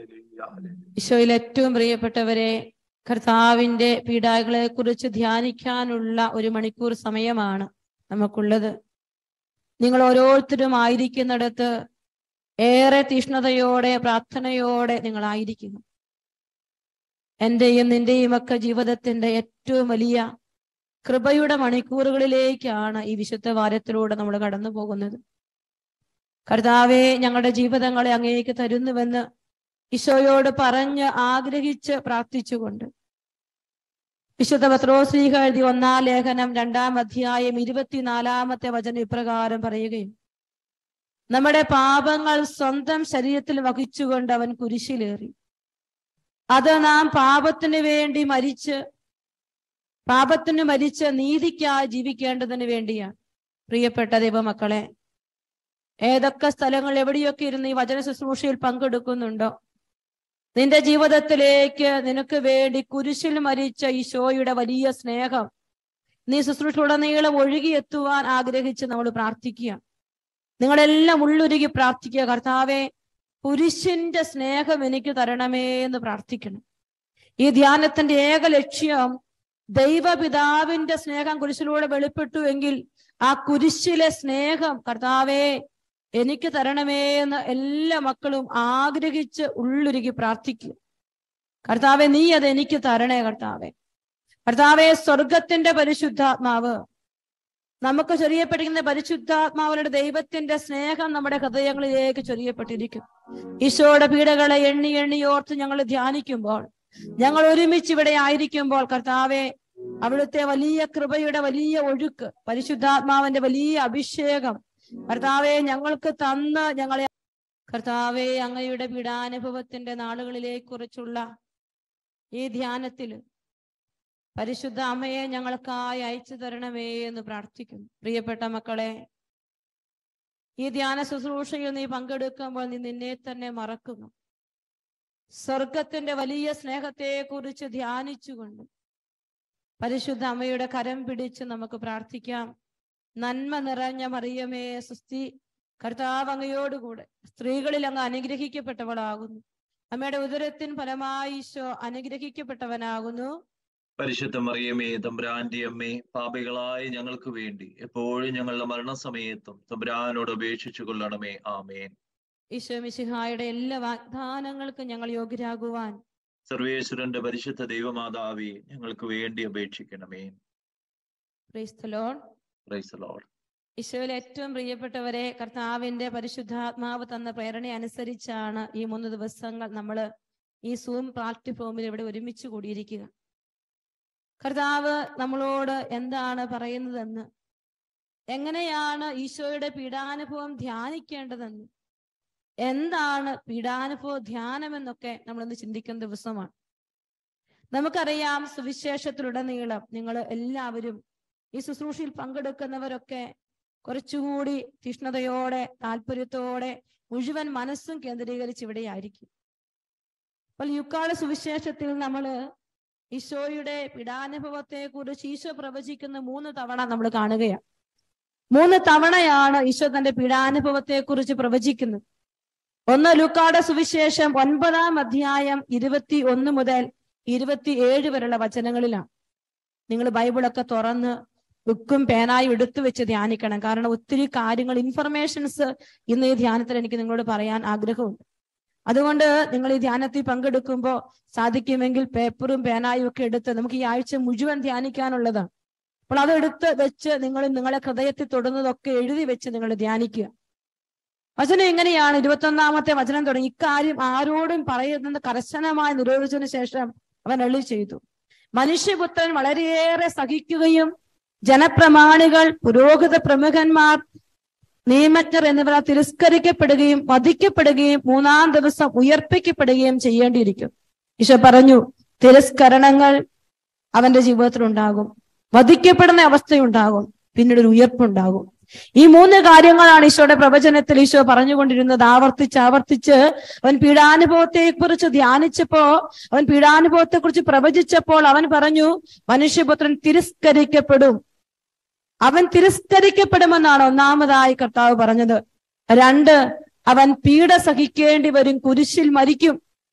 Hallelujah, hallelujah. ഈശോയിൽ ഏറ്റവും പ്രിയപ്പെട്ടവരെ കർത്താവിന്റെ പീഡാകളെ കുറിച്ച് ധ്യാനിക്കാനുള്ള ഒരു മണിക്കൂർ സമയമാണ് നമുക്കുള്ളത് നിങ്ങൾ ഓരോരുത്തരും ആയിരിക്കുന്നിടത്ത് ഏറെ തീഷ്ണതയോടെ പ്രാർത്ഥനയോടെ നിങ്ങളായിരിക്കുന്നു എന്റെയും നിന്റെയും ഒക്കെ ജീവിതത്തിന്റെ ഏറ്റവും വലിയ കൃപയുടെ മണിക്കൂറുകളിലേക്കാണ് ഈ വിശുദ്ധ വാരത്തിലൂടെ നമ്മൾ കടന്നു പോകുന്നത് കർത്താവെ ഞങ്ങളുടെ ജീവിതങ്ങളെ അങ്ങേക്ക് തരുന്നുവെന്ന് ഈശോയോട് പറഞ്ഞ് ആഗ്രഹിച്ച് പ്രാർത്ഥിച്ചുകൊണ്ട് വിശുദ്ധ പത്രോശ്രീഹ എഴുതി ഒന്നാം ലേഖനം രണ്ടാം അധ്യായം ഇരുപത്തിനാലാമത്തെ വചനം ഇപ്രകാരം പറയുകയും നമ്മുടെ പാപങ്ങൾ സ്വന്തം ശരീരത്തിൽ വഹിച്ചുകൊണ്ട് അവൻ കുരിശിലേറി അത് നാം പാപത്തിന് വേണ്ടി മരിച്ച് പാപത്തിന് മരിച്ച് നീതിക്കായി ജീവിക്കേണ്ടതിന് വേണ്ടിയാണ് പ്രിയപ്പെട്ട ദൈവമക്കളെ ഏതൊക്കെ സ്ഥലങ്ങൾ എവിടെയൊക്കെ ഇരുന്ന് ഈ വചന ശുശ്രൂഷയിൽ പങ്കെടുക്കുന്നുണ്ടോ നിന്റെ ജീവിതത്തിലേക്ക് നിനക്ക് വേണ്ടി കുരിശിൽ മരിച്ച ഈശോയുടെ വലിയ സ്നേഹം നീ ശുശ്രൂഷയുടനീളം ഒഴുകിയെത്തുവാൻ ആഗ്രഹിച്ച് നമ്മൾ പ്രാർത്ഥിക്കുക നിങ്ങളെല്ലാം ഉള്ളുരുകി പ്രാർത്ഥിക്കുക കർത്താവെ കുരിശിന്റെ സ്നേഹം എനിക്ക് തരണമേ എന്ന് പ്രാർത്ഥിക്കണം ഈ ധ്യാനത്തിന്റെ ഏക ലക്ഷ്യം ദൈവപിതാവിന്റെ സ്നേഹം കുരിശിലൂടെ വെളിപ്പെട്ടു എങ്കിൽ ആ കുരിശിലെ സ്നേഹം കർത്താവേ എനിക്ക് തരണമേ എന്ന് എല്ലാ മക്കളും ആഗ്രഹിച്ച് ഉള്ളുരുകി പ്രാർത്ഥിക്കും കർത്താവെ നീ അത് എനിക്ക് തരണേ കർത്താവെ കർത്താവെ സ്വർഗത്തിന്റെ പരിശുദ്ധാത്മാവ് നമുക്ക് ചൊരിയപ്പെട്ടിരിക്കുന്ന പരിശുദ്ധാത്മാവരുടെ ദൈവത്തിന്റെ സ്നേഹം നമ്മുടെ ഹൃദയങ്ങളിലേക്ക് ചൊരിയപ്പെട്ടിരിക്കും ഈശോയുടെ പീഡകളെ എണ്ണി എണ്ണി ഓർത്ത് ഞങ്ങൾ ധ്യാനിക്കുമ്പോൾ ഞങ്ങൾ ഒരുമിച്ച് ഇവിടെ ആയിരിക്കുമ്പോൾ കർത്താവെ അവിടുത്തെ വലിയ കൃപയുടെ വലിയ ഒഴുക്ക് പരിശുദ്ധാത്മാവിന്റെ വലിയ അഭിഷേകം കർത്താവെ ഞങ്ങൾക്ക് തന്ന് ഞങ്ങളെ കർത്താവെ അങ്ങയുടെ പീഡാനുഭവത്തിന്റെ നാളുകളിലെ കുറിച്ചുള്ള ഈ ധ്യാനത്തിൽ പരിശുദ്ധ അമ്മയെ ഞങ്ങൾക്കായി അയച്ചു തരണമേ എന്ന് പ്രാർത്ഥിക്കുന്നു പ്രിയപ്പെട്ട മക്കളെ ഈ ധ്യാന ശുശ്രൂഷയിൽ നീ പങ്കെടുക്കുമ്പോൾ നീ നിന്നെ തന്നെ മറക്കുന്നു സ്വർഗത്തിന്റെ വലിയ സ്നേഹത്തെ കുറിച്ച് ധ്യാനിച്ചുകൊണ്ട് പരിശുദ്ധ അമ്മയുടെ കരം പിടിച്ച് നമുക്ക് പ്രാർത്ഥിക്കാം നന്മ നിറഞ്ഞ മറിയമേ സുസ്തി കർത്താവ് അങ്ങയോടുകൂടെ സ്ത്രീകളിൽ അങ്ങ് അനുഗ്രഹിക്കപ്പെട്ടവളാകുന്നു അമ്മയുടെ ഉദരത്തിൻ ഫലമായി ഈശോ അനുഗ്രഹിക്കപ്പെട്ടവനാകുന്നു പരിശുദ്ധ മറിയമേ തമ്പുരാന്റെ അമ്മേ പാപികളായ ഞങ്ങൾക്ക് വേണ്ടി എപ്പോഴും ഞങ്ങളുടെ മരണസമയത്തും തമ്പുരാനോട് അപേക്ഷിച്ചു കൊള്ളണമേ ആമേൻ ഈശോ മിശിഹായുടെ എല്ലാ വാഗ്ദാനങ്ങൾക്കും ഞങ്ങൾ യോഗ്യരാകുവാൻ സർവേശ്വരന്റെ പരിശുദ്ധ ദൈവമാതാവേ ഞങ്ങൾക്ക് വേണ്ടി അപേക്ഷിക്കണമേ Praise the Lord. Praise Lord ഈശോയിൽ ഏറ്റവും പ്രിയപ്പെട്ടവരെ കർത്താവിന്റെ പരിശുദ്ധാത്മാവ് തന്ന പ്രേരണ അനുസരിച്ചാണ് ഈ മൂന്ന് ദിവസങ്ങൾ നമ്മൾ ഈ സൂം പ്ലാറ്റ്ഫോമിൽ ഇവിടെ ഒരുമിച്ച് കൂടിയിരിക്കുക കർത്താവ് നമ്മളോട് എന്താണ് പറയുന്നതെന്ന് എങ്ങനെയാണ് ഈശോയുടെ പീഡാനുഭവം ധ്യാനിക്കേണ്ടതെന്ന് എന്താണ് പീഡാനുഭവ ധ്യാനമെന്നൊക്കെ നമ്മളൊന്ന് ചിന്തിക്കുന്ന ദിവസമാണ് നമുക്കറിയാം സുവിശേഷത്തിലുടനീളം നിങ്ങൾ എല്ലാവരും ഈ ശുശ്രൂഷയിൽ പങ്കെടുക്കുന്നവരൊക്കെ കുറച്ചുകൂടി തീഷ്ണതയോടെ താല്പര്യത്തോടെ മുഴുവൻ മനസ്സും കേന്ദ്രീകരിച്ച് ഇവിടെ ആയിരിക്കും അപ്പോൾ യുക്കാല സുവിശേഷത്തിൽ നമ്മൾ ഈശോയുടെ പീഡാനുഭവത്തെ കുറിച്ച് ഈശോ പ്രവചിക്കുന്ന മൂന്ന് തവണ നമ്മൾ കാണുകയാണ് മൂന്ന് തവണയാണ് ഈശോ തന്റെ പീഡാനുഭവത്തെ കുറിച്ച് പ്രവചിക്കുന്നത് ഒന്ന് ലുക്കാടെ സുവിശേഷം ഒൻപതാം അധ്യായം ഇരുപത്തി ഒന്ന് മുതൽ ഇരുപത്തിയേഴ് വരെയുള്ള വചനങ്ങളിലാണ് നിങ്ങൾ ബൈബിളൊക്കെ തുറന്ന് ബുക്കും പേനായും എടുത്തു വെച്ച് ധ്യാനിക്കണം കാരണം ഒത്തിരി കാര്യങ്ങൾ ഇൻഫർമേഷൻസ് ഇന്ന് ഈ ധ്യാനത്തിൽ എനിക്ക് നിങ്ങളോട് പറയാൻ ആഗ്രഹമുണ്ട് അതുകൊണ്ട് നിങ്ങൾ ഈ ധ്യാനത്തിൽ പങ്കെടുക്കുമ്പോൾ സാധിക്കുമെങ്കിൽ പേപ്പറും പേനായും ഒക്കെ എടുത്ത് നമുക്ക് ഈ ആഴ്ച മുഴുവൻ ധ്യാനിക്കാനുള്ളതാണ് അപ്പോൾ അതെടുത്ത് വെച്ച് നിങ്ങൾ നിങ്ങളെ ഹൃദയത്തിൽ തൊടുന്നതൊക്കെ എഴുതി വെച്ച് നിങ്ങൾ ധ്യാനിക്കുക വചനം എങ്ങനെയാണ് ഇരുപത്തൊന്നാമത്തെ വചനം തുടങ്ങി ഇക്കാര്യം ആരോടും പറയുന്നത് കർശനമായി നിരോധിച്ചതിന് ശേഷം അവൻ എളി ചെയ്തു മനുഷ്യപുത്രൻ വളരെയേറെ സഹിക്കുകയും ജനപ്രമാണികൾ പുരോഹിത പ്രമുഖന്മാർ നിയമജ്ഞർ എന്നിവർ തിരസ്കരിക്കപ്പെടുകയും വധിക്കപ്പെടുകയും മൂന്നാം ദിവസം ഉയർപ്പിക്കപ്പെടുകയും ചെയ്യേണ്ടിയിരിക്കും ഈശോ പറഞ്ഞു തിരസ്കരണങ്ങൾ അവന്റെ ജീവിതത്തിൽ ഉണ്ടാകും വധിക്കപ്പെടുന്ന അവസ്ഥയുണ്ടാകും പിന്നീട് ഒരു ഉയർപ്പുണ്ടാകും ഈ മൂന്ന് കാര്യങ്ങളാണ് ഈശോയുടെ പ്രവചനത്തിൽ ഈശോ പറഞ്ഞുകൊണ്ടിരുന്നത് ആവർത്തിച്ച് ആവർത്തിച്ച് അവൻ പീഡാനുഭവത്തെ കുറിച്ച് ധ്യാനിച്ചപ്പോ അവൻ പീഡാനുഭവത്തെ കുറിച്ച് പ്രവചിച്ചപ്പോൾ അവൻ പറഞ്ഞു മനുഷ്യപുത്രൻ തിരസ്കരിക്കപ്പെടും അവൻ തിരസ്കരിക്കപ്പെടുമെന്നാണ് ഒന്നാമതായി കർത്താവ് പറഞ്ഞത് രണ്ട് അവൻ പീഡ സഹിക്കേണ്ടി വരും കുരിശിൽ മരിക്കും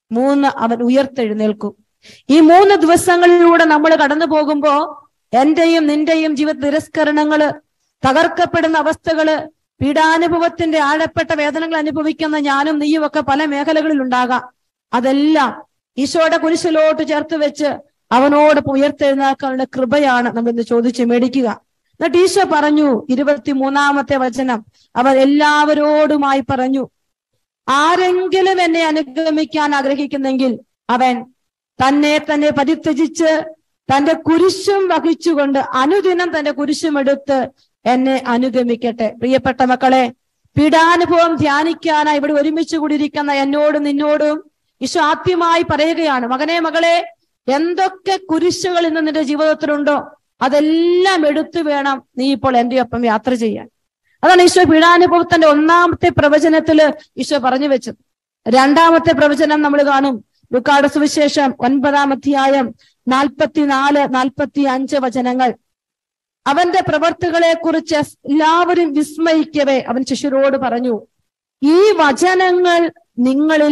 മൂന്ന് അവൻ ഉയർത്തെഴുന്നേൽക്കും ഈ മൂന്ന് ദിവസങ്ങളിലൂടെ നമ്മൾ കടന്നു പോകുമ്പോ എന്റെയും നിന്റെയും ജീവിത തിരസ്കരണങ്ങള് തകർക്കപ്പെടുന്ന അവസ്ഥകള് പീഡാനുഭവത്തിന്റെ ആഴപ്പെട്ട വേദനകൾ അനുഭവിക്കുന്ന ഞാനും നീയും ഒക്കെ പല മേഖലകളിൽ ഉണ്ടാകാം അതെല്ലാം ഈശോയുടെ കുരിശിലോട്ട് ചേർത്ത് വെച്ച് അവനോട് ഉയർത്തെഴുന്നേൽക്കാനുള്ള കൃപയാണ് നമ്മൾ ഇന്ന് ചോദിച്ച് മേടിക്കുക എന്നിട്ട് ഈശോ പറഞ്ഞു ഇരുപത്തിമൂന്നാമത്തെ വചനം അവർ എല്ലാവരോടുമായി പറഞ്ഞു ആരെങ്കിലും എന്നെ അനുഗമിക്കാൻ ആഗ്രഹിക്കുന്നെങ്കിൽ അവൻ തന്നെ തന്നെ പരിത്യജിച്ച് തന്റെ കുരിശും വഹിച്ചുകൊണ്ട് അനുദിനം തന്റെ കുരിശും എടുത്ത് എന്നെ അനുഗമിക്കട്ടെ പ്രിയപ്പെട്ട മക്കളെ പീഡാനുഭവം ധ്യാനിക്കാനായി ഇവിടെ ഒരുമിച്ച് കൂടിയിരിക്കുന്ന എന്നോടും നിന്നോടും ഈശോ ആദ്യമായി പറയുകയാണ് മകനെ മകളെ എന്തൊക്കെ കുരിശുകൾ ഇന്ന് നിന്റെ ജീവിതത്തിലുണ്ടോ അതെല്ലാം എടുത്തു വേണം നീ ഇപ്പോൾ എന്റെ ഒപ്പം യാത്ര ചെയ്യാൻ അതാണ് ഈശോ പീഡാനുഭവത്തിന്റെ ഒന്നാമത്തെ പ്രവചനത്തില് ഈശോ പറഞ്ഞു വെച്ചത് രണ്ടാമത്തെ പ്രവചനം നമ്മൾ കാണും ലുക്കാട് സുവിശേഷം ഒൻപതാം അധ്യായം നാൽപ്പത്തിനാല് നാൽപ്പത്തി അഞ്ച് വചനങ്ങൾ അവന്റെ പ്രവർത്തികളെ കുറിച്ച് എല്ലാവരും വിസ്മയിക്കവേ അവൻ ശിശുരോട് പറഞ്ഞു ഈ വചനങ്ങൾ നിങ്ങളിൽ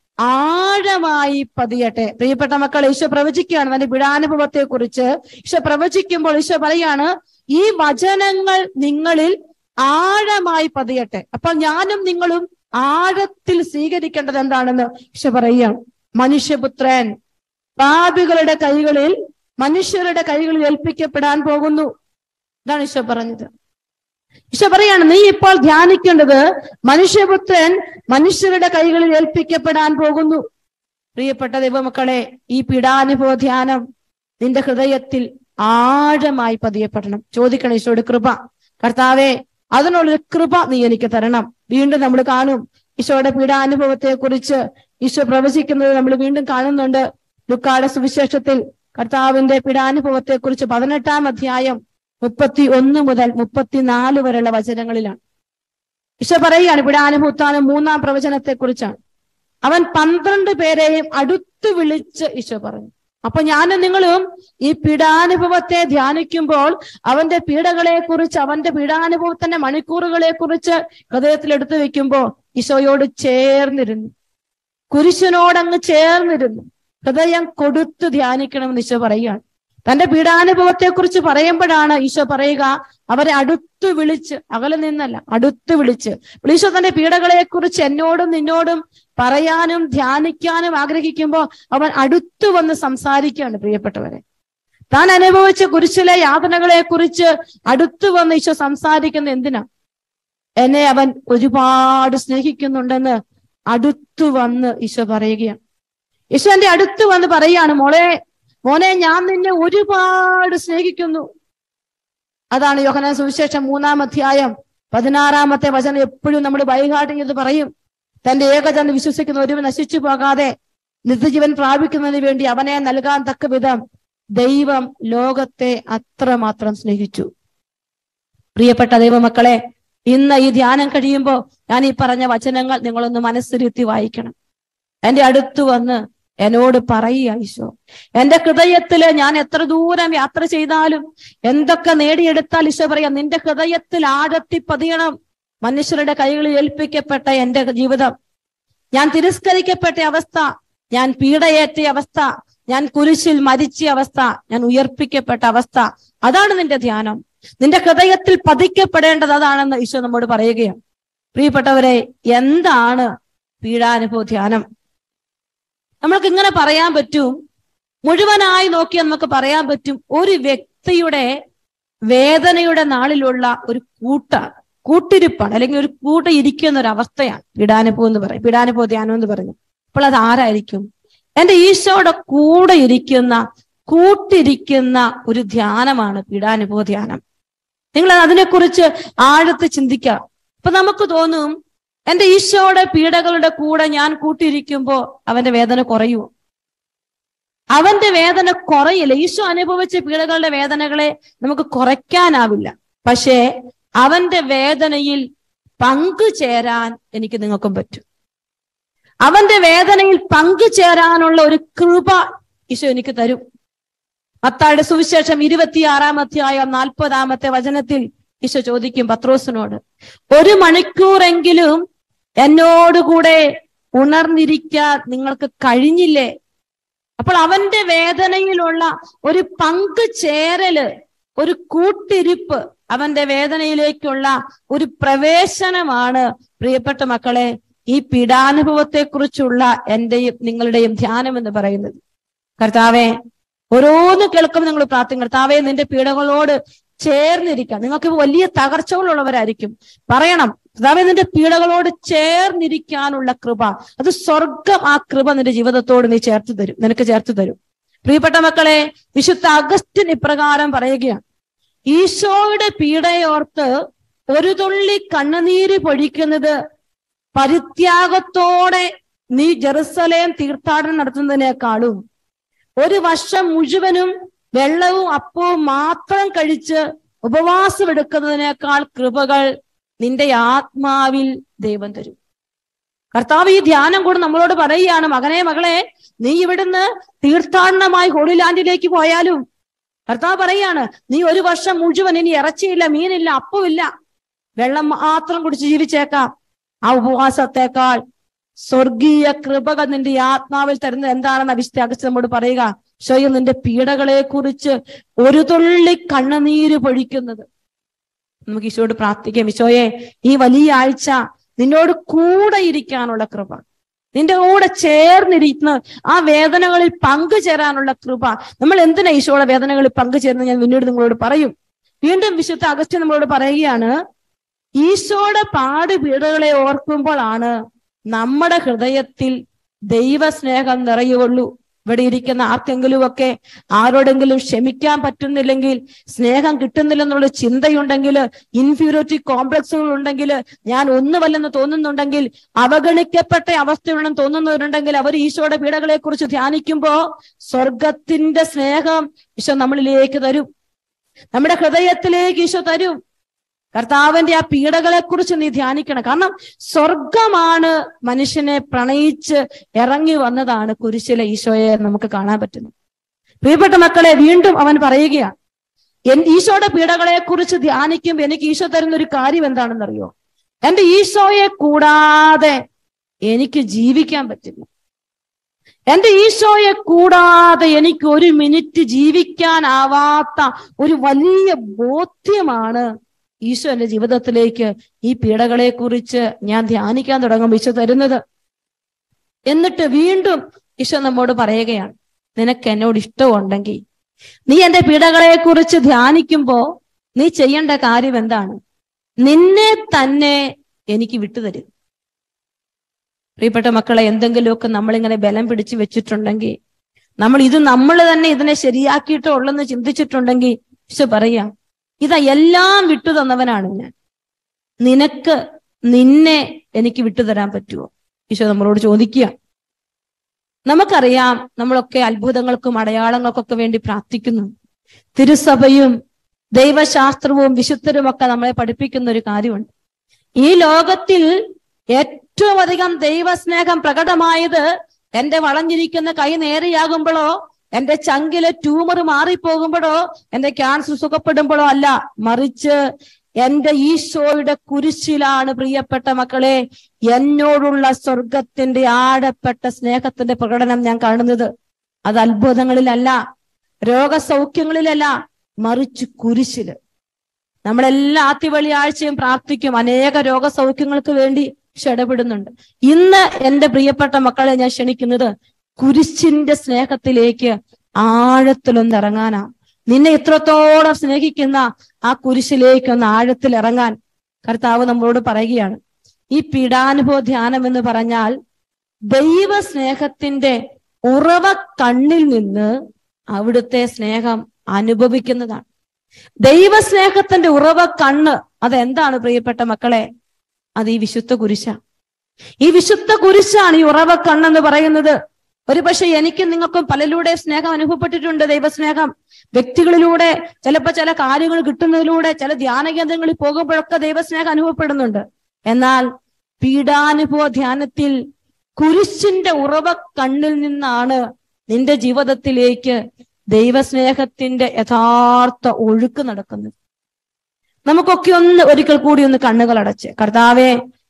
ആഴമായി പതിയട്ടെ പ്രിയപ്പെട്ട മക്കൾ ഈശോ പ്രവചിക്കുകയാണ് തന്റെ വിടാനുഭവത്തെ കുറിച്ച് ഈശോ പ്രവചിക്കുമ്പോൾ ഈശോ പറയാണ് ഈ വചനങ്ങൾ നിങ്ങളിൽ ആഴമായി പതിയട്ടെ അപ്പോൾ ഞാനും നിങ്ങളും ആഴത്തിൽ സ്വീകരിക്കേണ്ടത് എന്താണെന്ന് ഈശോ പറയുകയാണ് മനുഷ്യപുത്രൻ പാപികളുടെ കൈകളിൽ മനുഷ്യരുടെ കൈകളിൽ ഏൽപ്പിക്കപ്പെടാൻ പോകുന്നു ഇതാണ് ഈശോ പറഞ്ഞത് ഈശോ പറയാണ് നീ ഇപ്പോൾ ധ്യാനിക്കേണ്ടത് മനുഷ്യപുത്രൻ മനുഷ്യരുടെ കൈകളിൽ ഏൽപ്പിക്കപ്പെടാൻ പോകുന്നു പ്രിയപ്പെട്ട ദൈവമക്കളെ ഈ പീഡാനുഭവ ധ്യാനം നിന്റെ ഹൃദയത്തിൽ ആഴമായി പതിയപ്പെടണം ചോദിക്കണം ഈശോയുടെ കൃപ കർത്താവെ അതിനുള്ളൊരു കൃപ നീ എനിക്ക് തരണം വീണ്ടും നമ്മൾ കാണും ഈശോയുടെ പീഡാനുഭവത്തെ കുറിച്ച് ഈശോ പ്രവചിക്കുന്നത് നമ്മൾ വീണ്ടും കാണുന്നുണ്ട് ലുക്കാടെ സുവിശേഷത്തിൽ കർത്താവിന്റെ പീഡാനുഭവത്തെ കുറിച്ച് പതിനെട്ടാം അധ്യായം മുപ്പത്തി ഒന്ന് മുതൽ മുപ്പത്തിനാല് വരെയുള്ള വചനങ്ങളിലാണ് ഈശോ പറയുകയാണ് പീഡാനുഭവത്താണ് മൂന്നാം പ്രവചനത്തെ കുറിച്ചാണ് അവൻ പന്ത്രണ്ട് പേരെയും അടുത്ത് വിളിച്ച് ഈശോ പറഞ്ഞു അപ്പൊ ഞാനും നിങ്ങളും ഈ പീഡാനുഭവത്തെ ധ്യാനിക്കുമ്പോൾ അവന്റെ പീഡകളെ കുറിച്ച് അവന്റെ പീഡാനുഭവത്തിന്റെ മണിക്കൂറുകളെ കുറിച്ച് ഹൃദയത്തിൽ എടുത്തു വെക്കുമ്പോ ഈശോയോട് ചേർന്നിരുന്നു കുരിശിനോടങ്ങ് ചേർന്നിരുന്നു ഹൃദയം കൊടുത്ത് ധ്യാനിക്കണമെന്ന് ഈശോ പറയുകയാണ് തന്റെ പീഡാനുഭവത്തെ കുറിച്ച് പറയുമ്പോഴാണ് ഈശോ പറയുക അവരെ അടുത്തു വിളിച്ച് അകലെ നിന്നല്ല അടുത്തു വിളിച്ച് ഈശോ തന്റെ പീഡകളെ കുറിച്ച് എന്നോടും നിന്നോടും പറയാനും ധ്യാനിക്കാനും ആഗ്രഹിക്കുമ്പോൾ അവൻ അടുത്തു വന്ന് സംസാരിക്കുകയാണ് പ്രിയപ്പെട്ടവരെ താൻ അനുഭവിച്ച കുരിശിലെ യാതനകളെ കുറിച്ച് അടുത്തു വന്ന് ഈശോ സംസാരിക്കുന്ന എന്തിനാ എന്നെ അവൻ ഒരുപാട് സ്നേഹിക്കുന്നുണ്ടെന്ന് അടുത്തു വന്ന് ഈശോ പറയുകയാണ് ഈശോ എന്റെ അടുത്ത് വന്ന് പറയാണ് മോളെ മോനെ ഞാൻ നിന്നെ ഒരുപാട് സ്നേഹിക്കുന്നു അതാണ് യോഹന സുവിശേഷം മൂന്നാം അധ്യായം പതിനാറാമത്തെ വചനം എപ്പോഴും നമ്മൾ ബൈഹാട്ട് ചെയ്ത് പറയും തന്റെ ഏകജന് വിശ്വസിക്കുന്ന ഒരുവൻ നശിച്ചു പോകാതെ നിത്യജീവൻ പ്രാപിക്കുന്നതിന് വേണ്ടി അവനെ നൽകാൻ തക്ക വിധം ദൈവം ലോകത്തെ അത്രമാത്രം സ്നേഹിച്ചു പ്രിയപ്പെട്ട ദൈവമക്കളെ ഇന്ന് ഈ ധ്യാനം കഴിയുമ്പോൾ ഞാൻ ഈ പറഞ്ഞ വചനങ്ങൾ നിങ്ങളൊന്ന് മനസ്സിരുത്തി വായിക്കണം എന്റെ അടുത്ത് വന്ന് എന്നോട് പറയുക ഈശോ എന്റെ ഹൃദയത്തില് ഞാൻ എത്ര ദൂരം യാത്ര ചെയ്താലും എന്തൊക്കെ നേടിയെടുത്താൽ ഈശോ പറയാം നിന്റെ ഹൃദയത്തിൽ ആഴത്തി പതിയണം മനുഷ്യരുടെ കൈകളിൽ ഏൽപ്പിക്കപ്പെട്ട എന്റെ ജീവിതം ഞാൻ തിരസ്കരിക്കപ്പെട്ട അവസ്ഥ ഞാൻ പീഡയേറ്റ അവസ്ഥ ഞാൻ കുരിശിൽ മരിച്ച അവസ്ഥ ഞാൻ ഉയർപ്പിക്കപ്പെട്ട അവസ്ഥ അതാണ് നിന്റെ ധ്യാനം നിന്റെ ഹൃദയത്തിൽ പതിക്കപ്പെടേണ്ടത് അതാണെന്ന് ഈശോ നമ്മോട് പറയുകയാണ് പ്രിയപ്പെട്ടവരെ എന്താണ് പീഡാനുഭവ ധ്യാനം നമ്മൾക്ക് ഇങ്ങനെ പറയാൻ പറ്റും മുഴുവനായി നോക്കിയാൽ നമുക്ക് പറയാൻ പറ്റും ഒരു വ്യക്തിയുടെ വേദനയുടെ നാളിലുള്ള ഒരു കൂട്ടാണ് കൂട്ടിരിപ്പാണ് അല്ലെങ്കിൽ ഒരു കൂട്ട ഇരിക്കുന്ന ഒരു അവസ്ഥയാണ് പീഡാനുഭവം എന്ന് പറയും പീഡാനുഭവ ധ്യാനം എന്ന് പറഞ്ഞു അപ്പോൾ അത് ആരായിരിക്കും എന്റെ ഈശോയുടെ കൂടെ ഇരിക്കുന്ന കൂട്ടിരിക്കുന്ന ഒരു ധ്യാനമാണ് പീഡാനുഭവ ധ്യാനം നിങ്ങൾ അതിനെക്കുറിച്ച് ആഴത്ത് ചിന്തിക്കാം അപ്പൊ നമുക്ക് തോന്നും എന്റെ ഈശോയുടെ പീഡകളുടെ കൂടെ ഞാൻ കൂട്ടിയിരിക്കുമ്പോ അവന്റെ വേദന കുറയുമോ അവന്റെ വേദന കുറയില്ല ഈശോ അനുഭവിച്ച പീഡകളുടെ വേദനകളെ നമുക്ക് കുറയ്ക്കാനാവില്ല പക്ഷേ അവന്റെ വേദനയിൽ പങ്കുചേരാൻ എനിക്ക് നിങ്ങൾക്കും പറ്റും അവന്റെ വേദനയിൽ പങ്കുചേരാനുള്ള ഒരു കൃപ ഈശോ എനിക്ക് തരും മത്തായുടെ സുവിശേഷം ഇരുപത്തിയാറാം അധ്യായം നാൽപ്പതാമത്തെ വചനത്തിൽ ഈശോ ചോദിക്കും പത്രോസിനോട് ഒരു മണിക്കൂറെങ്കിലും എന്നോടുകൂടെ ഉണർന്നിരിക്കാൻ നിങ്ങൾക്ക് കഴിഞ്ഞില്ലേ അപ്പോൾ അവന്റെ വേദനയിലുള്ള ഒരു പങ്ക് ചേരല് ഒരു കൂട്ടിരിപ്പ് അവന്റെ വേദനയിലേക്കുള്ള ഒരു പ്രവേശനമാണ് പ്രിയപ്പെട്ട മക്കളെ ഈ പീഡാനുഭവത്തെ കുറിച്ചുള്ള എന്റെയും നിങ്ങളുടെയും ധ്യാനം എന്ന് പറയുന്നത് കർത്താവെ ഓരോന്ന് കേൾക്കുമ്പോൾ നിങ്ങൾ പ്രാർത്ഥന കർത്താവെ നിന്റെ പീഡകളോട് ചേർന്നിരിക്കാം നിങ്ങൾക്ക് വലിയ തകർച്ചകളുള്ളവരായിരിക്കും പറയണം കർത്താവെ നിന്റെ പീഡകളോട് ചേർന്നിരിക്കാനുള്ള കൃപ അത് സ്വർഗം ആ കൃപ നിന്റെ ജീവിതത്തോട് നീ ചേർത്ത് തരും നിനക്ക് ചേർത്ത് തരും പ്രിയപ്പെട്ട മക്കളെ വിശുദ്ധ അഗസ്റ്റിൻ ഇപ്രകാരം പറയുകയാണ് ഈശോയുടെ പീഡയോർത്ത് ഒരു തുള്ളി കണ്ണുനീര് പൊഴിക്കുന്നത് പരിത്യാഗത്തോടെ നീ ജെറുസലേം തീർത്ഥാടനം നടത്തുന്നതിനേക്കാളും ഒരു വർഷം മുഴുവനും വെള്ളവും അപ്പവും മാത്രം കഴിച്ച് ഉപവാസം എടുക്കുന്നതിനേക്കാൾ കൃപകൾ നിന്റെ ആത്മാവിൽ ദൈവം തരും കർത്താവ് ഈ ധ്യാനം കൂടെ നമ്മളോട് പറയുകയാണ് മകനെ മകളെ നീ ഇവിടുന്ന് തീർത്ഥാടനമായി ഹോളിലാൻഡിലേക്ക് പോയാലും കർത്താവ് പറയാണ് നീ ഒരു വർഷം മുഴുവൻ ഇനി ഇറച്ചിയില്ല മീനില്ല അപ്പമില്ല വെള്ളം മാത്രം കുടിച്ച് ജീവിച്ചേക്കാം ആ ഉപവാസത്തെക്കാൾ സ്വർഗീയ കൃപകൾ നിന്റെ ആത്മാവിൽ തരുന്നത് എന്താണെന്ന് അഭിഷ്ടാഗസ് നമ്മോട് പറയുക ഷോയും നിന്റെ പീഡകളെ കുറിച്ച് ഒരു തുള്ളി കണ്ണുനീര് പൊഴിക്കുന്നത് നമുക്ക് ഈശോയോട് പ്രാർത്ഥിക്കാം ഈശോയെ ഈ വലിയ ആഴ്ച നിന്നോട് കൂടെ ഇരിക്കാനുള്ള കൃപ നിന്റെ കൂടെ ചേർന്നിരിക്കുന്ന ആ വേദനകളിൽ പങ്കുചേരാനുള്ള കൃപ നമ്മൾ എന്തിനാ ഈശോയുടെ വേദനകളിൽ പങ്കുചേരുന്നത് ഞാൻ പിന്നീട് നിങ്ങളോട് പറയും വീണ്ടും വിശുദ്ധ അഗസ്ത്യ നമ്മളോട് പറയുകയാണ് ഈശോയുടെ പാട് പീഡകളെ ഓർക്കുമ്പോഴാണ് നമ്മുടെ ഹൃദയത്തിൽ ദൈവസ്നേഹം നിറയുള്ളൂ ഇവിടെ ഇരിക്കുന്ന ആർക്കെങ്കിലും ഒക്കെ ആരോടെങ്കിലും ക്ഷമിക്കാൻ പറ്റുന്നില്ലെങ്കിൽ സ്നേഹം കിട്ടുന്നില്ലെന്നുള്ള ചിന്തയുണ്ടെങ്കിൽ ഇൻഫീരിയോറിറ്റി കോംപ്ലക്സുകൾ ഉണ്ടെങ്കിൽ ഞാൻ ഒന്നുമല്ലെന്ന് തോന്നുന്നുണ്ടെങ്കിൽ അവഗണിക്കപ്പെട്ട അവസ്ഥയുണ്ടെന്ന് തോന്നുന്നവരുണ്ടെങ്കിൽ അവർ ഈശോയുടെ പീഡകളെ കുറിച്ച് ധ്യാനിക്കുമ്പോ സ്വർഗത്തിന്റെ സ്നേഹം ഈശോ നമ്മളിലേക്ക് തരും നമ്മുടെ ഹൃദയത്തിലേക്ക് ഈശോ തരും കർത്താവിന്റെ ആ പീഡകളെ കുറിച്ച് നീ ധ്യാനിക്കണം കാരണം സ്വർഗമാണ് മനുഷ്യനെ പ്രണയിച്ച് ഇറങ്ങി വന്നതാണ് കുരിശിലെ ഈശോയെ നമുക്ക് കാണാൻ പറ്റുന്നത് പ്രിയപ്പെട്ട മക്കളെ വീണ്ടും അവൻ പറയുകയാണ് എൻ ഈശോയുടെ പീഡകളെ കുറിച്ച് ധ്യാനിക്കുമ്പോൾ എനിക്ക് ഈശോ തരുന്ന ഒരു കാര്യം എന്താണെന്നറിയോ എന്റെ ഈശോയെ കൂടാതെ എനിക്ക് ജീവിക്കാൻ പറ്റില്ല എന്റെ ഈശോയെ കൂടാതെ എനിക്ക് ഒരു മിനിറ്റ് ജീവിക്കാനാവാത്ത ഒരു വലിയ ബോധ്യമാണ് ഈശോ എന്റെ ജീവിതത്തിലേക്ക് ഈ പീഡകളെ കുറിച്ച് ഞാൻ ധ്യാനിക്കാൻ തുടങ്ങുമ്പോൾ ഈശോ തരുന്നത് എന്നിട്ട് വീണ്ടും ഈശോ നമ്മോട് പറയുകയാണ് നിനക്ക് എന്നോട് ഇഷ്ടമുണ്ടെങ്കിൽ നീ എന്റെ പീഡകളെ കുറിച്ച് ധ്യാനിക്കുമ്പോ നീ ചെയ്യേണ്ട കാര്യം എന്താണ് നിന്നെ തന്നെ എനിക്ക് വിട്ടുതരും പ്രിയപ്പെട്ട മക്കളെ എന്തെങ്കിലുമൊക്കെ നമ്മളിങ്ങനെ ബലം പിടിച്ചു വെച്ചിട്ടുണ്ടെങ്കിൽ നമ്മൾ ഇത് നമ്മൾ തന്നെ ഇതിനെ ശരിയാക്കിയിട്ടോ ഉള്ളെന്ന് ചിന്തിച്ചിട്ടുണ്ടെങ്കിൽ ഈശോ പറയാം ഇതാ എല്ലാം വിട്ടു തന്നവനാണ് ഞാൻ നിനക്ക് നിന്നെ എനിക്ക് വിട്ടുതരാൻ പറ്റുമോ ഈശോ നമ്മളോട് ചോദിക്കുക നമുക്കറിയാം നമ്മളൊക്കെ അത്ഭുതങ്ങൾക്കും അടയാളങ്ങൾക്കൊക്കെ വേണ്ടി പ്രാർത്ഥിക്കുന്നു തിരുസഭയും ദൈവശാസ്ത്രവും വിശുദ്ധരും ഒക്കെ നമ്മളെ പഠിപ്പിക്കുന്ന ഒരു കാര്യമുണ്ട് ഈ ലോകത്തിൽ ഏറ്റവും അധികം ദൈവസ്നേഹം പ്രകടമായത് എന്റെ വളഞ്ഞിരിക്കുന്ന കൈ നേരെയാകുമ്പോഴോ എന്റെ ചങ്കിലെ ട്യൂമർ മാറിപ്പോകുമ്പോഴോ എന്റെ ക്യാൻസർ സുഖപ്പെടുമ്പോഴോ അല്ല മറിച്ച് എന്റെ ഈശോയുടെ കുരിശിലാണ് പ്രിയപ്പെട്ട മക്കളെ എന്നോടുള്ള സ്വർഗത്തിന്റെ ആഴപ്പെട്ട സ്നേഹത്തിന്റെ പ്രകടനം ഞാൻ കാണുന്നത് അത് അത്ഭുതങ്ങളിലല്ല രോഗസൗഖ്യങ്ങളിലല്ല മറിച്ച് കുരിശില് നമ്മളെല്ലാ ആദ്യവെള്ളിയാഴ്ചയും പ്രാർത്ഥിക്കും അനേക രോഗസൗഖ്യങ്ങൾക്ക് വേണ്ടി ഇടപെടുന്നുണ്ട് ഇന്ന് എന്റെ പ്രിയപ്പെട്ട മക്കളെ ഞാൻ ക്ഷണിക്കുന്നത് കുരിശിന്റെ സ്നേഹത്തിലേക്ക് ആഴത്തിലൊന്ന് ഇറങ്ങാനാ നിന്നെ ഇത്രത്തോളം സ്നേഹിക്കുന്ന ആ കുരിശിലേക്ക് ഒന്ന് ആഴത്തിൽ ഇറങ്ങാൻ കർത്താവ് നമ്മളോട് പറയുകയാണ് ഈ പീഡാനുഭവ ധ്യാനം എന്ന് പറഞ്ഞാൽ ദൈവ സ്നേഹത്തിന്റെ ഉറവ കണ്ണിൽ നിന്ന് അവിടുത്തെ സ്നേഹം അനുഭവിക്കുന്നതാണ് ദൈവസ്നേഹത്തിന്റെ ഉറവ കണ്ണ് അതെന്താണ് പ്രിയപ്പെട്ട മക്കളെ അത് ഈ വിശുദ്ധ കുരിശ ഈ വിശുദ്ധ കുരിശാണ് ഈ ഉറവ കണ്ണെന്ന് പറയുന്നത് ഒരു പക്ഷെ എനിക്കും നിങ്ങൾക്കും പലരിലൂടെ സ്നേഹം അനുഭവപ്പെട്ടിട്ടുണ്ട് ദൈവസ്നേഹം വ്യക്തികളിലൂടെ ചിലപ്പോ ചില കാര്യങ്ങൾ കിട്ടുന്നതിലൂടെ ചില ധ്യാന കേന്ദ്രങ്ങളിൽ പോകുമ്പോഴൊക്കെ ദൈവസ്നേഹം അനുഭവപ്പെടുന്നുണ്ട് എന്നാൽ പീഡാനുഭവ ധ്യാനത്തിൽ കുരിശിന്റെ ഉറവ കണ്ണിൽ നിന്നാണ് നിന്റെ ജീവിതത്തിലേക്ക് ദൈവസ്നേഹത്തിന്റെ യഥാർത്ഥ ഒഴുക്ക് നടക്കുന്നത് നമുക്കൊക്കെ ഒന്ന് ഒരിക്കൽ കൂടി ഒന്ന് കണ്ണുകൾ അടച്ച് കർത്താവെ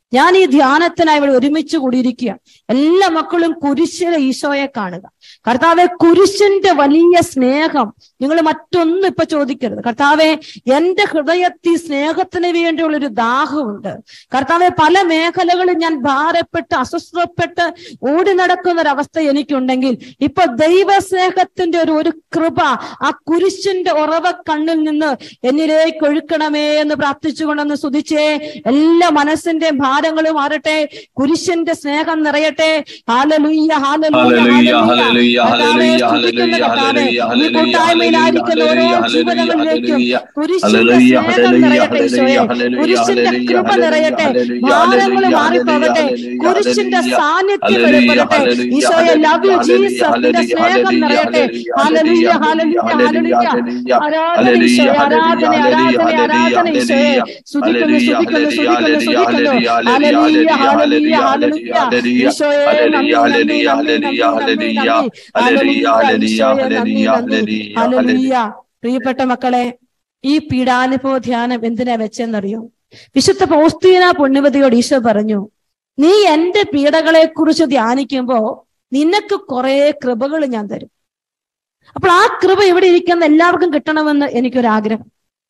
ഞാൻ ഈ ധ്യാനത്തിനായി ഇവിടെ ഒരുമിച്ച് കൂടിയിരിക്കുക എല്ലാ മക്കളും കുരിശിലെ ഈശോയെ കാണുക കർത്താവെ കുരിശിന്റെ വലിയ സ്നേഹം നിങ്ങൾ മറ്റൊന്നും ഇപ്പൊ ചോദിക്കരുത് കർത്താവെ എന്റെ ഹൃദയത്തിൽ സ്നേഹത്തിന് വേണ്ടിയുള്ള ഒരു ദാഹമുണ്ട് കർത്താവെ പല മേഖലകളിൽ ഞാൻ ഭാരപ്പെട്ട് അസ്വസ്ഥപ്പെട്ട് ഓടി നടക്കുന്ന ഒരവസ്ഥ എനിക്കുണ്ടെങ്കിൽ ഇപ്പൊ ദൈവസ്നേഹത്തിന്റെ ഒരു ഒരു കൃപ ആ കുരിശിന്റെ ഉറവ കണ്ണിൽ നിന്ന് എന്നിലേക്ക് ഒഴുക്കണമേ എന്ന് പ്രാർത്ഥിച്ചുകൊണ്ടെന്ന് സ്തുതിച്ചേ എല്ലാ മനസ്സിന്റെ ഭാരങ്ങളും മാറട്ടെ കുരിശിന്റെ സ്നേഹം നിറയട്ടെ ഹാലലുയ്യ ഹല്ലേലൂയ, ഹാലലുയ്യ ഹല്ലേലൂയ, കർത്താവേ, ഹല്ലേലൂയ, സ്തുതിക്കുന്ന കർത്താവേ, ഹല്ലേലൂയ, ഈ ഹല്ലേലൂയ, കൂട്ടായ്മയിലായിരിക്കുന്ന ഓരോ ഹല്ലേലൂയ, ജീവിതങ്ങളിലേക്കും ഹല്ലേലൂയ, കുരിശിന്റെ ഹല്ലേലൂയ, സ്നേഹം നിറയട്ടെ ഈശോയെ ഹല്ലേലൂയ, കുരിശിന്റെ ഹല്ലേലൂയ, കൃപ നിറയട്ടെ ഹല്ലേലൂയ, ഭാരങ്ങൾ ഹല്ലേലൂയ, മാറിപ്പോകട്ടെ ഹല്ലേലൂയ, കുരിശിന്റെ ഹല്ലേലൂയ, സാന്നിധ്യം ഹല്ലേലൂയ, വെളിപ്പെടട്ടെ ഹല്ലേലൂയ, ഈശോയെ ലവ് യു ഹല്ലേലൂയ, ജീസസ് നിന്റെ ഹല്ലേലൂയ, സ്നേഹം നിറയട്ടെ hallelujah, hallelujah hallelujah hallelujah, hallelujah ആരാധന ഹല്ലേലൂയ, ഈശോയെ ഹല്ലേലൂയ, ആരാധന ആരാധന ഹല്ലേലൂയ, ആരാധന ഈശോയെ സ്തുതിക്കുന്നു സ്തുതിക്കുന്നു സ്തുതിക്കുന്നു സ്തുതിക്കുന്നു ഹല്ലേലൂയ ഹല്ലേലൂയ ഹല്ലേലൂയ ഈശോയെ നന്ദി നന്ദി നന്ദി നന്ദി നന്ദി നന്ദി ഹല്ലേലൂയ ഈശോയെ നന്ദി നന്ദി ഹല്ലേലൂയ പ്രിയപ്പെട്ട മക്കളെ ഈ പീഡാനുഭവ ധ്യാനം എന്തിനാ വെച്ചെന്നറിയോ വിശുദ്ധ പൗസ്തീന പുണ്യവതിയോട് ഈശോ പറഞ്ഞു നീ എന്റെ പീഡകളെ കുറിച്ച് ധ്യാനിക്കുമ്പോ നിനക്ക് കുറെ കൃപകൾ ഞാൻ തരും അപ്പോൾ ആ കൃപ ഇവിടെ ഇരിക്കുന്ന എല്ലാവർക്കും കിട്ടണമെന്ന് എനിക്കൊരാഗ്രഹം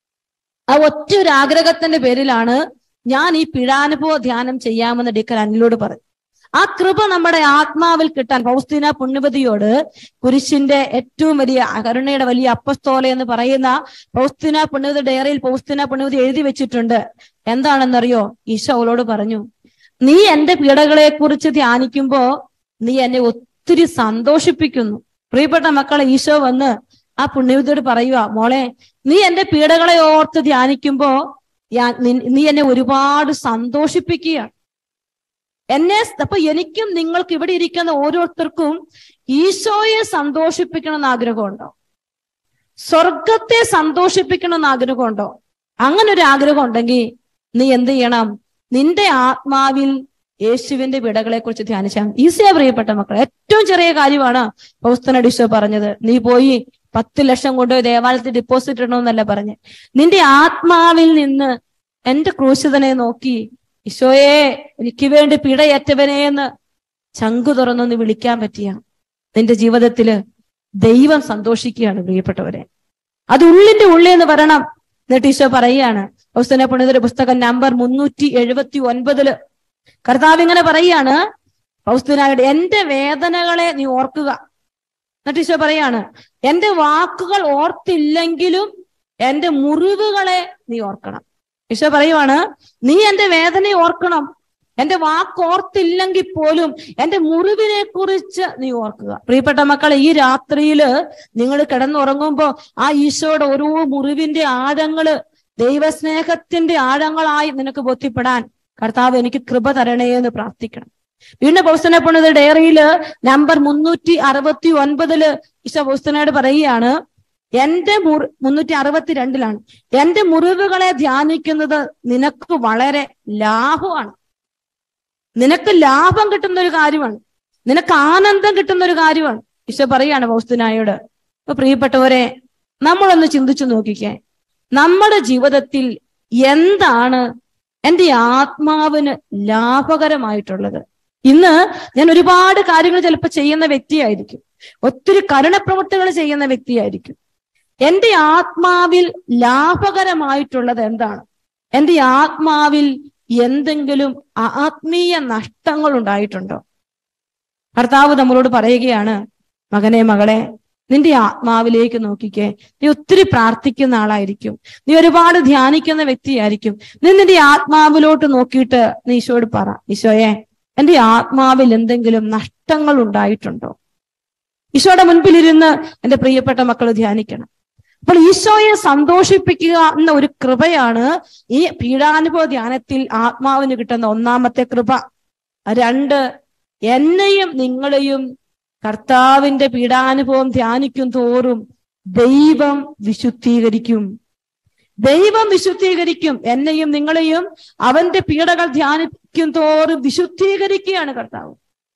ആ ഒറ്റ ഒരു ആഗ്രഹത്തിന്റെ പേരിലാണ് ഞാൻ ഈ പീഡാനുഭവ ധ്യാനം ചെയ്യാമെന്ന് ഡിക്കർ അനിലോട് പറഞ്ഞു ആ കൃപ നമ്മുടെ ആത്മാവിൽ കിട്ടാൻ പൗസ്തീന പുണ്യവതിയോട് കുരിശിന്റെ ഏറ്റവും വലിയ കരുണയുടെ വലിയ അപ്പസ്തോല എന്ന് പറയുന്ന പൗസ്തീന പുണ്യവതി ഡയറിയിൽ പൗസ്തീന പുണ്യവതി എഴുതി വെച്ചിട്ടുണ്ട് എന്താണെന്നറിയോ ഈശോ അവളോട് പറഞ്ഞു നീ എന്റെ പീഡകളെ കുറിച്ച് ധ്യാനിക്കുമ്പോ നീ എന്നെ ഒത്തിരി സന്തോഷിപ്പിക്കുന്നു പ്രിയപ്പെട്ട മക്കളെ ഈശോ വന്ന് ആ പുണ്യവതിയോട് പറയുക മോളെ നീ എന്റെ പീഡകളെ ഓർത്ത് ധ്യാനിക്കുമ്പോ ഞാൻ- നി- നീ എന്നെ ഒരുപാട് സന്തോഷിപ്പിക്കുകയാണ് എന്നെ സ്- അപ്പൊ എനിക്കും നിങ്ങൾക്ക് ഇവിടെ ഇരിക്കുന്ന ഓരോരുത്തർക്കും ഈശോയെ സന്തോഷിപ്പിക്കണമെന്ന് ആഗ്രഹമുണ്ടോ സ്വർഗത്തെ സന്തോഷിപ്പിക്കണമെന്ന് ആഗ്രഹമുണ്ടോ അങ്ങനെ ഒരു ആഗ്രഹം ഉണ്ടെങ്കിൽ നീ എന്ത് ചെയ്യണം നിന്റെ ആത്മാവിൽ യേശുവിന്റെ വിടകളെ കുറിച്ച് ധ്യാനിച്ചാൽ ഈസിയാ പ്രിയപ്പെട്ട മക്കൾ ഏറ്റവും ചെറിയ കാര്യമാണ് പൗസ്തന ഡിഷോ പറഞ്ഞത് നീ പോയി പത്ത് ലക്ഷം കൊണ്ടുപോയി ദേവാലയത്തിൽ ഡിപ്പോസിറ്റ് ഇടണമെന്നല്ല പറഞ്ഞ് നിന്റെ ആത്മാവിൽ നിന്ന് എന്റെ ക്രൂശിതനെ നോക്കി ഈശോയെ എനിക്ക് വേണ്ടി പിടയേറ്റവനെ എന്ന് ചങ്കു തുറന്നൊന്ന് വിളിക്കാൻ പറ്റിയ നിന്റെ ജീവിതത്തില് ദൈവം സന്തോഷിക്കുകയാണ് പ്രിയപ്പെട്ടവരെ അത് ഉള്ളിന്റെ ഉള്ളിൽ എന്ന് പറയണം എന്നിട്ട് ഈശോ പറയുകയാണ് ഹൗസന പണിതരുടെ പുസ്തകം നമ്പർ മുന്നൂറ്റി എഴുപത്തി ഒൻപതില് കർത്താവ് ഇങ്ങനെ പറയാണ് പൗസ്തനായുടെ എന്റെ വേദനകളെ നീ ഓർക്കുക എന്നിട്ട് ഈശോ പറയാണ് എന്റെ വാക്കുകൾ ഓർത്തില്ലെങ്കിലും എന്റെ മുറിവുകളെ നീ ഓർക്കണം ഈശോ പറയുവാണ് നീ എന്റെ വേദനയെ ഓർക്കണം എന്റെ വാക്ക് ഓർത്തില്ലെങ്കിൽ പോലും എന്റെ മുറിവിനെ കുറിച്ച് നീ ഓർക്കുക പ്രിയപ്പെട്ട മക്കളെ ഈ രാത്രിയില് നിങ്ങൾ കിടന്നുറങ്ങുമ്പോ ആ ഈശോയുടെ ഓരോ മുറിവിന്റെ ആഴങ്ങള് ദൈവസ്നേഹത്തിന്റെ ആഴങ്ങളായി നിനക്ക് ബോധ്യപ്പെടാൻ കർത്താവ് എനിക്ക് കൃപ തരണേ എന്ന് പ്രാർത്ഥിക്കണം വീണ്ടും പൗസ്തനെ പണിത് ഡയറിയില് നമ്പർ മുന്നൂറ്റി അറുപത്തി ഒൻപതില് ഈശോ പൗസ്തനോട് പറയുകയാണ് എന്റെ മുറി മുന്നൂറ്റി അറുപത്തി രണ്ടിലാണ് എന്റെ മുറിവുകളെ ധ്യാനിക്കുന്നത് നിനക്ക് വളരെ ലാഭമാണ് നിനക്ക് ലാഭം കിട്ടുന്ന ഒരു കാര്യമാണ് നിനക്ക് ആനന്ദം കിട്ടുന്ന ഒരു കാര്യമാണ് ഈശോ പറയാണ് പൗസ്തനായോട് അപ്പൊ പ്രിയപ്പെട്ടവരെ നമ്മളൊന്ന് ചിന്തിച്ചു നോക്കിക്കേ നമ്മുടെ ജീവിതത്തിൽ എന്താണ് എന്റെ ആത്മാവിന് ലാഭകരമായിട്ടുള്ളത് ഇന്ന് ഞാൻ ഒരുപാട് കാര്യങ്ങൾ ചിലപ്പോൾ ചെയ്യുന്ന വ്യക്തിയായിരിക്കും ഒത്തിരി കരുണപ്രവൃത്തികൾ ചെയ്യുന്ന വ്യക്തിയായിരിക്കും എന്റെ ആത്മാവിൽ ലാഭകരമായിട്ടുള്ളത് എന്താണ് എന്റെ ആത്മാവിൽ എന്തെങ്കിലും ആത്മീയ നഷ്ടങ്ങൾ ഉണ്ടായിട്ടുണ്ടോ ഭർത്താവ് നമ്മളോട് പറയുകയാണ് മകനെ മകളെ നിന്റെ ആത്മാവിലേക്ക് നോക്കിക്കേ നീ ഒത്തിരി പ്രാർത്ഥിക്കുന്ന ആളായിരിക്കും നീ ഒരുപാട് ധ്യാനിക്കുന്ന വ്യക്തിയായിരിക്കും നീ നിന്റെ ആത്മാവിലോട്ട് നോക്കിയിട്ട് നീ ഈശോയോട് പറ ഈശോയെ എന്റെ ആത്മാവിൽ എന്തെങ്കിലും നഷ്ടങ്ങൾ ഉണ്ടായിട്ടുണ്ടോ ഈശോയുടെ മുൻപിലിരുന്ന് എന്റെ പ്രിയപ്പെട്ട മക്കൾ ധ്യാനിക്കണം അപ്പോൾ ഈശോയെ സന്തോഷിപ്പിക്കുക എന്ന ഒരു കൃപയാണ് ഈ പീഡാനുഭവ ധ്യാനത്തിൽ ആത്മാവിന് കിട്ടുന്ന ഒന്നാമത്തെ കൃപ രണ്ട് എന്നെയും നിങ്ങളെയും കർത്താവിന്റെ പീഡാനുഭവം ധ്യാനിക്കും തോറും ദൈവം വിശുദ്ധീകരിക്കും ദൈവം വിശുദ്ധീകരിക്കും എന്നെയും നിങ്ങളെയും അവന്റെ പീഡകൾ ധ്യാനിക്കും തോറും വിശുദ്ധീകരിക്കുകയാണ് കർത്താവ്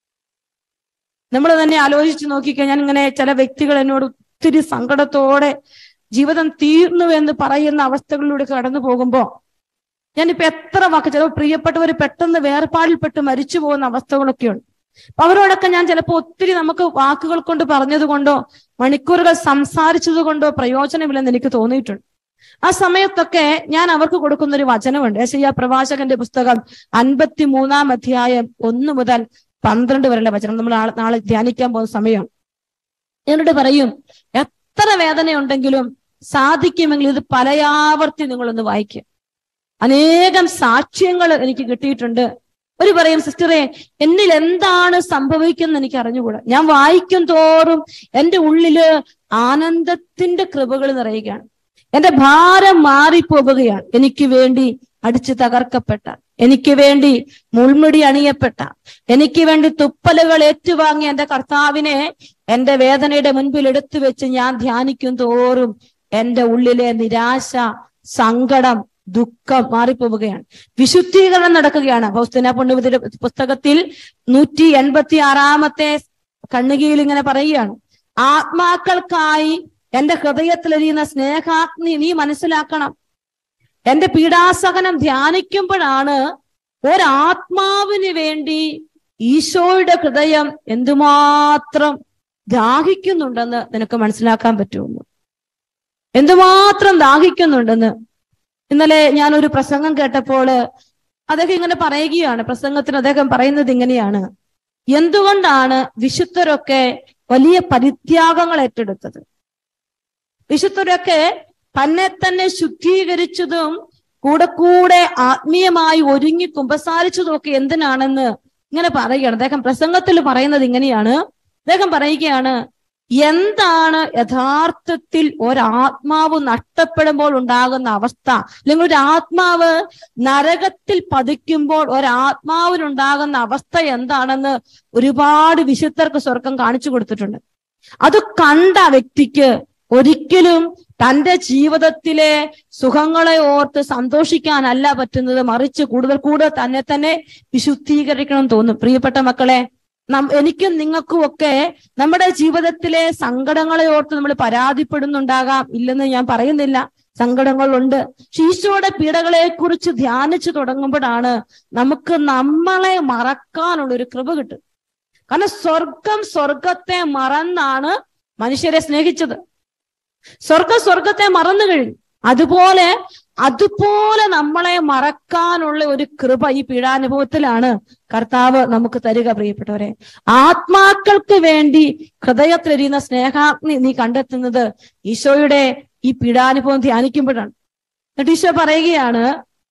നമ്മൾ തന്നെ ആലോചിച്ച് നോക്കിക്കഴിഞ്ഞാൽ ഞാൻ ഇങ്ങനെ ചില വ്യക്തികൾ എന്നോട് ഒത്തിരി സങ്കടത്തോടെ ജീവിതം തീർന്നു എന്ന് പറയുന്ന അവസ്ഥകളിലൂടെ കടന്നു പോകുമ്പോ ഞാനിപ്പോ എത്ര വാക്ക് ചില പ്രിയപ്പെട്ടവർ പെട്ടെന്ന് വേർപാടിൽപ്പെട്ട് മരിച്ചു പോകുന്ന അവസ്ഥകളൊക്കെയുണ്ട് അപ്പൊ അവരോടൊക്കെ ഞാൻ ചിലപ്പോൾ ഒത്തിരി നമുക്ക് വാക്കുകൾ കൊണ്ട് പറഞ്ഞത് കൊണ്ടോ മണിക്കൂറുകൾ സംസാരിച്ചത് കൊണ്ടോ പ്രയോജനമില്ലെന്ന് എനിക്ക് തോന്നിയിട്ടുണ്ട് ആ സമയത്തൊക്കെ ഞാൻ അവർക്ക് കൊടുക്കുന്ന ഒരു വചനമുണ്ട് യശയ്യ പ്രവാചകന്റെ പുസ്തകം അൻപത്തി മൂന്നാം അധ്യായം ഒന്ന് മുതൽ പന്ത്രണ്ട് വരെയുള്ള വചനം നമ്മൾ നാളെ നാളെ ധ്യാനിക്കാൻ പോകുന്ന സമയം എന്നോട് പറയും എത്ര വേദനയുണ്ടെങ്കിലും സാധിക്കുമെങ്കിൽ ഇത് പലയാവർത്തി നിങ്ങളൊന്ന് വായിക്കുക അനേകം സാക്ഷ്യങ്ങൾ എനിക്ക് കിട്ടിയിട്ടുണ്ട് ഒരു പറയും സിസ്റ്ററെ എന്നിൽ എന്താണ് സംഭവിക്കുന്നത് എനിക്ക് അറിഞ്ഞുകൂടാ ഞാൻ വായിക്കും തോറും എന്റെ ഉള്ളില് ആനന്ദത്തിന്റെ കൃപകൾ നിറയുകയാണ് എന്റെ ഭാരം മാറിപ്പോവുകയാണ് എനിക്ക് വേണ്ടി അടിച്ചു തകർക്കപ്പെട്ട എനിക്ക് വേണ്ടി മുൾമുടി അണിയപ്പെട്ട എനിക്ക് വേണ്ടി തുപ്പലുകൾ ഏറ്റുവാങ്ങിയ എന്റെ കർത്താവിനെ എന്റെ വേദനയുടെ മുൻപിൽ എടുത്തു വെച്ച് ഞാൻ ധ്യാനിക്കും തോറും എന്റെ ഉള്ളിലെ നിരാശ സങ്കടം ദുഃഖം മാറിപ്പോവുകയാണ് വിശുദ്ധീകരണം നടക്കുകയാണ് ഫൗസ്തീന പുണ്യവതിയുടെ പുസ്തകത്തിൽ നൂറ്റി എൺപത്തി ആറാമത്തെ കണ്ണുകയിൽ ഇങ്ങനെ പറയുകയാണ് ആത്മാക്കൾക്കായി എന്റെ ഹൃദയത്തിലെരിയുന്ന സ്നേഹാഗ്നി നീ മനസ്സിലാക്കണം എന്റെ പീഡാസഹനം ധ്യാനിക്കുമ്പോഴാണ് ഒരാത്മാവിന് വേണ്ടി ഈശോയുടെ ഹൃദയം എന്തുമാത്രം ദാഹിക്കുന്നുണ്ടെന്ന് നിനക്ക് മനസ്സിലാക്കാൻ പറ്റുമെന്ന് എന്തുമാത്രം ദാഹിക്കുന്നുണ്ടെന്ന് ഇന്നലെ ഞാൻ ഒരു പ്രസംഗം കേട്ടപ്പോൾ അദ്ദേഹം ഇങ്ങനെ പറയുകയാണ് പ്രസംഗത്തിന് അദ്ദേഹം പറയുന്നത് ഇങ്ങനെയാണ് എന്തുകൊണ്ടാണ് വിശുദ്ധരൊക്കെ വലിയ പരിത്യാഗങ്ങൾ ഏറ്റെടുത്തത് വിശുദ്ധരൊക്കെ തന്നെ തന്നെ ശുദ്ധീകരിച്ചതും കൂടെ കൂടെ ആത്മീയമായി ഒരുങ്ങി കുമ്പസാരിച്ചതും ഒക്കെ എന്തിനാണെന്ന് ഇങ്ങനെ പറയുകയാണ് അദ്ദേഹം പ്രസംഗത്തിൽ പറയുന്നത് ഇങ്ങനെയാണ് അദ്ദേഹം പറയുകയാണ് എന്താണ് യഥാർത്ഥത്തിൽ ഒരാത്മാവ് നഷ്ടപ്പെടുമ്പോൾ ഉണ്ടാകുന്ന അവസ്ഥ അല്ലെങ്കിൽ ഒരു ആത്മാവ് നരകത്തിൽ പതിക്കുമ്പോൾ ഒരാത്മാവിനുണ്ടാകുന്ന അവസ്ഥ എന്താണെന്ന് ഒരുപാട് വിശുദ്ധർക്ക് സ്വർഗം കാണിച്ചു കൊടുത്തിട്ടുണ്ട് അത് കണ്ട വ്യക്തിക്ക് ഒരിക്കലും തന്റെ ജീവിതത്തിലെ സുഖങ്ങളെ ഓർത്ത് സന്തോഷിക്കാനല്ല പറ്റുന്നത് മറിച്ച് കൂടുതൽ കൂടുതൽ തന്നെ തന്നെ വിശുദ്ധീകരിക്കണം തോന്നും പ്രിയപ്പെട്ട മക്കളെ നം എനിക്കും നിങ്ങൾക്കും ഒക്കെ നമ്മുടെ ജീവിതത്തിലെ സങ്കടങ്ങളെ ഓർത്ത് നമ്മൾ പരാതിപ്പെടുന്നുണ്ടാകാം ഇല്ലെന്ന് ഞാൻ പറയുന്നില്ല സങ്കടങ്ങളുണ്ട് ഈശോയുടെ പീഡകളെ കുറിച്ച് ധ്യാനിച്ചു തുടങ്ങുമ്പോഴാണ് നമുക്ക് നമ്മളെ മറക്കാനുള്ള ഒരു കൃപ കിട്ടും കാരണം സ്വർഗം സ്വർഗത്തെ മറന്നാണ് മനുഷ്യരെ സ്നേഹിച്ചത് സ്വർഗം സ്വർഗത്തെ മറന്നു കഴിഞ്ഞു അതുപോലെ അതുപോലെ നമ്മളെ മറക്കാനുള്ള ഒരു കൃപ ഈ പീഡാനുഭവത്തിലാണ് കർത്താവ് നമുക്ക് തരിക പ്രിയപ്പെട്ടവരെ ആത്മാക്കൾക്ക് വേണ്ടി ഹൃദയത്തിലെരിയുന്ന സ്നേഹാഗ്നി നീ കണ്ടെത്തുന്നത് ഈശോയുടെ ഈ പീഡാനുഭവം ധ്യാനിക്കുമ്പോഴാണ് എന്നിട്ട് ഈശോ പറയുകയാണ്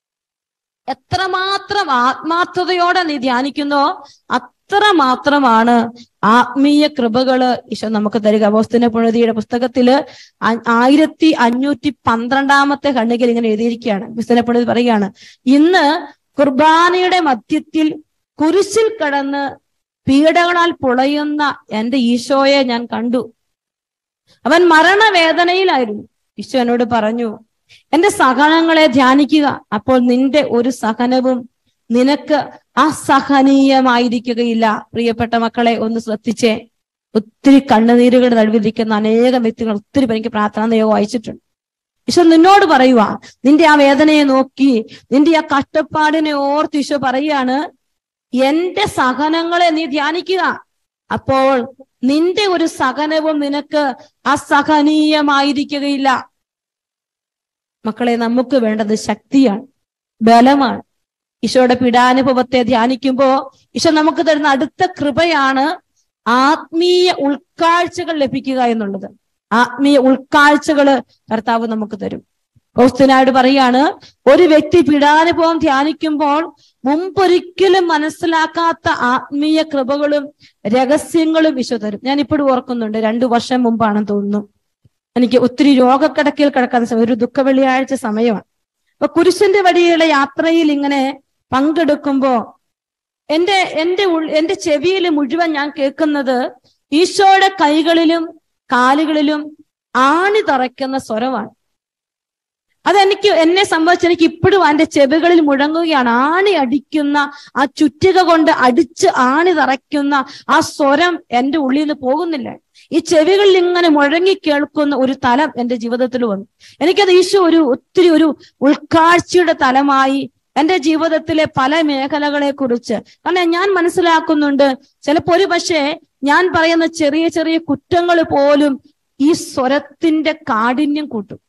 എത്രമാത്രം ആത്മാർത്ഥതയോടെ നീ ധ്യാനിക്കുന്നോ അത്ര മാത്രമാണ് ആത്മീയ കൃപകള് ഈശോ നമുക്ക് തരിക അപോസ്തന പുണതിയുടെ പുസ്തകത്തില് ആയിരത്തി അഞ്ഞൂറ്റി പന്ത്രണ്ടാമത്തെ ഖണ്ഡികയിൽ ഇങ്ങനെ എഴുതിയിരിക്കുകയാണ് പുസ്തന പുണതി പറയുകയാണ് ഇന്ന് കുർബാനയുടെ മധ്യത്തിൽ കുരിശിൽ കടന്ന് പീഡകളാൽ പൊളയുന്ന എന്റെ ഈശോയെ ഞാൻ കണ്ടു അവൻ മരണവേദനയിലായിരുന്നു ഈശോ എന്നോട് പറഞ്ഞു എന്റെ സഹനങ്ങളെ ധ്യാനിക്കുക അപ്പോൾ നിന്റെ ഒരു സഹനവും നിനക്ക് അസഹനീയമായിരിക്കുകയില്ല പ്രിയപ്പെട്ട മക്കളെ ഒന്ന് ശ്രദ്ധിച്ചേ ഒത്തിരി കണ്ണുനീരുകൾ നടുവിരിക്കുന്ന അനേകം വ്യക്തികൾ ഒത്തിരി പേർക്ക് പ്രാർത്ഥന നിയോഗം അയച്ചിട്ടുണ്ട് ഈശോ നിന്നോട് പറയുക നിന്റെ ആ വേദനയെ നോക്കി നിന്റെ ആ കഷ്ടപ്പാടിനെ ഓർത്ത് ഈശോ പറയാണ് എന്റെ സഹനങ്ങളെ നീ ധ്യാനിക്കുക അപ്പോൾ നിന്റെ ഒരു സഹനവും നിനക്ക് അസഹനീയമായിരിക്കുകയില്ല മക്കളെ നമുക്ക് വേണ്ടത് ശക്തിയാണ് ബലമാണ് ഈശോയുടെ പീഡാനുഭവത്തെ ധ്യാനിക്കുമ്പോ ഈശോ നമുക്ക് തരുന്ന അടുത്ത കൃപയാണ് ആത്മീയ ഉൾക്കാഴ്ചകൾ ലഭിക്കുക എന്നുള്ളത് ആത്മീയ ഉൾക്കാഴ്ചകള് കർത്താവ് നമുക്ക് തരും കൗസ്തനായോട് പറയാണ് ഒരു വ്യക്തി പീഡാനുഭവം ധ്യാനിക്കുമ്പോൾ മുമ്പൊരിക്കലും മനസ്സിലാക്കാത്ത ആത്മീയ കൃപകളും രഹസ്യങ്ങളും ഈശോ തരും ഞാൻ ഇപ്പോഴും ഓർക്കുന്നുണ്ട് രണ്ടു വർഷം മുമ്പാണെന്ന് തോന്നുന്നു എനിക്ക് ഒത്തിരി രോഗക്കിടക്കയിൽ കിടക്കുന്ന സമയം ഒരു ദുഃഖ വെള്ളിയാഴ്ച സമയമാണ് അപ്പൊ കുരിശന്റെ വഴിയുള്ള യാത്രയിൽ ഇങ്ങനെ പങ്കെടുക്കുമ്പോ എന്റെ എന്റെ ഉൾ എന്റെ ചെവിയിൽ മുഴുവൻ ഞാൻ കേൾക്കുന്നത് ഈശോയുടെ കൈകളിലും കാലുകളിലും ആണി തറയ്ക്കുന്ന സ്വരമാണ് അതെനിക്ക് എന്നെ സംബന്ധിച്ച് എനിക്ക് ഇപ്പോഴും എന്റെ ചെവികളിൽ മുഴങ്ങുകയാണ് ആണി അടിക്കുന്ന ആ ചുറ്റിക കൊണ്ട് അടിച്ച് ആണി തറയ്ക്കുന്ന ആ സ്വരം എന്റെ ഉള്ളിൽ നിന്ന് പോകുന്നില്ല ഈ ചെവികളിൽ ഇങ്ങനെ മുഴങ്ങി കേൾക്കുന്ന ഒരു തലം എന്റെ ജീവിതത്തിൽ വന്നു എനിക്കത് ഈശോ ഒരു ഒത്തിരി ഒരു ഉൾക്കാഴ്ചയുടെ തലമായി എന്റെ ജീവിതത്തിലെ പല മേഖലകളെ കുറിച്ച് കാരണം ഞാൻ മനസ്സിലാക്കുന്നുണ്ട് ചിലപ്പോ ഒരു പക്ഷേ ഞാൻ പറയുന്ന ചെറിയ ചെറിയ കുറ്റങ്ങൾ പോലും ഈ സ്വരത്തിന്റെ കാഠിന്യം കൂട്ടും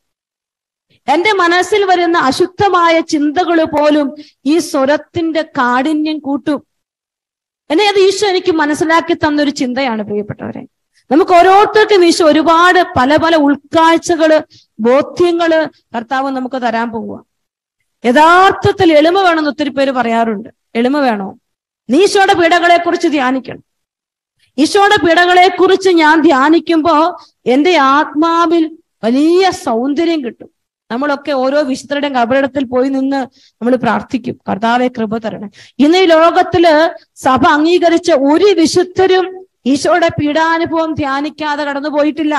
എന്റെ മനസ്സിൽ വരുന്ന അശുദ്ധമായ ചിന്തകൾ പോലും ഈ സ്വരത്തിന്റെ കാഠിന്യം കൂട്ടും എന്നെ അത് ഈശോ എനിക്ക് മനസ്സിലാക്കി തന്നൊരു ചിന്തയാണ് പ്രിയപ്പെട്ടവരെ നമുക്ക് ഓരോരുത്തർക്കും ഈശോ ഒരുപാട് പല പല ഉൾക്കാഴ്ചകള് ബോധ്യങ്ങള് കർത്താവ് നമുക്ക് തരാൻ പോവുക യഥാർത്ഥത്തിൽ എളിമ വേണമെന്ന് ഒത്തിരി പേര് പറയാറുണ്ട് എളിമ വേണോ നീ ഈശോയുടെ പീഡകളെ കുറിച്ച് ധ്യാനിക്കണം ഈശോയുടെ പീഡകളെ കുറിച്ച് ഞാൻ ധ്യാനിക്കുമ്പോ എന്റെ ആത്മാവിൽ വലിയ സൗന്ദര്യം കിട്ടും നമ്മളൊക്കെ ഓരോ വിശുദ്ധരുടെയും കബറിടത്തിൽ പോയി നിന്ന് നമ്മൾ പ്രാർത്ഥിക്കും കർത്താവെ കൃപ തരണേ ഇന്ന് ഈ ലോകത്തില് സഭ അംഗീകരിച്ച ഒരു വിശുദ്ധരും ഈശോയുടെ പീഡാനുഭവം ധ്യാനിക്കാതെ കടന്നു പോയിട്ടില്ല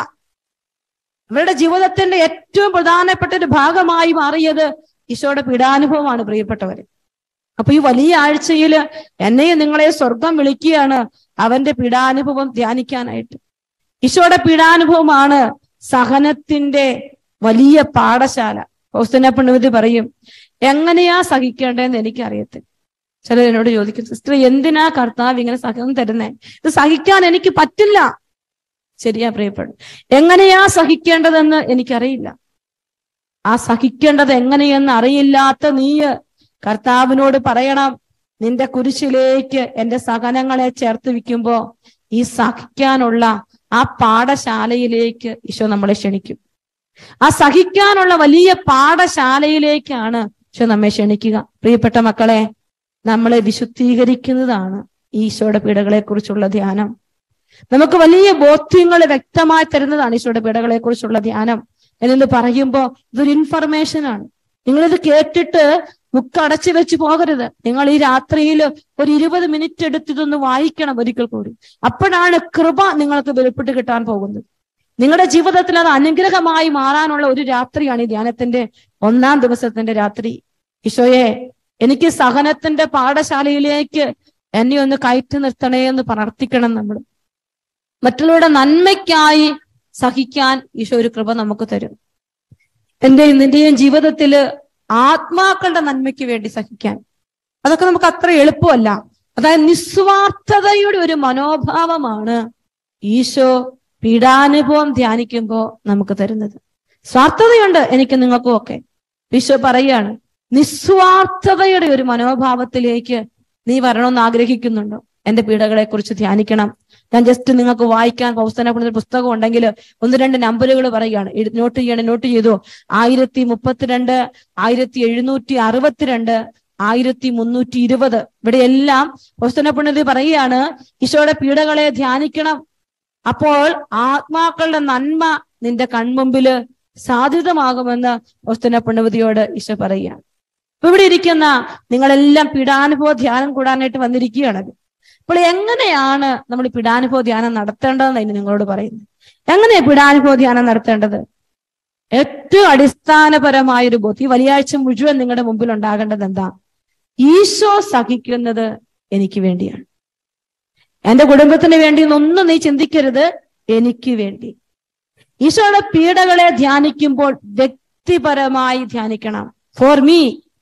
അവരുടെ ജീവിതത്തിന്റെ ഏറ്റവും പ്രധാനപ്പെട്ട ഒരു ഭാഗമായി മാറിയത് ഈശോയുടെ പീഡാനുഭവമാണ് പ്രിയപ്പെട്ടവര് അപ്പൊ ഈ വലിയ ആഴ്ചയിൽ എന്നെയും നിങ്ങളെ സ്വർഗം വിളിക്കുകയാണ് അവന്റെ പീഡാനുഭവം ധ്യാനിക്കാനായിട്ട് ഈശോയുടെ പീഡാനുഭവമാണ് സഹനത്തിന്റെ വലിയ പാഠശാല ഹോസ്തന പണ്ഡിതി പറയും എങ്ങനെയാ സഹിക്കേണ്ടതെന്ന് എനിക്കറിയത്തില്ല ചിലർ എന്നോട് ചോദിക്കും സിസ്റ്റർ എന്തിനാ കർത്താവ് ഇങ്ങനെ സഹനം തരുന്നേ ഇത് സഹിക്കാൻ എനിക്ക് പറ്റില്ല ശരിയാ പ്രിയപ്പെടും എങ്ങനെയാ സഹിക്കേണ്ടതെന്ന് എനിക്കറിയില്ല ആ സഹിക്കേണ്ടത് എങ്ങനെയെന്ന് അറിയില്ലാത്ത നീ കർത്താവിനോട് പറയണം നിന്റെ കുരിശിലേക്ക് എന്റെ സഹനങ്ങളെ ചേർത്ത് വെക്കുമ്പോ ഈ സഹിക്കാനുള്ള ആ പാഠശാലയിലേക്ക് ഈശോ നമ്മളെ ക്ഷണിക്കും ആ സഹിക്കാനുള്ള വലിയ പാഠശാലയിലേക്കാണ് ഈശോ നമ്മെ ക്ഷണിക്കുക പ്രിയപ്പെട്ട മക്കളെ നമ്മളെ വിശുദ്ധീകരിക്കുന്നതാണ് ഈശോയുടെ പീഡകളെ കുറിച്ചുള്ള ധ്യാനം നമുക്ക് വലിയ ബോധ്യങ്ങൾ വ്യക്തമായി തരുന്നതാണ് ഈശോയുടെ പീഡകളെ കുറിച്ചുള്ള ധ്യാനം എന്നു പറയുമ്പോൾ ഇതൊരു ഇൻഫർമേഷൻ ആണ് നിങ്ങളിത് കേട്ടിട്ട് ബുക്ക് അടച്ചു വെച്ച് പോകരുത് നിങ്ങൾ ഈ രാത്രിയിൽ ഒരു ഇരുപത് മിനിറ്റ് എടുത്ത് ഇതൊന്ന് വായിക്കണം ഒരിക്കൽ കൂടി അപ്പോഴാണ് കൃപ നിങ്ങൾക്ക് വെളിപ്പെട്ട് കിട്ടാൻ പോകുന്നത് നിങ്ങളുടെ ജീവിതത്തിൽ അത് അനുഗ്രഹമായി മാറാനുള്ള ഒരു രാത്രിയാണ് ഈ ധ്യാനത്തിന്റെ ഒന്നാം ദിവസത്തിന്റെ രാത്രി ഈശോയെ എനിക്ക് സഹനത്തിന്റെ പാഠശാലയിലേക്ക് എന്നെ ഒന്ന് കയറ്റി നിർത്തണേ എന്ന് പ്രാർത്ഥിക്കണം നമ്മൾ മറ്റുള്ളവരുടെ നന്മയ്ക്കായി സഹിക്കാൻ ഈശോ ഒരു കൃപ നമുക്ക് തരും എന്റെയും നിന്റെയും ജീവിതത്തില് ആത്മാക്കളുടെ നന്മയ്ക്ക് വേണ്ടി സഹിക്കാൻ അതൊക്കെ നമുക്ക് അത്ര എളുപ്പമല്ല അതായത് നിസ്വാർത്ഥതയുടെ ഒരു മനോഭാവമാണ് ഈശോ പീഡാനുഭവം ധ്യാനിക്കുമ്പോൾ നമുക്ക് തരുന്നത് സ്വാർത്ഥതയുണ്ട് എനിക്ക് നിങ്ങൾക്കും ഒക്കെ ഈശോ പറയാണ് നിസ്വാർത്ഥതയുടെ ഒരു മനോഭാവത്തിലേക്ക് നീ വരണമെന്ന് ആഗ്രഹിക്കുന്നുണ്ടോ എന്റെ പീഡകളെ കുറിച്ച് ധ്യാനിക്കണം ഞാൻ ജസ്റ്റ് നിങ്ങൾക്ക് വായിക്കാൻ പൗസ്തനപ്പെടുന്ന പുസ്തകം ഉണ്ടെങ്കിൽ ഒന്ന് രണ്ട് നമ്പറുകൾ പറയുകയാണ് എഴു- നോട്ട് ചെയ്യണം നോട്ട് ചെയ്തു ആയിരത്തി മുപ്പത്തിരണ്ട് ആയിരത്തി എഴുന്നൂറ്റി അറുപത്തിരണ്ട് ആയിരത്തി മുന്നൂറ്റി ഇരുപത് ഇവിടെ എല്ലാം പൗസ്തനപ്പെടുന്നത് പറയുകയാണ് ഈശോയുടെ പീഡകളെ ധ്യാനിക്കണം അപ്പോൾ ആത്മാക്കളുടെ നന്മ നിന്റെ കൺമുമ്പില് സാധ്യതമാകുമെന്ന് പൗസ്തന പുണ്യവതിയോട് ഈശോ പറയുകയാണ് അപ്പൊ ഇവിടെ ഇരിക്കുന്ന നിങ്ങളെല്ലാം പീഡാനുഭവ ധ്യാനം കൂടാനായിട്ട് വന്നിരിക്കുകയാണ് അപ്പോൾ എങ്ങനെയാണ് നമ്മൾ ഈ പീഡാനുഭവ ധ്യാനം നടത്തേണ്ടതെന്ന് ഇനി നിങ്ങളോട് പറയുന്നത് എങ്ങനെയാ പീഡാനുഭവ ധ്യാനം നടത്തേണ്ടത് ഏറ്റവും അടിസ്ഥാനപരമായ ഒരു ബോധ്യം ഈ വലിയാഴ്ച മുഴുവൻ നിങ്ങളുടെ മുമ്പിൽ ഉണ്ടാകേണ്ടത് എന്താ ഈശോ സഹിക്കുന്നത് എനിക്ക് വേണ്ടിയാണ് എന്റെ കുടുംബത്തിന് വേണ്ടി എന്നൊന്നും നീ ചിന്തിക്കരുത് എനിക്ക് വേണ്ടി ഈശോയുടെ പീഡകളെ ധ്യാനിക്കുമ്പോൾ വ്യക്തിപരമായി ധ്യാനിക്കണം ഫോർ മീ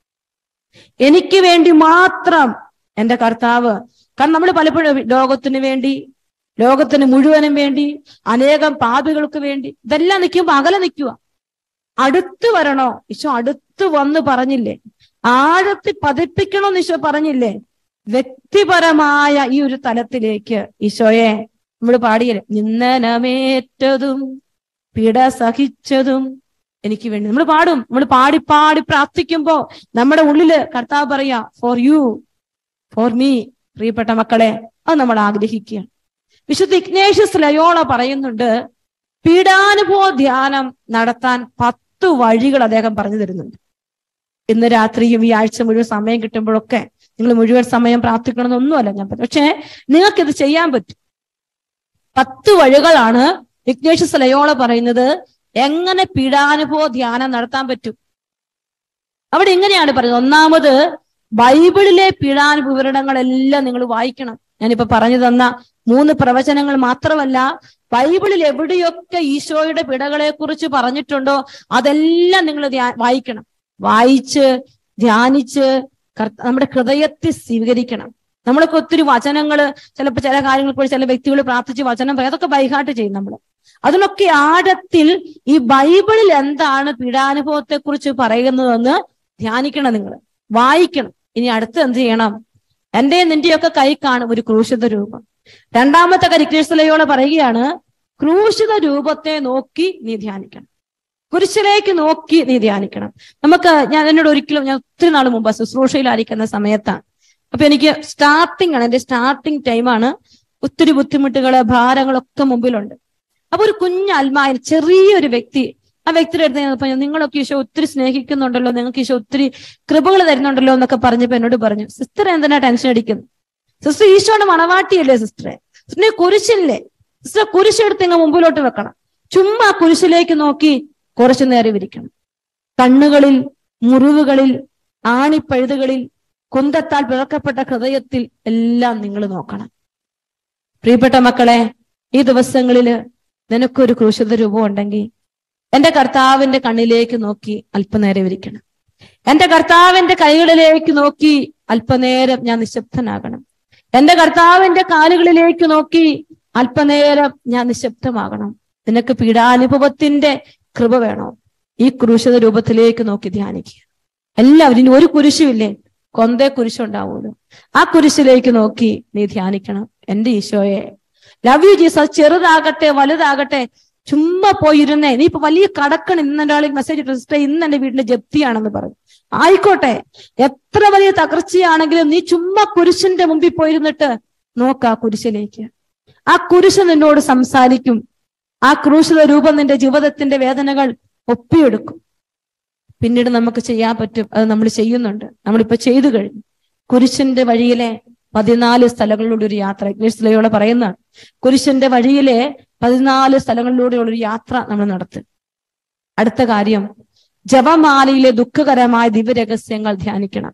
എനിക്ക് വേണ്ടി മാത്രം എന്റെ കർത്താവ് കാരണം നമ്മൾ പലപ്പോഴും ലോകത്തിന് വേണ്ടി ലോകത്തിന് മുഴുവനും വേണ്ടി അനേകം പാപികൾക്ക് വേണ്ടി ഇതെല്ലാം നിൽക്കുമ്പോ അകലെ നിൽക്കുക അടുത്ത് വരണോ ഈശോ അടുത്ത് വന്ന് പറഞ്ഞില്ലേ ആഴത്തിൽ പതിപ്പിക്കണമെന്ന് ഈശോ പറഞ്ഞില്ലേ വ്യക്തിപരമായ ഈ ഒരു തലത്തിലേക്ക് ഈശോയെ നമ്മൾ പാടിയല്ലേ നിന്ദനമേറ്റതും പിട സഹിച്ചതും എനിക്ക് വേണ്ടി നമ്മൾ പാടും നമ്മൾ പാടി പാടി പ്രാർത്ഥിക്കുമ്പോ നമ്മുടെ ഉള്ളില് കർത്താവ് പറയാ ഫോർ യു ഫോർ മീ പ്രിയപ്പെട്ട മക്കളെ അത് നമ്മൾ ആഗ്രഹിക്കുക വിശുദ്ധ ഇഗ്നേഷ്യസ് ലയോള പറയുന്നുണ്ട് പീഡാനുഭവ ധ്യാനം നടത്താൻ പത്ത് വഴികൾ അദ്ദേഹം പറഞ്ഞു തരുന്നുണ്ട് ഇന്ന് രാത്രിയും ഈ ആഴ്ച മുഴുവൻ സമയം കിട്ടുമ്പോഴൊക്കെ നിങ്ങൾ മുഴുവൻ സമയം പ്രാർത്ഥിക്കണമെന്നൊന്നുമല്ല ഞാൻ പറഞ്ഞു പക്ഷേ നിങ്ങൾക്കിത് ചെയ്യാൻ പറ്റും പത്ത് വഴികളാണ് ഇഗ്നേഷ്യസ് ലയോള പറയുന്നത് എങ്ങനെ പീഡാനുഭവ ധ്യാനം നടത്താൻ പറ്റും അവിടെ ഇങ്ങനെയാണ് പറയുന്നത് ഒന്നാമത് ബൈബിളിലെ പീഡാനുവിവരണങ്ങളെല്ലാം നിങ്ങൾ വായിക്കണം ഞാനിപ്പോ പറഞ്ഞു തന്ന മൂന്ന് പ്രവചനങ്ങൾ മാത്രമല്ല ബൈബിളിൽ എവിടെയൊക്കെ ഈശോയുടെ പിടകളെ കുറിച്ച് പറഞ്ഞിട്ടുണ്ടോ അതെല്ലാം നിങ്ങൾ വായിക്കണം വായിച്ച് ധ്യാനിച്ച് കർത്ത- നമ്മുടെ ഹൃദയത്തിൽ സ്വീകരിക്കണം നമ്മളൊക്കെ ഒത്തിരി വചനങ്ങള് ചിലപ്പോൾ ചില കാര്യങ്ങൾ കൂടി ചില വ്യക്തികൾ പ്രാർത്ഥിച്ച് വചനം പറയും അതൊക്കെ ബൈഹാട്ട് ചെയ്യും നമ്മൾ അതിനൊക്കെ ആഴത്തിൽ ഈ ബൈബിളിൽ എന്താണ് പീഡാനുഭവത്തെ കുറിച്ച് പറയുന്നതെന്ന് ധ്യാനിക്കണം നിങ്ങൾ വായിക്കണം ഇനി അടുത്ത് എന്ത് ചെയ്യണം എന്റെ നിന്റെയൊക്കെ കൈ കാണും ഒരു ക്രൂശിത രൂപം രണ്ടാമത്തെ കരിക്ലേശ്വലയോടെ പറയുകയാണ് ക്രൂശിത രൂപത്തെ നോക്കി നീ ധ്യാനിക്കണം കുരിശിലേക്ക് നോക്കി നീ ധ്യാനിക്കണം നമുക്ക് ഞാൻ എന്നോട് ഒരിക്കലും ഞാൻ ഒത്തിരി നാൾ മുമ്പ് ശുശ്രൂഷയിലായിരിക്കുന്ന സമയത്താണ് അപ്പൊ എനിക്ക് സ്റ്റാർട്ടിംഗ് ആണ് എന്റെ സ്റ്റാർട്ടിംഗ് ടൈമാണ് ഒത്തിരി ബുദ്ധിമുട്ടുകള് ഭാരങ്ങളൊക്കെ മുമ്പിലുണ്ട് അപ്പൊ ഒരു കുഞ്ഞ് അൽമായ ചെറിയൊരു വ്യക്തി ആ വ്യക്തിയുടെ അടുത്ത് ഞാൻ പറഞ്ഞു നിങ്ങളൊക്കെ ഈശോ ഒത്തിരി സ്നേഹിക്കുന്നുണ്ടല്ലോ നിങ്ങൾക്ക് ഈശോ ഒത്തിരി കൃപകൾ തരുന്നുണ്ടല്ലോ എന്നൊക്കെ പറഞ്ഞപ്പോ എന്നോട് പറഞ്ഞു സിസ്റ്റർ എന്തിനാ ടെൻഷൻ അടിക്കുന്നു സിസ്റ്റർ ഈശോയുടെ മണവാട്ടിയല്ലേ സിസ്റ്ററെ സിസ്റ്ററിനെ കുരിശില്ലേ സിസ്റ്റർ കുരിശെടുത്ത് ഇങ്ങ് മുമ്പിലോട്ട് വെക്കണം ചുമ്മാ കുരിശിലേക്ക് നോക്കി കുറച്ചു നേരം ഇരിക്കണം കണ്ണുകളിൽ മുറിവുകളിൽ ആണിപ്പഴുതുകളിൽ കുന്തത്താൽ പിളർക്കപ്പെട്ട ഹൃദയത്തിൽ എല്ലാം നിങ്ങൾ നോക്കണം പ്രിയപ്പെട്ട മക്കളെ ഈ ദിവസങ്ങളില് നിനക്കൊരു ക്രൂശിത രൂപം ഉണ്ടെങ്കിൽ എന്റെ കർത്താവിന്റെ കണ്ണിലേക്ക് നോക്കി അല്പനേരം ഇരിക്കണം എന്റെ കർത്താവിന്റെ കൈകളിലേക്ക് നോക്കി അല്പനേരം ഞാൻ നിശബ്ദനാകണം എന്റെ കർത്താവിന്റെ കാലുകളിലേക്ക് നോക്കി അല്പനേരം ഞാൻ നിശബ്ദമാകണം നിനക്ക് പീഡാനുഭവത്തിന്റെ കൃപ വേണോ ഈ ക്രൂശിത രൂപത്തിലേക്ക് നോക്കി ധ്യാനിക്കുക എല്ലാവരും ഇനി ഒരു കുരിശുമില്ലേ കൊന്തേ കുരിശുണ്ടാവുമല്ലോ ആ കുരിശിലേക്ക് നോക്കി നീ ധ്യാനിക്കണം എന്റെ ഈശോയെ ലവ് യു ജീസസ് ചെറുതാകട്ടെ വലുതാകട്ടെ ചുമ്മാ പോയിരുന്നേ നീ ഇപ്പൊ വലിയ കടക്കണ് ഇന്ന് ഒരാളിൽ മെസ്സേജ് ഇട്ടു സിസ്റ്റർ ഇന്ന് എന്റെ വീട്ടിലെ ജപ്തിയാണെന്ന് പറഞ്ഞു ആയിക്കോട്ടെ എത്ര വലിയ തകർച്ചയാണെങ്കിലും നീ ചുമ്മാ കുരിശിന്റെ മുമ്പിൽ പോയിരുന്നിട്ട് നോക്ക ആ കുരിശിലേക്ക് ആ കുരിശ് നിന്നോട് സംസാരിക്കും ആ ക്രൂശിത രൂപം നിന്റെ ജീവിതത്തിന്റെ വേദനകൾ ഒപ്പിയെടുക്കും പിന്നീട് നമുക്ക് ചെയ്യാൻ പറ്റും അത് നമ്മൾ ചെയ്യുന്നുണ്ട് നമ്മളിപ്പോ ചെയ്തു കഴിഞ്ഞു കുരിശിന്റെ വഴിയിലെ പതിനാല് സ്ഥലങ്ങളിലൂടെ ഒരു യാത്ര ഇഗ്നേഴ്സിലയോടെ പറയുന്നതാണ് കുരിശിന്റെ വഴിയിലെ പതിനാല് സ്ഥലങ്ങളിലൂടെയുള്ള ഒരു യാത്ര നമ്മൾ നടത്തും അടുത്ത കാര്യം ജപമാലയിലെ ദുഃഖകരമായ ദിവ്യരഹസ്യങ്ങൾ ധ്യാനിക്കണം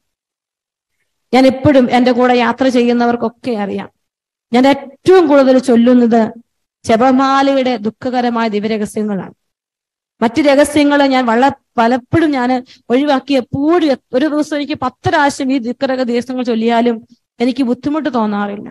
ഞാൻ എപ്പോഴും എന്റെ കൂടെ യാത്ര ചെയ്യുന്നവർക്കൊക്കെ അറിയാം ഞാൻ ഏറ്റവും കൂടുതൽ ചൊല്ലുന്നത് ജപമാലയുടെ ദുഃഖകരമായ ദിവ്യരഹസ്യങ്ങളാണ് മറ്റു രഹസ്യങ്ങൾ ഞാൻ വള പലപ്പോഴും ഞാൻ ഒഴിവാക്കി എപ്പോഴും ഒരു ദിവസം എനിക്ക് പത്ത് പ്രാവശ്യം ഈ ദുഃഖരക ദിവസങ്ങൾ ചൊല്ലിയാലും എനിക്ക് ബുദ്ധിമുട്ട് തോന്നാറില്ല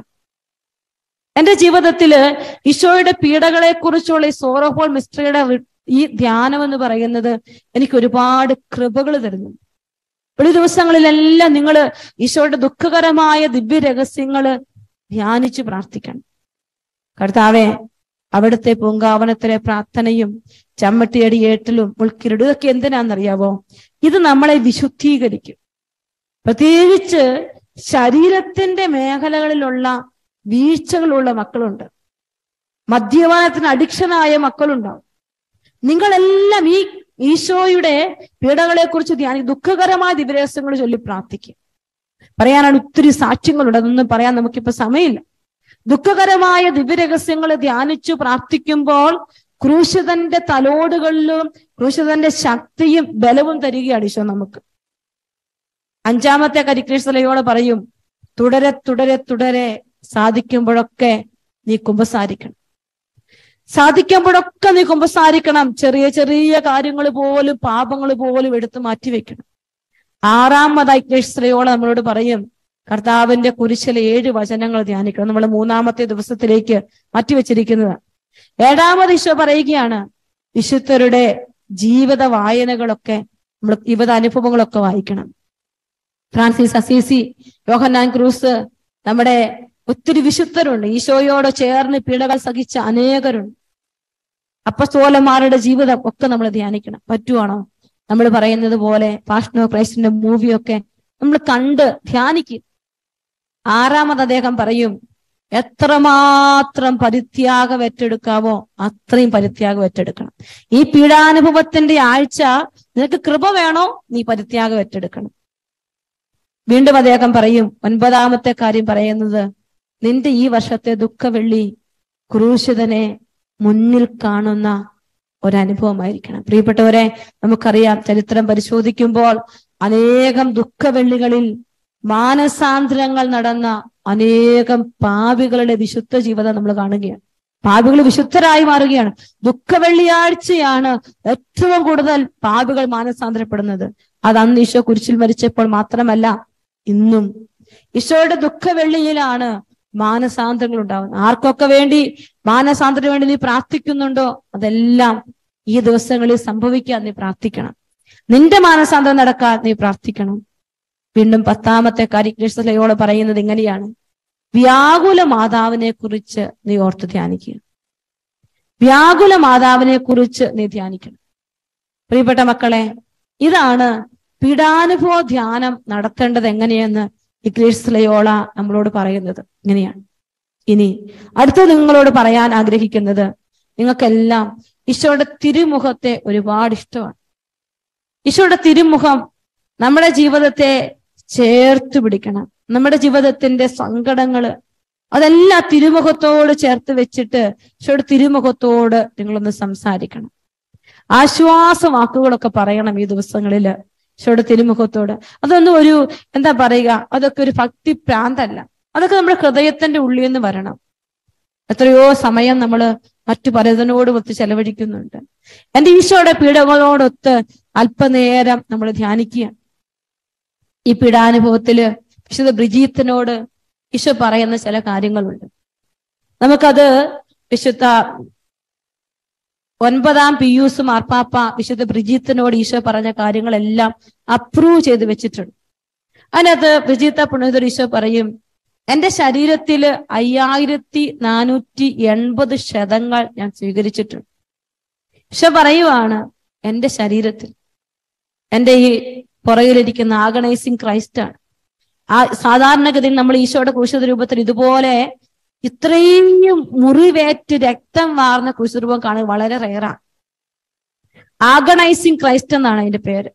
എന്റെ ജീവിതത്തില് ഈശോയുടെ പീഡകളെ കുറിച്ചുള്ള ഈ സോറോഹോൾ മിസ്ട്രിയുടെ ഈ ധ്യാനം എന്ന് പറയുന്നത് എനിക്ക് ഒരുപാട് കൃപകൾ തരുന്നു ഒരു ദിവസങ്ങളിലെല്ലാം നിങ്ങൾ ഈശോയുടെ ദുഃഖകരമായ ദിവ്യ രഹസ്യങ്ങള് ധ്യാനിച്ച് പ്രാർത്ഥിക്കണം കർത്താവെ അവിടുത്തെ പൂങ്കാവനത്തിലെ പ്രാർത്ഥനയും ചമ്മട്ടിയടി ഏട്ടലും ഉൾക്കിരടും ഇതൊക്കെ എന്തിനാണെന്നറിയാവോ ഇത് നമ്മളെ വിശുദ്ധീകരിക്കും പ്രത്യേകിച്ച് ശരീരത്തിന്റെ മേഖലകളിലുള്ള വീഴ്ചകളുള്ള മക്കളുണ്ട് മദ്യപാനത്തിന് അഡിക്ഷനായ മക്കളുണ്ടാവും നിങ്ങളെല്ലാം ഈ ഈശോയുടെ പീഡകളെ കുറിച്ച് ധ്യാനി ദുഃഖകരമായ ദിവരഹസ്യങ്ങൾ ചൊല്ലി പ്രാർത്ഥിക്കും പറയാനാണ് ഒത്തിരി സാക്ഷ്യങ്ങളുണ്ട് അതൊന്നും പറയാൻ നമുക്കിപ്പോ സമയമില്ല ദുഃഖകരമായ ദിവ്യരഹസ്യങ്ങൾ ധ്യാനിച്ചു പ്രാർത്ഥിക്കുമ്പോൾ ക്രൂശിതന്റെ തലോടുകളിലും ക്രൂശിതന്റെ ശക്തിയും ബലവും തരികയാണ് ഈശോ നമുക്ക് അഞ്ചാമത്തെ കരിക്രീശ്വലയോട് പറയും തുടരെ തുടരെ തുടരെ സാധിക്കുമ്പോഴൊക്കെ നീ കുമ്പസാരിക്കണം സാധിക്കുമ്പോഴൊക്കെ നീ കുമ്പസാരിക്കണം ചെറിയ ചെറിയ കാര്യങ്ങൾ പോലും പാപങ്ങൾ പോലും എടുത്തു മാറ്റി വെക്കണം ആറാമതായി ക്ലേശ്വരയോട് നമ്മളോട് പറയും കർത്താവിന്റെ കുരിശിലെ ഏഴ് വചനങ്ങൾ ധ്യാനിക്കണം നമ്മൾ മൂന്നാമത്തെ ദിവസത്തിലേക്ക് മാറ്റിവെച്ചിരിക്കുന്നത് ഏഴാമത് ഈശോ പറയുകയാണ് വിശുദ്ധരുടെ ജീവിത വായനകളൊക്കെ നമ്മൾ ജീവിത അനുഭവങ്ങളൊക്കെ വായിക്കണം ഫ്രാൻസിസ് അസീസി യോഹന്നാൻ ക്രൂസ് നമ്മുടെ ഒത്തിരി വിശുദ്ധരുണ്ട് ഈശോയോട് ചേർന്ന് പീഡകൾ സഹിച്ച അനേകരുണ്ട് അപ്പസ്തോലന്മാരുടെ ജീവിതം ഒക്കെ നമ്മൾ ധ്യാനിക്കണം പറ്റുവാണോ നമ്മൾ പറയുന്നത് പോലെ പാഷനോ ക്രൈസ്റ്റിന്റെ മൂവിയൊക്കെ നമ്മൾ കണ്ട് ധ്യാനിക്കും ആറാമത് അദ്ദേഹം പറയും എത്രമാത്രം പരിത്യാഗം ഏറ്റെടുക്കാവോ അത്രയും പരിത്യാഗം ഏറ്റെടുക്കണം ഈ പീഡാനുഭവത്തിന്റെ ആഴ്ച നിനക്ക് കൃപ വേണോ നീ പരിത്യാഗം ഏറ്റെടുക്കണം വീണ്ടും അദ്ദേഹം പറയും ഒൻപതാമത്തെ കാര്യം പറയുന്നത് നിന്റെ ഈ വർഷത്തെ ദുഃഖവെള്ളി ക്രൂശിതനെ മുന്നിൽ കാണുന്ന ഒരനുഭവമായിരിക്കണം പ്രിയപ്പെട്ടവരെ നമുക്കറിയാം ചരിത്രം പരിശോധിക്കുമ്പോൾ അനേകം ദുഃഖവെള്ളികളിൽ മാനസാന്തരങ്ങൾ നടന്ന അനേകം പാപികളുടെ വിശുദ്ധ ജീവിതം നമ്മൾ കാണുകയാണ് പാപികൾ വിശുദ്ധരായി മാറുകയാണ് ദുഃഖവെള്ളിയാഴ്ചയാണ് ഏറ്റവും കൂടുതൽ പാപികൾ മാനസാന്തരപ്പെടുന്നത് അത് അന്ന് ഈശോ കുരിശിൽ മരിച്ചപ്പോൾ മാത്രമല്ല ഇന്നും ഈശോയുടെ ദുഃഖവെള്ളിയിലാണ് മാനസാന്തരങ്ങൾ ഉണ്ടാവുന്നത് ആർക്കൊക്കെ വേണ്ടി മാനസാന്തരത്തിന് വേണ്ടി നീ പ്രാർത്ഥിക്കുന്നുണ്ടോ അതെല്ലാം ഈ ദിവസങ്ങളിൽ സംഭവിക്കാൻ നീ പ്രാർത്ഥിക്കണം നിന്റെ മാനസാന്തരം നടക്കാൻ നീ പ്രാർത്ഥിക്കണം വീണ്ടും പത്താമത്തെ കാര്യം പറയുന്നത് ഇങ്ങനെയാണ് വ്യാകുല മാതാവിനെ കുറിച്ച് നീ ഓർത്ത് ധ്യാനിക്കുക വ്യാകുല മാതാവിനെ കുറിച്ച് നീ ധ്യാനിക്കണം പ്രിയപ്പെട്ട മക്കളെ ഇതാണ് പീഡാനുഭവ ധ്യാനം നടത്തേണ്ടത് എങ്ങനെയെന്ന് ഇഗ്രീസ്ലയോള നമ്മളോട് പറയുന്നത് ഇങ്ങനെയാണ് ഇനി അടുത്ത നിങ്ങളോട് പറയാൻ ആഗ്രഹിക്കുന്നത് നിങ്ങൾക്കെല്ലാം ഈശോയുടെ തിരുമുഖത്തെ ഒരുപാട് ഇഷ്ടമാണ് ഈശോയുടെ തിരുമുഖം നമ്മുടെ ജീവിതത്തെ ചേർത്ത് പിടിക്കണം നമ്മുടെ ജീവിതത്തിന്റെ സങ്കടങ്ങള് അതെല്ലാം തിരുമുഖത്തോട് ചേർത്ത് വെച്ചിട്ട് ഈശോയുടെ തിരുമുഖത്തോട് നിങ്ങളൊന്ന് സംസാരിക്കണം ആശ്വാസ വാക്കുകളൊക്കെ പറയണം ഈ ദിവസങ്ങളില് ഈശോയുടെ തിരുമുഖത്തോട് അതൊന്നും ഒരു എന്താ പറയുക അതൊക്കെ ഒരു ഭക്തി പ്രാന്തല്ല അതൊക്കെ നമ്മുടെ ഹൃദയത്തിന്റെ ഉള്ളിൽ നിന്ന് വരണം എത്രയോ സമയം നമ്മൾ മറ്റു പലതിനോട് ഒത്ത് ചെലവഴിക്കുന്നുണ്ട് എന്റെ ഈശോയുടെ പീഡകളോടൊത്ത് അല്പനേരം നമ്മൾ ധ്യാനിക്കുക ഈ പീഡാനുഭവത്തില് വിശുദ്ധ ബ്രിജീത്തിനോട് ഈശോ പറയുന്ന ചില കാര്യങ്ങളുണ്ട് നമുക്കത് വിശുദ്ധ ഒൻപതാം പിയൂസ് മാർപ്പാപ്പ വിശുദ്ധ ബ്രിജീത്തിനോട് ഈശോ പറഞ്ഞ കാര്യങ്ങളെല്ലാം അപ്രൂവ് ചെയ്ത് വെച്ചിട്ടുണ്ട് അതിനകത്ത് ബ്രിജീത്ത പുണ്യതോട് ഈശോ പറയും എന്റെ ശരീരത്തില് അയ്യായിരത്തി നാനൂറ്റി എൺപത് ശതങ്ങൾ ഞാൻ സ്വീകരിച്ചിട്ടുണ്ട് ഈശോ പറയുവാണ് എന്റെ ശരീരത്തിൽ എന്റെ ഈ പുറകിലിരിക്കുന്ന ആഗണൈസിങ് ക്രൈസ്റ്റ് ആണ് ആ സാധാരണഗതിയിൽ നമ്മൾ ഈശോയുടെ ക്രൂശിത രൂപത്തിൽ ഇതുപോലെ ഇത്രയും മുറിവേറ്റ് രക്തം വാർന്ന ക്രൂശിത രൂപം കാണുക വളരെ റെയറാണ് ആഗണൈസിങ് ക്രൈസ്റ്റ് എന്നാണ് അതിന്റെ പേര്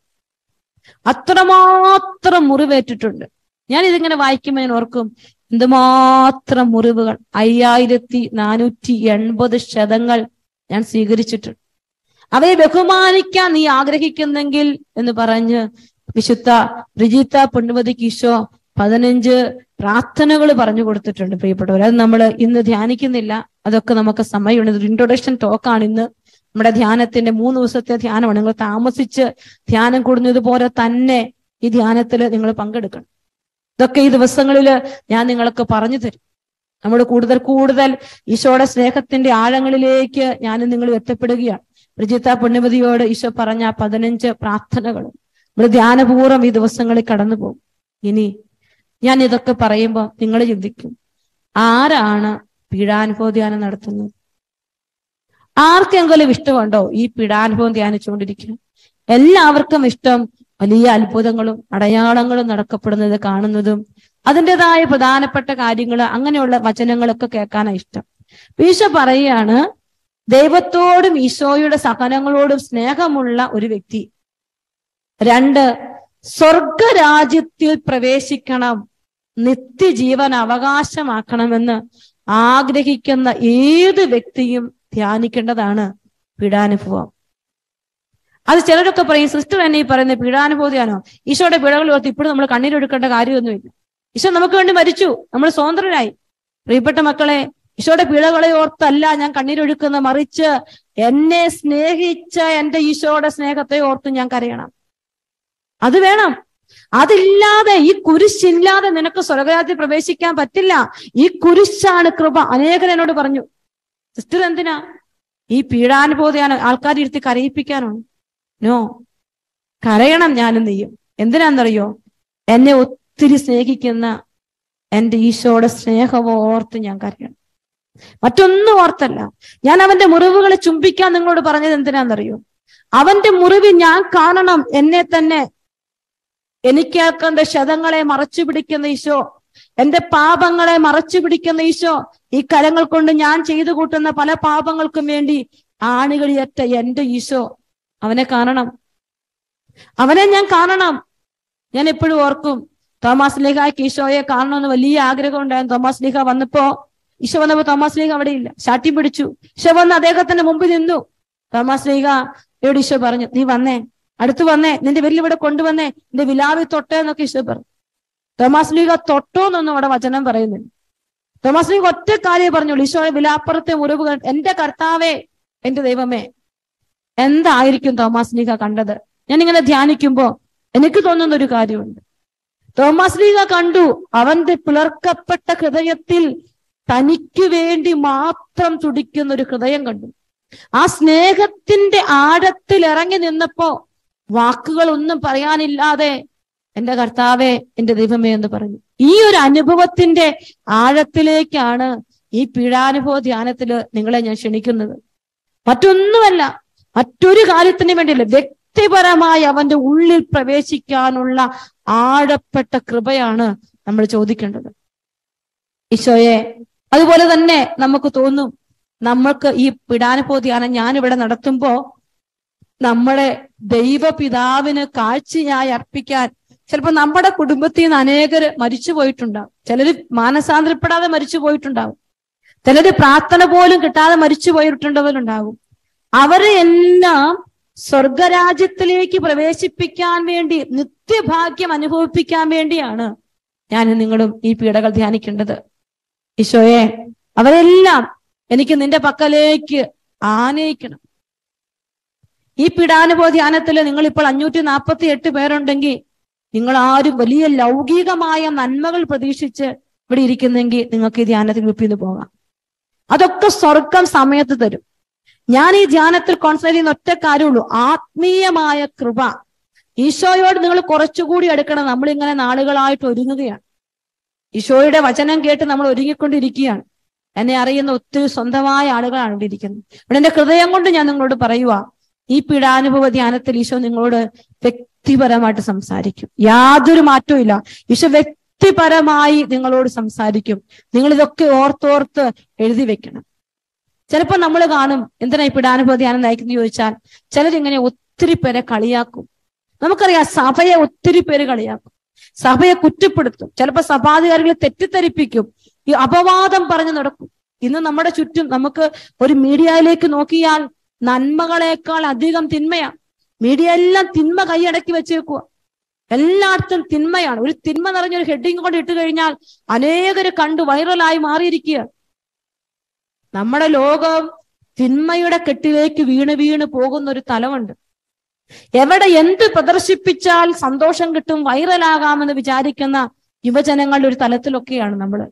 അത്രമാത്രം മുറിവേറ്റിട്ടുണ്ട് ഞാൻ ഇതിങ്ങനെ വായിക്കുമ്പോൾ ഞാൻ ഓർക്കും എന്തുമാത്രം മുറിവുകൾ അയ്യായിരത്തി നാനൂറ്റി എൺപത് ശതങ്ങൾ ഞാൻ സ്വീകരിച്ചിട്ടുണ്ട് അവയെ ബഹുമാനിക്കാൻ നീ ആഗ്രഹിക്കുന്നെങ്കിൽ എന്ന് പറഞ്ഞ് വിശുദ്ധ റിജിത്ത പുണ്യവതിക്ക് ഈശോ പതിനഞ്ച് പ്രാർത്ഥനകൾ പറഞ്ഞു കൊടുത്തിട്ടുണ്ട് പ്രിയപ്പെട്ടവർ അത് നമ്മൾ ഇന്ന് ധ്യാനിക്കുന്നില്ല അതൊക്കെ നമുക്ക് സമയമുണ്ട് ഇതൊരു ഇൻട്രൊഡക്ഷൻ ടോക്കാണ് ഇന്ന് നമ്മുടെ ധ്യാനത്തിന്റെ മൂന്ന് ദിവസത്തെ ധ്യാനമാണ് നിങ്ങൾ താമസിച്ച് ധ്യാനം കൂടുന്നത് പോലെ തന്നെ ഈ ധ്യാനത്തിൽ നിങ്ങൾ പങ്കെടുക്കണം ഇതൊക്കെ ഈ ദിവസങ്ങളിൽ ഞാൻ നിങ്ങൾക്ക് പറഞ്ഞു തരും നമ്മൾ കൂടുതൽ കൂടുതൽ ഈശോയുടെ സ്നേഹത്തിന്റെ ആഴങ്ങളിലേക്ക് ഞാൻ നിങ്ങൾ എത്തപ്പെടുകയാണ് പ്രജിത്ത പുണ്യവതിയോട് ഈശോ പറഞ്ഞ ആ പതിനഞ്ച് പ്രാർത്ഥനകൾ നമ്മൾ ധ്യാനപൂർവ്വം ഈ ദിവസങ്ങളിൽ കടന്നു പോകും ഇനി ഞാൻ ഇതൊക്കെ പറയുമ്പോൾ നിങ്ങൾ ചിന്തിക്കും ആരാണ് പീഡാനുഭവ ധ്യാനം നടത്തുന്നത് ആർക്കെങ്കിലും ഇഷ്ടമുണ്ടോ ഈ പീഡാനുഭവം ധ്യാനിച്ചുകൊണ്ടിരിക്കുക എല്ലാവർക്കും ഇഷ്ടം വലിയ അത്ഭുതങ്ങളും അടയാളങ്ങളും നടക്കപ്പെടുന്നത് കാണുന്നതും അതിൻ്റെതായ പ്രധാനപ്പെട്ട കാര്യങ്ങൾ അങ്ങനെയുള്ള വചനങ്ങളൊക്കെ കേൾക്കാനാണ് ഇഷ്ടം ഈശോ പറയുകയാണ് ദൈവത്തോടും ഈശോയുടെ സഹനങ്ങളോടും സ്നേഹമുള്ള ഒരു വ്യക്തി രണ്ട് സ്വർഗരാജ്യത്തിൽ പ്രവേശിക്കണം നിത്യജീവൻ അവകാശമാക്കണമെന്ന് ആഗ്രഹിക്കുന്ന ഏത് വ്യക്തിയും ധ്യാനിക്കേണ്ടതാണ് പീഡാനുഭവം അത് ചിലരൊക്കെ പറയും സിസ്റ്റർ തന്നെ ഈ പറയുന്ന പീഡാനുഭൂതിയാണോ ഈശോയുടെ പീഡകൾ ഓർത്ത് ഇപ്പോഴും നമ്മൾ കണ്ണീരൊടുക്കേണ്ട കാര്യമൊന്നുമില്ല ഈശോ നമുക്ക് വേണ്ടി മരിച്ചു നമ്മൾ സ്വതന്ത്രരായി പ്രിയപ്പെട്ട മക്കളെ ഈശോയുടെ പീഡകളെ ഓർത്തല്ല ഞാൻ കണ്ണീരൊഴുക്കുന്ന മറിച്ച് എന്നെ സ്നേഹിച്ച എന്റെ ഈശോയുടെ സ്നേഹത്തെ ഓർത്ത് ഞാൻ കരയണം അത് വേണം അതില്ലാതെ ഈ കുരിശില്ലാതെ നിനക്ക് സ്വർഗരാജ്യത്തിൽ പ്രവേശിക്കാൻ പറ്റില്ല ഈ കുരിശാണ് കൃപ അനേകൻ എന്നോട് പറഞ്ഞു സിസ്റ്റർ എന്തിനാ ഈ പീഡാനുഭൂതിയാണ് ആൾക്കാർ ഇരുത്തി കരയിപ്പിക്കാനാണ് നോ കരയണം ഞാനും നീയും എന്തിനാന്നറിയോ എന്നെ ഒത്തിരി സ്നേഹിക്കുന്ന എന്റെ ഈശോയുടെ സ്നേഹം ഓർത്ത് ഞാൻ കരയണം മറ്റൊന്നും ഓർത്തല്ല ഞാൻ അവന്റെ മുറിവുകളെ ചുംബിക്കാൻ നിങ്ങളോട് പറഞ്ഞത് എന്തിനാന്നറിയോ അവന്റെ മുറിവ് ഞാൻ കാണണം എന്നെ തന്നെ എനിക്കേൽക്കേണ്ട ശതങ്ങളെ മറച്ചു പിടിക്കുന്ന ഈശോ എന്റെ പാപങ്ങളെ മറച്ചു പിടിക്കുന്ന ഈശോ ഈ കരങ്ങൾ കൊണ്ട് ഞാൻ ചെയ്തു കൂട്ടുന്ന പല പാപങ്ങൾക്കും വേണ്ടി ആണികളിയറ്റ എന്റെ ഈശോ അവനെ കാണണം അവനെ ഞാൻ കാണണം ഞാൻ എപ്പോഴും ഓർക്കും തോമസ് ലിഹായ്ക്ക് ഈശോയെ കാണണമെന്ന് വലിയ ആഗ്രഹം ഉണ്ടായിരുന്നു തോമസ് ലിഹ വന്നപ്പോ ഈശോ വന്നപ്പോ തോമസ് ലീഗ അവിടെ ഇല്ല ശാട്ടി പിടിച്ചു ഈശോ വന്ന് അദ്ദേഹത്തിന്റെ മുമ്പിൽ നിന്നു തോമസ് ലീഗ എവിടെ ഈശോ പറഞ്ഞു നീ വന്നേ അടുത്ത് വന്നേ നിന്റെ വിരൽ ഇവിടെ കൊണ്ടുവന്നേ നിന്റെ വിലാവി തൊട്ടേ എന്നൊക്കെ ഈശോ പറഞ്ഞു തോമാസ് ലീഗ തൊട്ടോ എന്നൊന്നും അവിടെ വചനം പറയുന്നില്ല തോമാസ് ലീഗ ഒറ്റ കാര്യം പറഞ്ഞോളൂ ഈശോയുടെ വിലാപ്പുറത്തെ മുറിവ് കണ്ട് എന്റെ കർത്താവേ എന്റെ ദൈവമേ എന്തായിരിക്കും തോമാസ് ലീഗ കണ്ടത് ഞാൻ ഇങ്ങനെ ധ്യാനിക്കുമ്പോ എനിക്ക് തോന്നുന്ന ഒരു കാര്യമുണ്ട് തോമാസ് ലീഗ കണ്ടു അവന്റെ പിളർക്കപ്പെട്ട ഹൃദയത്തിൽ തനിക്ക് വേണ്ടി മാത്രം തുടിക്കുന്ന ഒരു ഹൃദയം കണ്ടു ആ സ്നേഹത്തിന്റെ ആഴത്തിൽ ഇറങ്ങി നിന്നപ്പോ വാക്കുകൾ ഒന്നും പറയാനില്ലാതെ എന്റെ കർത്താവേ എന്റെ ദൈവമേ എന്ന് പറഞ്ഞു ഈ ഒരു അനുഭവത്തിന്റെ ആഴത്തിലേക്കാണ് ഈ പീഡാനുഭവ ധ്യാനത്തിൽ നിങ്ങളെ ഞാൻ ക്ഷണിക്കുന്നത് മറ്റൊന്നുമല്ല മറ്റൊരു കാര്യത്തിന് വേണ്ടിയല്ല വ്യക്തിപരമായി അവന്റെ ഉള്ളിൽ പ്രവേശിക്കാനുള്ള ആഴപ്പെട്ട കൃപയാണ് നമ്മൾ ചോദിക്കേണ്ടത് ഈശോയെ അതുപോലെ തന്നെ നമുക്ക് തോന്നും നമ്മൾക്ക് ഈ പിടാനുഭവ ധ്യാനം ഞാൻ ഇവിടെ നടത്തുമ്പോ നമ്മളെ ദൈവപിതാവിന് കാഴ്ചയായി അർപ്പിക്കാൻ ചിലപ്പോൾ നമ്മുടെ കുടുംബത്തിൽ നിന്ന് അനേകര് മരിച്ചു പോയിട്ടുണ്ടാവും ചിലര് മാനസാന്തരപ്പെടാതെ മരിച്ചു പോയിട്ടുണ്ടാവും ചിലര് പ്രാർത്ഥന പോലും കിട്ടാതെ മരിച്ചു പോയിട്ടുണ്ടവരുണ്ടാകും അവരെ എല്ലാം സ്വർഗരാജ്യത്തിലേക്ക് പ്രവേശിപ്പിക്കാൻ വേണ്ടി നിത്യഭാഗ്യം അനുഭവിപ്പിക്കാൻ വേണ്ടിയാണ് ഞാൻ നിങ്ങളും ഈ പീഡകൾ ധ്യാനിക്കേണ്ടത് ഈശോയെ അവരെല്ലാം എനിക്ക് നിന്റെ പക്കലേക്ക് ആനയിക്കണം ഈ പീഡാനുഭവ ധ്യാനത്തിൽ നിങ്ങൾ ഇപ്പോൾ അഞ്ഞൂറ്റി നാൽപ്പത്തി എട്ട് പേരുണ്ടെങ്കിൽ നിങ്ങൾ ആരും വലിയ ലൗകികമായ നന്മകൾ പ്രതീക്ഷിച്ച് ഇവിടെ ഇരിക്കുന്നെങ്കിൽ നിങ്ങൾക്ക് ഈ ധ്യാനത്തിൽ ഗ്രൂപ്പിൽ നിന്ന് പോകാം അതൊക്കെ സ്വർഗം സമയത്ത് തരും ഞാൻ ഈ ധ്യാനത്തിൽ കോൺസെൻട്രേറ്റ് ചെയ്യുന്ന ഒറ്റ കാര്യമുള്ളൂ ആത്മീയമായ കൃപ ഈശോയോട് നിങ്ങൾ കുറച്ചുകൂടി എടുക്കണം നമ്മൾ ഇങ്ങനെ നാളുകളായിട്ട് ഒരുങ്ങുകയാണ് ഈശോയുടെ വചനം കേട്ട് നമ്മൾ ഒരുങ്ങിക്കൊണ്ടിരിക്കുകയാണ് എന്നെ അറിയുന്ന ഒത്തിരി സ്വന്തമായ ആളുകളാണ് ഇവിടെ ഇരിക്കുന്നത് ഇവിടെ എന്റെ ഹൃദയം കൊണ്ട് ഞാൻ നിങ്ങളോട് പറയുക ഈ പീഡാനുഭവ ധ്യാനത്തിൽ ഈശോ നിങ്ങളോട് വ്യക്തിപരമായിട്ട് സംസാരിക്കും യാതൊരു മാറ്റവും ഇല്ല ഈശോ വ്യക്തിപരമായി നിങ്ങളോട് സംസാരിക്കും നിങ്ങൾ ഇതൊക്കെ ഓർത്തോർത്ത് എഴുതി വെക്കണം ചിലപ്പോൾ നമ്മൾ കാണും എന്തിനാ ഈ പീഡാനുഭവ ധ്യാനം നയിക്കുന്നു ചോദിച്ചാൽ ചിലരിങ്ങനെ ഒത്തിരി പേരെ കളിയാക്കും നമുക്കറിയാം സഭയെ ഒത്തിരി പേര് കളിയാക്കും സഭയെ കുറ്റപ്പെടുത്തും ചിലപ്പോൾ സഭാധികാരികളെ തെറ്റിദ്ധരിപ്പിക്കും ഈ അപവാദം പറഞ്ഞു നടക്കും ഇന്ന് നമ്മുടെ ചുറ്റും നമുക്ക് ഒരു മീഡിയയിലേക്ക് നോക്കിയാൽ നന്മകളെക്കാൾ അധികം തിന്മയാ മീഡിയ എല്ലാം തിന്മ കൈയടക്കി വെച്ചേക്കുക എല്ലായിടത്തും തിന്മയാണ് ഒരു തിന്മ നിറഞ്ഞൊരു ഹെഡിങ് കൊണ്ട് ഇട്ട് കഴിഞ്ഞാൽ അനേകര് കണ്ടു വൈറലായി മാറിയിരിക്കുക നമ്മുടെ ലോകം തിന്മയുടെ കെട്ടിലേക്ക് വീണ് വീണ് പോകുന്ന ഒരു തലമുണ്ട് എവിടെ എന്ത് പ്രദർശിപ്പിച്ചാൽ സന്തോഷം കിട്ടും വൈറലാകാമെന്ന് വിചാരിക്കുന്ന യുവജനങ്ങളുടെ ഒരു തലത്തിലൊക്കെയാണ് നമ്മൾ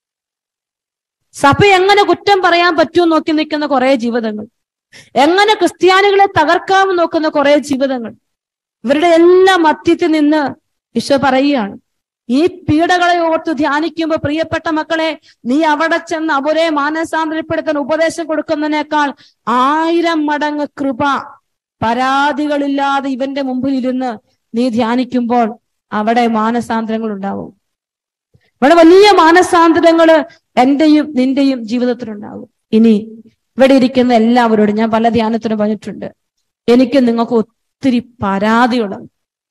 സഭ എങ്ങനെ കുറ്റം പറയാൻ പറ്റുമോ നോക്കി നിൽക്കുന്ന കുറെ ജീവിതങ്ങൾ എങ്ങനെ ക്രിസ്ത്യാനികളെ തകർക്കാമെന്ന് നോക്കുന്ന കുറെ ജീവിതങ്ങൾ ഇവരുടെ എല്ലാം മധ്യത്തിൽ നിന്ന് ഈശോ പറയുകയാണ് ഈ പീഡകളെ ഓർത്ത് ധ്യാനിക്കുമ്പോൾ പ്രിയപ്പെട്ട മക്കളെ നീ അവിടെ ചെന്ന് അവരെ മാനസാന്തരപ്പെടുത്താൻ ഉപദേശം കൊടുക്കുന്നതിനേക്കാൾ ആയിരം മടങ്ങ് കൃപ പരാതികളില്ലാതെ ഇവന്റെ മുമ്പിൽ ഇരുന്ന് നീ ധ്യാനിക്കുമ്പോൾ അവിടെ മാനസാന്തരങ്ങൾ ഉണ്ടാവും ഇവിടെ വലിയ മാനസാന്തരങ്ങള് എന്റെയും നിന്റെയും ജീവിതത്തിലുണ്ടാകും ഇനി ഇവിടെ ഇരിക്കുന്ന എല്ലാവരോടും ഞാൻ പല ധ്യാനത്തിനും പറഞ്ഞിട്ടുണ്ട് എനിക്ക് നിങ്ങൾക്ക് ഒത്തിരി പരാതിയുള്ളത്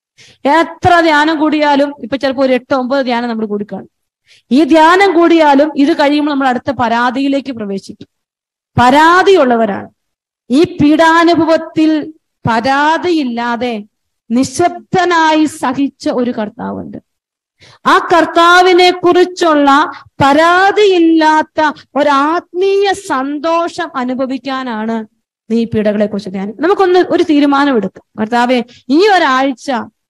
എത്ര ധ്യാനം കൂടിയാലും ഇപ്പൊ ചിലപ്പോൾ ഒരു എട്ടോ ഒമ്പത് ധ്യാനം നമ്മൾ കൂടിക്കാണും ഈ ധ്യാനം കൂടിയാലും ഇത് കഴിയുമ്പോൾ നമ്മൾ അടുത്ത പരാതിയിലേക്ക് പ്രവേശിക്കും പരാതിയുള്ളവരാണ് ഈ പീഡാനുഭവത്തിൽ പരാതിയില്ലാതെ നിശബ്ദനായി സഹിച്ച ഒരു കർത്താവുണ്ട് ആ കർത്താവിനെ കുറിച്ചുള്ള പരാതിയില്ലാത്ത ഒരാത്മീയ സന്തോഷം അനുഭവിക്കാനാണ് നീ പീഡകളെ കുറിച്ച് ധ്യാനം നമുക്കൊന്ന് ഒരു തീരുമാനം എടുക്കാം കർത്താവെ ഈ ഒരാഴ്ച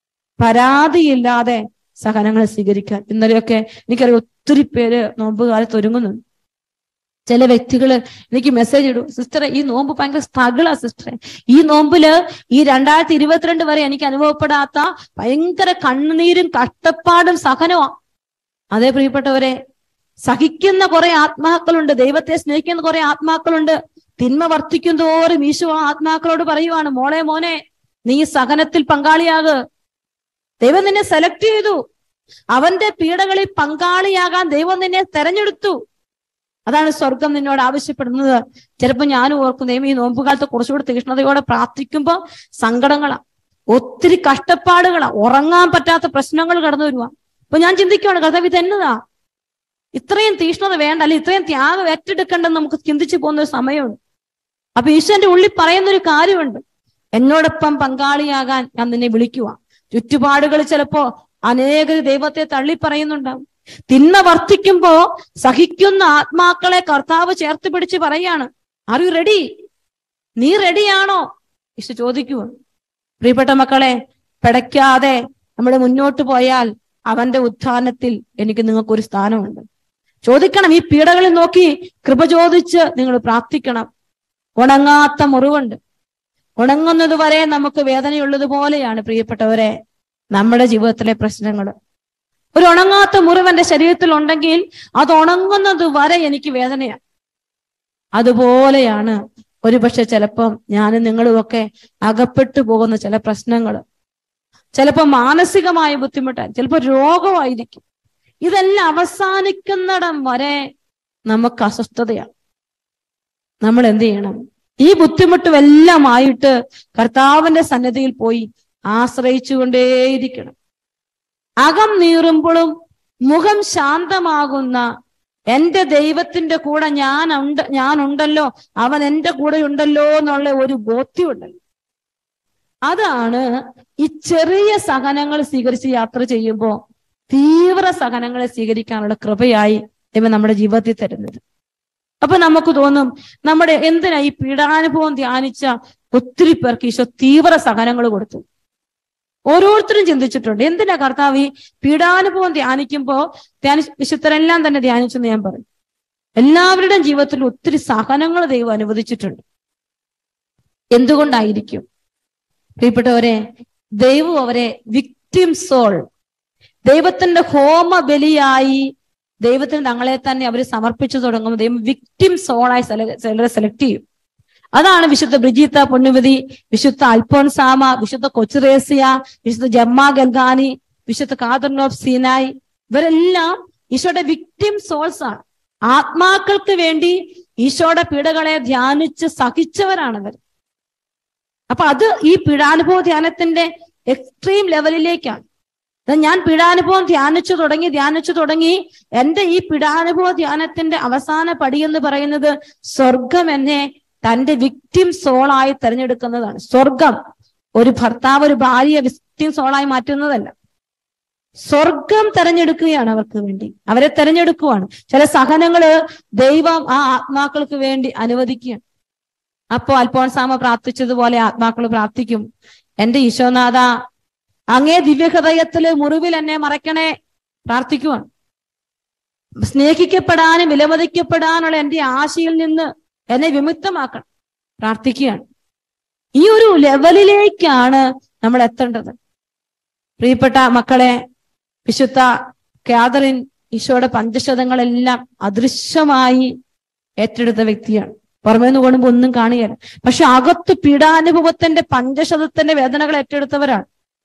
പരാതിയില്ലാതെ സഹനങ്ങൾ സ്വീകരിക്കാൻ ഇന്നലെയൊക്കെ എനിക്കറിയാം ഒത്തിരി പേര് നോമ്പ് കാലത്ത് ഒരുങ്ങുന്നുണ്ട് ചില വ്യക്തികള് എനിക്ക് മെസ്സേജ് ഇടും സിസ്റ്ററെ ഈ നോമ്പ് ഭയങ്കര സ്ട്രഗിളാ സിസ്റ്ററെ ഈ നോമ്പില് ഈ രണ്ടായിരത്തി ഇരുപത്തിരണ്ട് വരെ എനിക്ക് അനുഭവപ്പെടാത്ത ഭയങ്കര കണ്ണുനീരും കഷ്ടപ്പാടും സഹനവും അതേ പ്രിയപ്പെട്ടവരെ സഹിക്കുന്ന കുറെ ആത്മാക്കളുണ്ട് ദൈവത്തെ സ്നേഹിക്കുന്ന കുറെ ആത്മാക്കളുണ്ട് തിന്മ വർദ്ധിക്കും തോറും ഈശോ ആ ആത്മാക്കളോട് പറയുവാണ് മോളെ മോനെ നീ സഹനത്തിൽ പങ്കാളിയാക് ദൈവം നിന്നെ സെലക്ട് ചെയ്തു അവന്റെ പീഡകളിൽ പങ്കാളിയാകാൻ ദൈവം നിന്നെ തെരഞ്ഞെടുത്തു അതാണ് സ്വർഗം നിന്നോട് ആവശ്യപ്പെടുന്നത് ചിലപ്പോൾ ഞാൻ ഓർക്കും ദൈവം ഈ നോമ്പുകാലത്ത് കുറച്ചുകൂടി തീഷ്ണതയോടെ പ്രാർത്ഥിക്കുമ്പോൾ സങ്കടങ്ങളാ ഒത്തിരി കഷ്ടപ്പാടുകളാ ഉറങ്ങാൻ പറ്റാത്ത പ്രശ്നങ്ങൾ കടന്നു വരുവാ അപ്പൊ ഞാൻ ചിന്തിക്കുവാണ് കർത്താവ് ഇത് എന്നതാ ഇത്രയും തീഷ്ണത വേണ്ട അല്ലെ ഇത്രയും ത്യാഗം ഏറ്റെടുക്കേണ്ടെന്ന് നമുക്ക് ചിന്തിച്ചു പോകുന്ന ഒരു സമയമുണ്ട് അപ്പൊ ഈശ്വരന്റെ ഉള്ളിൽ പറയുന്ന ഒരു കാര്യമുണ്ട് എന്നോടൊപ്പം പങ്കാളിയാകാൻ ഞാൻ നിന്നെ വിളിക്കുക ചുറ്റുപാടുകൾ ചിലപ്പോ അനേക ദൈവത്തെ തള്ളി പറയുന്നുണ്ടാവും തിന്മ വർദ്ധിക്കുമ്പോ സഹിക്കുന്ന ആത്മാക്കളെ കർത്താവ് ചേർത്ത് പിടിച്ച് പറയാണ് ആർ യു റെഡി നീ റെഡിയാണോ ഈശോ ചോദിക്കുക പ്രിയപ്പെട്ട മക്കളെ പിടയ്ക്കാതെ നമ്മൾ മുന്നോട്ട് പോയാൽ അവന്റെ ഉത്ഥാനത്തിൽ എനിക്ക് നിങ്ങൾക്കൊരു സ്ഥാനമുണ്ട് ചോദിക്കണം ഈ പീഡകളിൽ നോക്കി കൃപ ചോദിച്ച് നിങ്ങൾ പ്രാർത്ഥിക്കണം ഉണങ്ങാത്ത മുറിവുണ്ട് ഉണങ്ങുന്നത് വരെ നമുക്ക് വേദനയുള്ളത് പോലെയാണ് പ്രിയപ്പെട്ടവരെ നമ്മുടെ ജീവിതത്തിലെ പ്രശ്നങ്ങൾ ഒരു ഉണങ്ങാത്ത മുറിവ് എന്റെ ശരീരത്തിൽ ഉണ്ടെങ്കിൽ അത് ഉണങ്ങുന്നത് വരെ എനിക്ക് വേദനയാണ് അതുപോലെയാണ് ഒരുപക്ഷെ ചിലപ്പം ഞാനും നിങ്ങളുമൊക്കെ അകപ്പെട്ടു പോകുന്ന ചില പ്രശ്നങ്ങൾ ചിലപ്പോൾ മാനസികമായ ബുദ്ധിമുട്ടായി ചിലപ്പോൾ രോഗമായിരിക്കും ഇതെല്ലാം അവസാനിക്കുന്നിടം വരെ നമുക്ക് അസ്വസ്ഥതയാണ് നമ്മൾ എന്ത് ചെയ്യണം ഈ ബുദ്ധിമുട്ടും എല്ലാം ആയിട്ട് കർത്താവിന്റെ സന്നദ്ധിയിൽ പോയി ആശ്രയിച്ചുകൊണ്ടേയിരിക്കണം അകം നീറുമ്പോഴും മുഖം ശാന്തമാകുന്ന എന്റെ ദൈവത്തിന്റെ കൂടെ ഞാൻ ഉണ്ട് ഞാനുണ്ടല്ലോ അവൻ എന്റെ കൂടെ ഉണ്ടല്ലോ എന്നുള്ള ഒരു ബോധ്യമുണ്ടല്ലോ അതാണ് ഈ ചെറിയ സഹനങ്ങൾ സ്വീകരിച്ച് യാത്ര ചെയ്യുമ്പോൾ തീവ്ര സഹനങ്ങളെ സ്വീകരിക്കാനുള്ള കൃപയായി ദൈവം നമ്മുടെ ജീവിതത്തിൽ തരുന്നത് അപ്പൊ നമുക്ക് തോന്നും നമ്മുടെ എന്തിനാ ഈ പീഡാനുഭവം ധ്യാനിച്ച ഒത്തിരി പേർക്ക് ഈശോ തീവ്ര സഹനങ്ങൾ കൊടുത്തു ഓരോരുത്തരും ചിന്തിച്ചിട്ടുണ്ട് എന്തിനാ കർത്താവ് ഈ പീഡാനുഭവം ധ്യാനിക്കുമ്പോ ധ്യാനി വിശുദ്ധരെല്ലാം തന്നെ ധ്യാനിച്ചെന്ന് ഞാൻ പറയും എല്ലാവരുടെയും ജീവിതത്തിൽ ഒത്തിരി സഹനങ്ങൾ ദൈവം അനുവദിച്ചിട്ടുണ്ട് എന്തുകൊണ്ടായിരിക്കും പ്രിയപ്പെട്ടവരെ ദൈവം അവരെ വിക്ടിം സോൾ ദൈവത്തിന്റെ ഹോമ ബലിയായി ദൈവത്തിന് തങ്ങളെ തന്നെ അവർ സമർപ്പിച്ചു തുടങ്ങുമ്പോൾ ദൈവം വിക്ടിം സോളായി ചിലരെ സെലക്ട് ചെയ്യും അതാണ് വിശുദ്ധ ബ്രിജീത്ത പൊന്നുമതി വിശുദ്ധ അൽഫോൻസാമ വിശുദ്ധ കൊച്ചുറേസിയ വിശുദ്ധ ജമ്മ ഗൽഗാനി വിശുദ്ധ കാതർനോഫ് സീനായി ഇവരെല്ലാം ഈശോയുടെ വിക്ടിം സോൾസ് ആണ് ആത്മാക്കൾക്ക് വേണ്ടി ഈശോയുടെ പീഡകളെ ധ്യാനിച്ച് സഹിച്ചവരാണവർ അപ്പൊ അത് ഈ പീഡാനുഭവ ധ്യാനത്തിന്റെ എക്സ്ട്രീം ലെവലിലേക്കാണ് ഞാൻ പീഡാനുഭവം ധ്യാനിച്ചു തുടങ്ങി ധ്യാനിച്ചു തുടങ്ങി എന്റെ ഈ പീഡാനുഭവ ധ്യാനത്തിന്റെ അവസാന പടി എന്ന് പറയുന്നത് സ്വർഗം എന്നെ തന്റെ വിക്ടിം സോളായി തെരഞ്ഞെടുക്കുന്നതാണ് സ്വർഗം ഒരു ഭർത്താവ് ഒരു ഭാര്യയെ വിക്ടിം സോളായി മാറ്റുന്നതല്ല സ്വർഗം തെരഞ്ഞെടുക്കുകയാണ് അവർക്ക് വേണ്ടി അവരെ തെരഞ്ഞെടുക്കുവാണ് ചില സഹനങ്ങള് ദൈവം ആ ആത്മാക്കൾക്ക് വേണ്ടി അനുവദിക്കുകയാണ് അപ്പോ അൽഫോൻസാമ പ്രാർത്ഥിച്ചതുപോലെ ആത്മാക്കൾ പ്രാർത്ഥിക്കും എന്റെ ഈശോനാഥ അങ്ങേ ദിവ്യഹൃദയത്തില് മുറിവിൽ എന്നെ മറയ്ക്കണേ പ്രാർത്ഥിക്കുവാണ് സ്നേഹിക്കപ്പെടാനും വിലമതിക്കപ്പെടാനുള്ള എന്റെ ആശയിൽ നിന്ന് എന്നെ വിമുക്തമാക്കണം പ്രാർത്ഥിക്കുകയാണ് ഈ ഒരു ലെവലിലേക്കാണ് നമ്മൾ എത്തേണ്ടത് പ്രിയപ്പെട്ട മക്കളെ വിശുദ്ധ കാതറിൻ ഈശോയുടെ പഞ്ചശതങ്ങളെല്ലാം അദൃശ്യമായി ഏറ്റെടുത്ത വ്യക്തിയാണ് പുറമേ നിന്ന് കാണുമ്പോൾ ഒന്നും കാണുകയില്ല പക്ഷെ അകത്ത് പീഡാനുഭവത്തിന്റെ പഞ്ചശതത്തിന്റെ വേദനകൾ ഏറ്റെടുത്തവരാണ്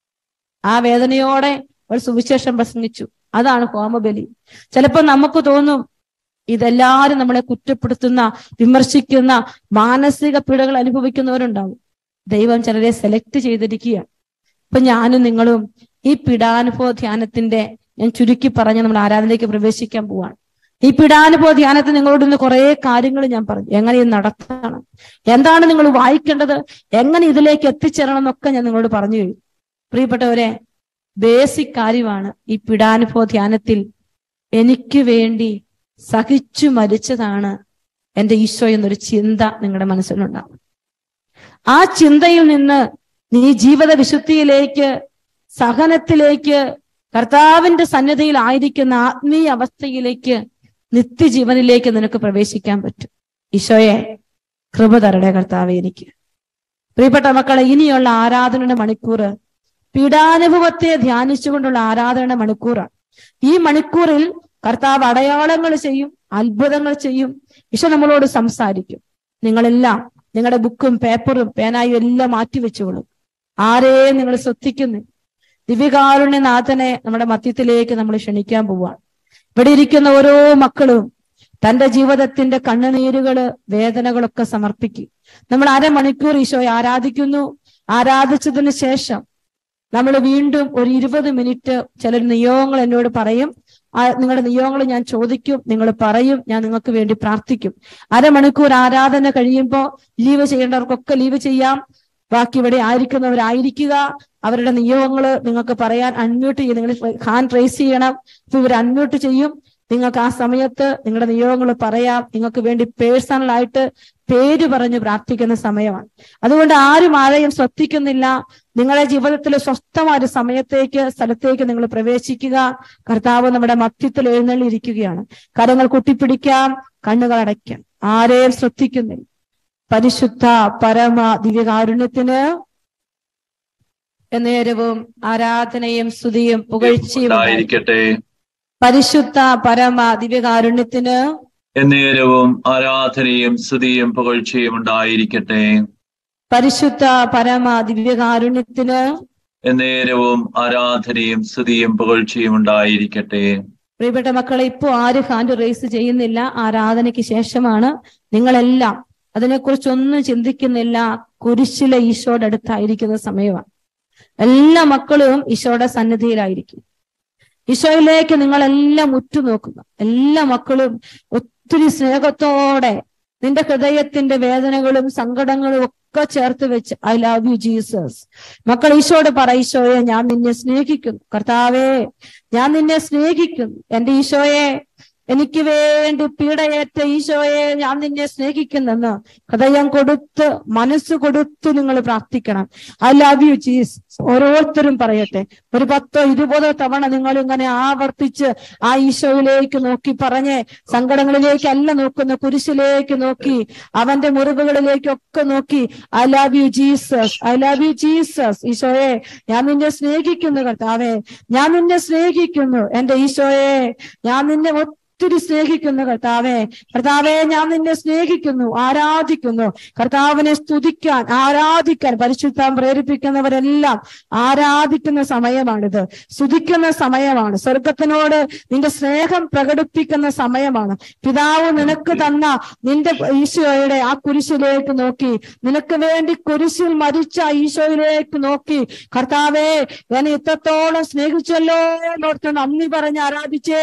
ആ വേദനയോടെ അവൾ സുവിശേഷം പ്രസംഗിച്ചു അതാണ് ഹോമബലി ചിലപ്പോൾ നമുക്ക് തോന്നും ഇതെല്ലാരും നമ്മളെ കുറ്റപ്പെടുത്തുന്ന വിമർശിക്കുന്ന മാനസിക പീഡകൾ അനുഭവിക്കുന്നവരുണ്ടാവും ദൈവം ചിലരെ സെലക്ട് ചെയ്തിരിക്കുകയാണ് ഇപ്പൊ ഞാനും നിങ്ങളും ഈ പീഡാനുഭവ ധ്യാനത്തിന്റെ ഞാൻ ചുരുക്കി പറഞ്ഞ് നമ്മൾ ആരാധനയിലേക്ക് പ്രവേശിക്കാൻ പോവാണ് ഈ പീഡാനുഭവ ധ്യാനത്തിൽ നിങ്ങളോട് ഇന്ന് കുറെ കാര്യങ്ങൾ ഞാൻ പറഞ്ഞു എങ്ങനെ ഇത് നടത്തണം എന്താണ് നിങ്ങൾ വായിക്കേണ്ടത് എങ്ങനെ ഇതിലേക്ക് എത്തിച്ചേരണം എന്നൊക്കെ ഞാൻ നിങ്ങളോട് പറഞ്ഞു കഴിഞ്ഞു പ്രിയപ്പെട്ടവരെ ബേസിക് കാര്യമാണ് ഈ പീഡാനുഭവ ധ്യാനത്തിൽ എനിക്ക് വേണ്ടി സഹിച്ചു മരിച്ചതാണ് എന്റെ ഈശോ എന്നൊരു ചിന്ത നിങ്ങളുടെ മനസ്സിലുണ്ടാവും ആ ചിന്തയിൽ നിന്ന് നീ ജീവിത വിശുദ്ധിയിലേക്ക് സഹനത്തിലേക്ക് കർത്താവിന്റെ സന്നദ്ധയിൽ ആയിരിക്കുന്ന ആത്മീയ അവസ്ഥയിലേക്ക് നിത്യജീവനിലേക്ക് നിനക്ക് പ്രവേശിക്കാൻ പറ്റും ഈശോയെ കൃപ തരടേ കർത്താവെ എനിക്ക് പ്രിയപ്പെട്ട മക്കളെ ഇനിയുള്ള ആരാധനയുടെ മണിക്കൂർ പീഡാനുഭവത്തെ ധ്യാനിച്ചുകൊണ്ടുള്ള ആരാധനയുടെ മണിക്കൂറാണ് ഈ മണിക്കൂറിൽ കർത്താവ് അടയാളങ്ങൾ ചെയ്യും അത്ഭുതങ്ങൾ ചെയ്യും ഈശോ നമ്മളോട് സംസാരിക്കും നിങ്ങളെല്ലാം നിങ്ങളുടെ ബുക്കും പേപ്പറും പേനായും എല്ലാം മാറ്റിവെച്ചോളും ആരെയും നിങ്ങൾ ശ്രദ്ധിക്കുന്നു ദിവ്യകാരുണ്യനാഥനെ നമ്മുടെ മധ്യത്തിലേക്ക് നമ്മൾ ക്ഷണിക്കാൻ പോവാണ് ഇവിടെ ഇരിക്കുന്ന ഓരോ മക്കളും തന്റെ ജീവിതത്തിന്റെ കണ്ണുനീരുകള് വേദനകളൊക്കെ സമർപ്പിക്കും നമ്മൾ അരമണിക്കൂർ ഈശോയെ ആരാധിക്കുന്നു ആരാധിച്ചതിന് ശേഷം നമ്മൾ വീണ്ടും ഒരു ഇരുപത് മിനിറ്റ് ചില നിയോഗങ്ങൾ എന്നോട് പറയും ആ നിങ്ങളുടെ നിയോഗങ്ങൾ ഞാൻ ചോദിക്കും നിങ്ങൾ പറയും ഞാൻ നിങ്ങൾക്ക് വേണ്ടി പ്രാർത്ഥിക്കും അരമണിക്കൂർ ആരാധന കഴിയുമ്പോൾ ലീവ് ചെയ്യേണ്ടവർക്കൊക്കെ ലീവ് ചെയ്യാം ബാക്കി ഇവിടെ ആയിരിക്കുന്നവരായിരിക്കുക അവരുടെ നിയോഗങ്ങൾ നിങ്ങൾക്ക് പറയാൻ അൺമ്യൂട്ട് ചെയ്യും നിങ്ങൾ ഹാൻഡ് റേസ് ചെയ്യണം അപ്പൊ ഇവർ അൺമ്യൂട്ട് ചെയ്യും നിങ്ങൾക്ക് ആ സമയത്ത് നിങ്ങളുടെ നിയോഗങ്ങൾ പറയാം നിങ്ങൾക്ക് വേണ്ടി പേഴ്സണൽ ആയിട്ട് പേര് പറഞ്ഞ് പ്രാർത്ഥിക്കുന്ന സമയമാണ് അതുകൊണ്ട് ആരും ആരെയും ശ്രദ്ധിക്കുന്നില്ല നിങ്ങളുടെ ജീവിതത്തിൽ സ്വസ്ഥമായ ഒരു സമയത്തേക്ക് സ്ഥലത്തേക്ക് നിങ്ങൾ പ്രവേശിക്കുക കർത്താവ് നമ്മുടെ മധ്യത്തിൽ എഴുന്നള്ളിയിരിക്കുകയാണ് കരങ്ങൾ കുട്ടിപ്പിടിക്കാം കണ്ണുകൾ അടയ്ക്കാം ആരെയും ശ്രദ്ധിക്കുന്നില്ല പരിശുദ്ധ പരമ ദിവ്യകാരുണ്യത്തിന് നേരവും ആരാധനയും സ്തുതിയും പുകഴ്ചയും ഉണ്ടായിരിക്കട്ടെ. ഉണ്ടായിരിക്കട്ടെ പരിശുദ്ധ പരമ ദിവ്യകാരുണ്യത്തിന് എന്നേരവും ആരാധനയും സ്തുതിയും പുകഴ്ചയും ഉണ്ടായിരിക്കട്ടെ പരിശുദ്ധ പരമ ദിവ്യകാരുണ്യത്തിന് എന്നേരവും ആരാധനയും സ്തുതിയും പുകഴ്ചയും ഉണ്ടായിരിക്കട്ടെ പ്രിയപ്പെട്ട മക്കളെ ഇപ്പോ ആരും ഹാൻഡ് റേസ് ചെയ്യുന്നില്ല ആരാധനയ്ക്ക് ശേഷമാണ് നിങ്ങളെല്ലാം അതിനെക്കുറിച്ച് ഒന്നും ചിന്തിക്കുന്നില്ല കുരിശിലെ ഈശോയുടെ അടുത്തായിരിക്കുന്ന സമയമാണ് എല്ലാ മക്കളും ഈശോയുടെ സന്നിധിയിലായിരിക്കും ഈശോയിലേക്ക് നിങ്ങളെല്ലാം ഉറ്റുനോക്കുക എല്ലാ മക്കളും ഒത്തിരി സ്നേഹത്തോടെ നിന്റെ ഹൃദയത്തിന്റെ വേദനകളും സങ്കടങ്ങളും ഒക്കെ ചേർത്ത് വെച്ച് ഐ ലവ് യു ജീസസ് മക്കൾ ഈശോയോട് പറ ഈശോയെ ഞാൻ നിന്നെ സ്നേഹിക്കുന്നു കർത്താവേ ഞാൻ നിന്നെ സ്നേഹിക്കുന്നു എന്റെ ഈശോയെ എനിക്ക് വേണ്ടി പീഡയേറ്റ ഈശോയെ ഞാൻ നിന്നെ സ്നേഹിക്കുന്നെന്ന് ഹൃദയം കൊടുത്ത് മനസ്സ് കൊടുത്ത് നിങ്ങൾ പ്രാർത്ഥിക്കണം ഐ ലവ് യു ജീസ് ഓരോരുത്തരും പറയട്ടെ ഒരു പത്തോ ഇരുപതോ തവണ നിങ്ങൾ ഇങ്ങനെ ആവർത്തിച്ച് ആ ഈശോയിലേക്ക് നോക്കി പറഞ്ഞ് സങ്കടങ്ങളിലേക്കല്ല നോക്കുന്ന കുരിശിലേക്ക് നോക്കി അവന്റെ മുറിവുകളിലേക്കൊക്കെ നോക്കി I love you Jesus I love you Jesus ഈശോയെ ഞാൻ നിന്നെ സ്നേഹിക്കുന്നു കർത്താവേ ഞാൻ നിന്നെ സ്നേഹിക്കുന്നു എന്റെ ഈശോയെ ഞാൻ നിന്നെ ഒത്തിരി സ്നേഹിക്കുന്നു കർത്താവേ കർത്താവെ ഞാൻ നിന്നെ സ്നേഹിക്കുന്നു ആരാധിക്കുന്നു കർത്താവിനെ സ്തുതിക്കാൻ ആരാധിക്കാൻ പരിശുദ്ധം പ്രേരിപ്പിക്കുന്നവരെല്ലാം ആരാധിക്കുന്ന സമയമാണിത് സ്തുതിക്കുന്ന സമയമാണ് സ്വർഗത്തിനോട് നിന്റെ സ്നേഹം പ്രകടിപ്പിക്കുന്ന സമയമാണ് പിതാവ് നിനക്ക് തന്ന നിന്റെ ഈശോയുടെ ആ കുരിശിലേക്ക് നോക്കി നിനക്ക് വേണ്ടി കുരിശിൽ മരിച്ച ഈശോയിലേക്ക് നോക്കി കർത്താവെ എന്നെ ഇത്രത്തോളം സ്നേഹിച്ചല്ലോ എന്നോർത്ത് നന്ദി പറഞ്ഞ് ആരാധിച്ചേ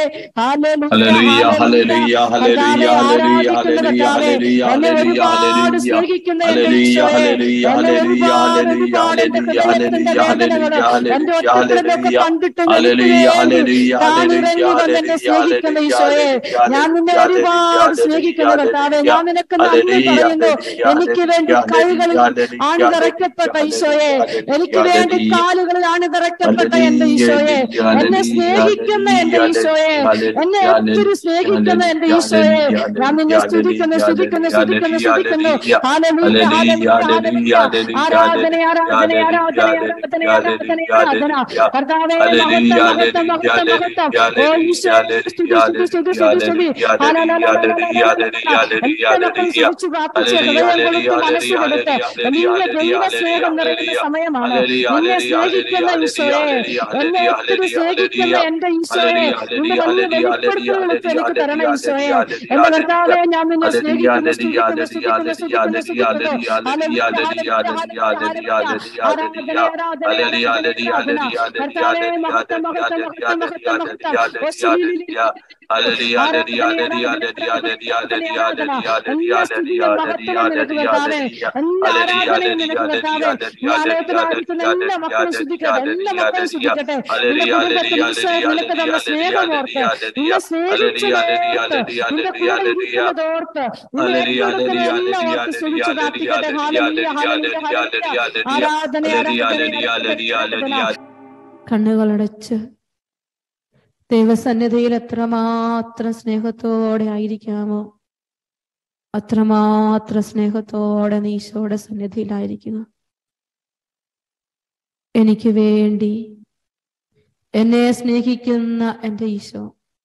hallelujah hallelujah hallelujah hallelujah hallelujah എന്നെ ഹല്ലേലൂയ ഒരുപാട് ഹല്ലേലൂയ സ്നേഹിക്കുന്ന എന്റെ ഹല്ലേലൂയ ഈശോയെ, ഹല്ലേലൂയ എന്നെ ഹല്ലേലൂയ ഒരുപാട് ഹല്ലേലൂയ ഒരുപാട് എന്റെ ഹൃദയത്തിന്റെ വേദനകള്, ഹല്ലേലൂയ എന്റെ ഹല്ലേലൂയ ഒറ്റപ്പെടലൊക്കെ കണ്ടിട്ട് എനിക്ക് ഹല്ലേലൂയ വേണ്ടി ഹല്ലേലൂയ താനിറങ്ങി വന്ന് എന്നെ സ്നേഹിക്കുന്ന ഈശോയെ ഞാൻ നിന്നെ ഒരുപാട് സ്നേഹിക്കുന്ന കർത്താവെ ഞാൻ നിനക്ക് നന്ദി പറയുന്നു എനിക്ക് വേണ്ടി കൈകളിൽ ആണിതറയ്ക്കപ്പെട്ട ഈശോയെ എനിക്ക് വേണ്ടി കാലുകളിൽ ആണിതറയ്ക്കപ്പെട്ട എന്റെ ഈശോയെ എന്നെ സ്നേഹിക്കുന്ന എന്റെ ഈശോയെ എന്നെ ഒത്തിരി സ്നേഹിക്കുന്ന എന്റെ ഈശോയെ ഞാൻ നിന്നെ സ്തുതിക്കുന്നു സ്തുതിക്കുന്നു സ്തുതിക്കുന്നു സ്തുതിക്കുന്നു ഹല്ലേലൂയ, ഹല്ലേലൂയ, ഹല്ലേലൂയ. ആരാധന ആരാധന ആരാധന ആരാധന ആരാധന ആരാധന കർത്താവേ മഹത്വം മഹത്വം മഹത്വം മഹത്വം ഓ ഈശോ സ്തുതി സ്തുതി സ്തുതി സ്തുതി സ്തുതി സ്തുതിച്ചു പ്രാർത്ഥിച്ച് ഹൃദയം കൊടുത്ത് മനസ്സ് കൊടുത്ത് നിന്റെ ദൈവ സ്നേഹം നിറയുന്ന സമയമാണ് നിന്നെ സ്നേഹിക്കുന്ന ഈശോയെ എന്നെ ഒത്തിരി സ്നേഹിക്കുന്ന എന്റെ ഈശോയെ നിന്റെ വലിയ വെളിപ്പെടുത്തലുകൾ എനിക്ക് തരണം ഈശോയെ എന്റെ കർത്താവെ ഞാൻ നിന്നെ സ്നേഹിക്കുന്നു സ്തുതിക്കുന്നു സ്തുതിക്കുന്നു സ്തുതിക്കുന്നു സ്തുതിക്കുന്നു ഹല്ലേലൂയ, ഹല്ലേലൂയ, ഹല്ലേലൂയ, ആരാധന ആരാധന ആരാധന കർത്താവേ മഹത്വം മഹത്വം മഹത്വം മഹത്വം മഹത്വം ഓ ശീലിലി എല്ലാ മക്കളും ശ്രദ്ധിക്കട്ടെ എല്ലാ മക്കളും ശ്രദ്ധിക്കട്ടെ നിന്റെ കുടുംബത്തിൽ ഈശോ നിനക്ക് തന്ന സ്നേഹമോർത്ത് നിന്നെ സ്നേഹിച്ചതോർത്ത് നിന്റെ കൂടെ ഇരിക്കുന്നതോർത്ത് നിന്നെ ഏറ്റെടുക്കുന്ന എല്ലാം ഓർത്ത് ശ്രമിച്ച് പ്രാർത്ഥിക്കട്ടെ ഹാലലിയ ഹാലലിയ ഹാലലിയ ആരാധന ആരാധന കണ്ണുകളടച്ച് ദൈവസന്നിധിയിൽ എത്രമാത്രം സ്നേഹത്തോടെ ആയിരിക്കാമോ അത്രമാത്രം സ്നേഹത്തോടെ നീ ഈശോയുടെ സന്നിധിയിലായിരിക്കുക എനിക്ക് വേണ്ടി എന്നെ സ്നേഹിക്കുന്ന എൻ്റെ ഈശോ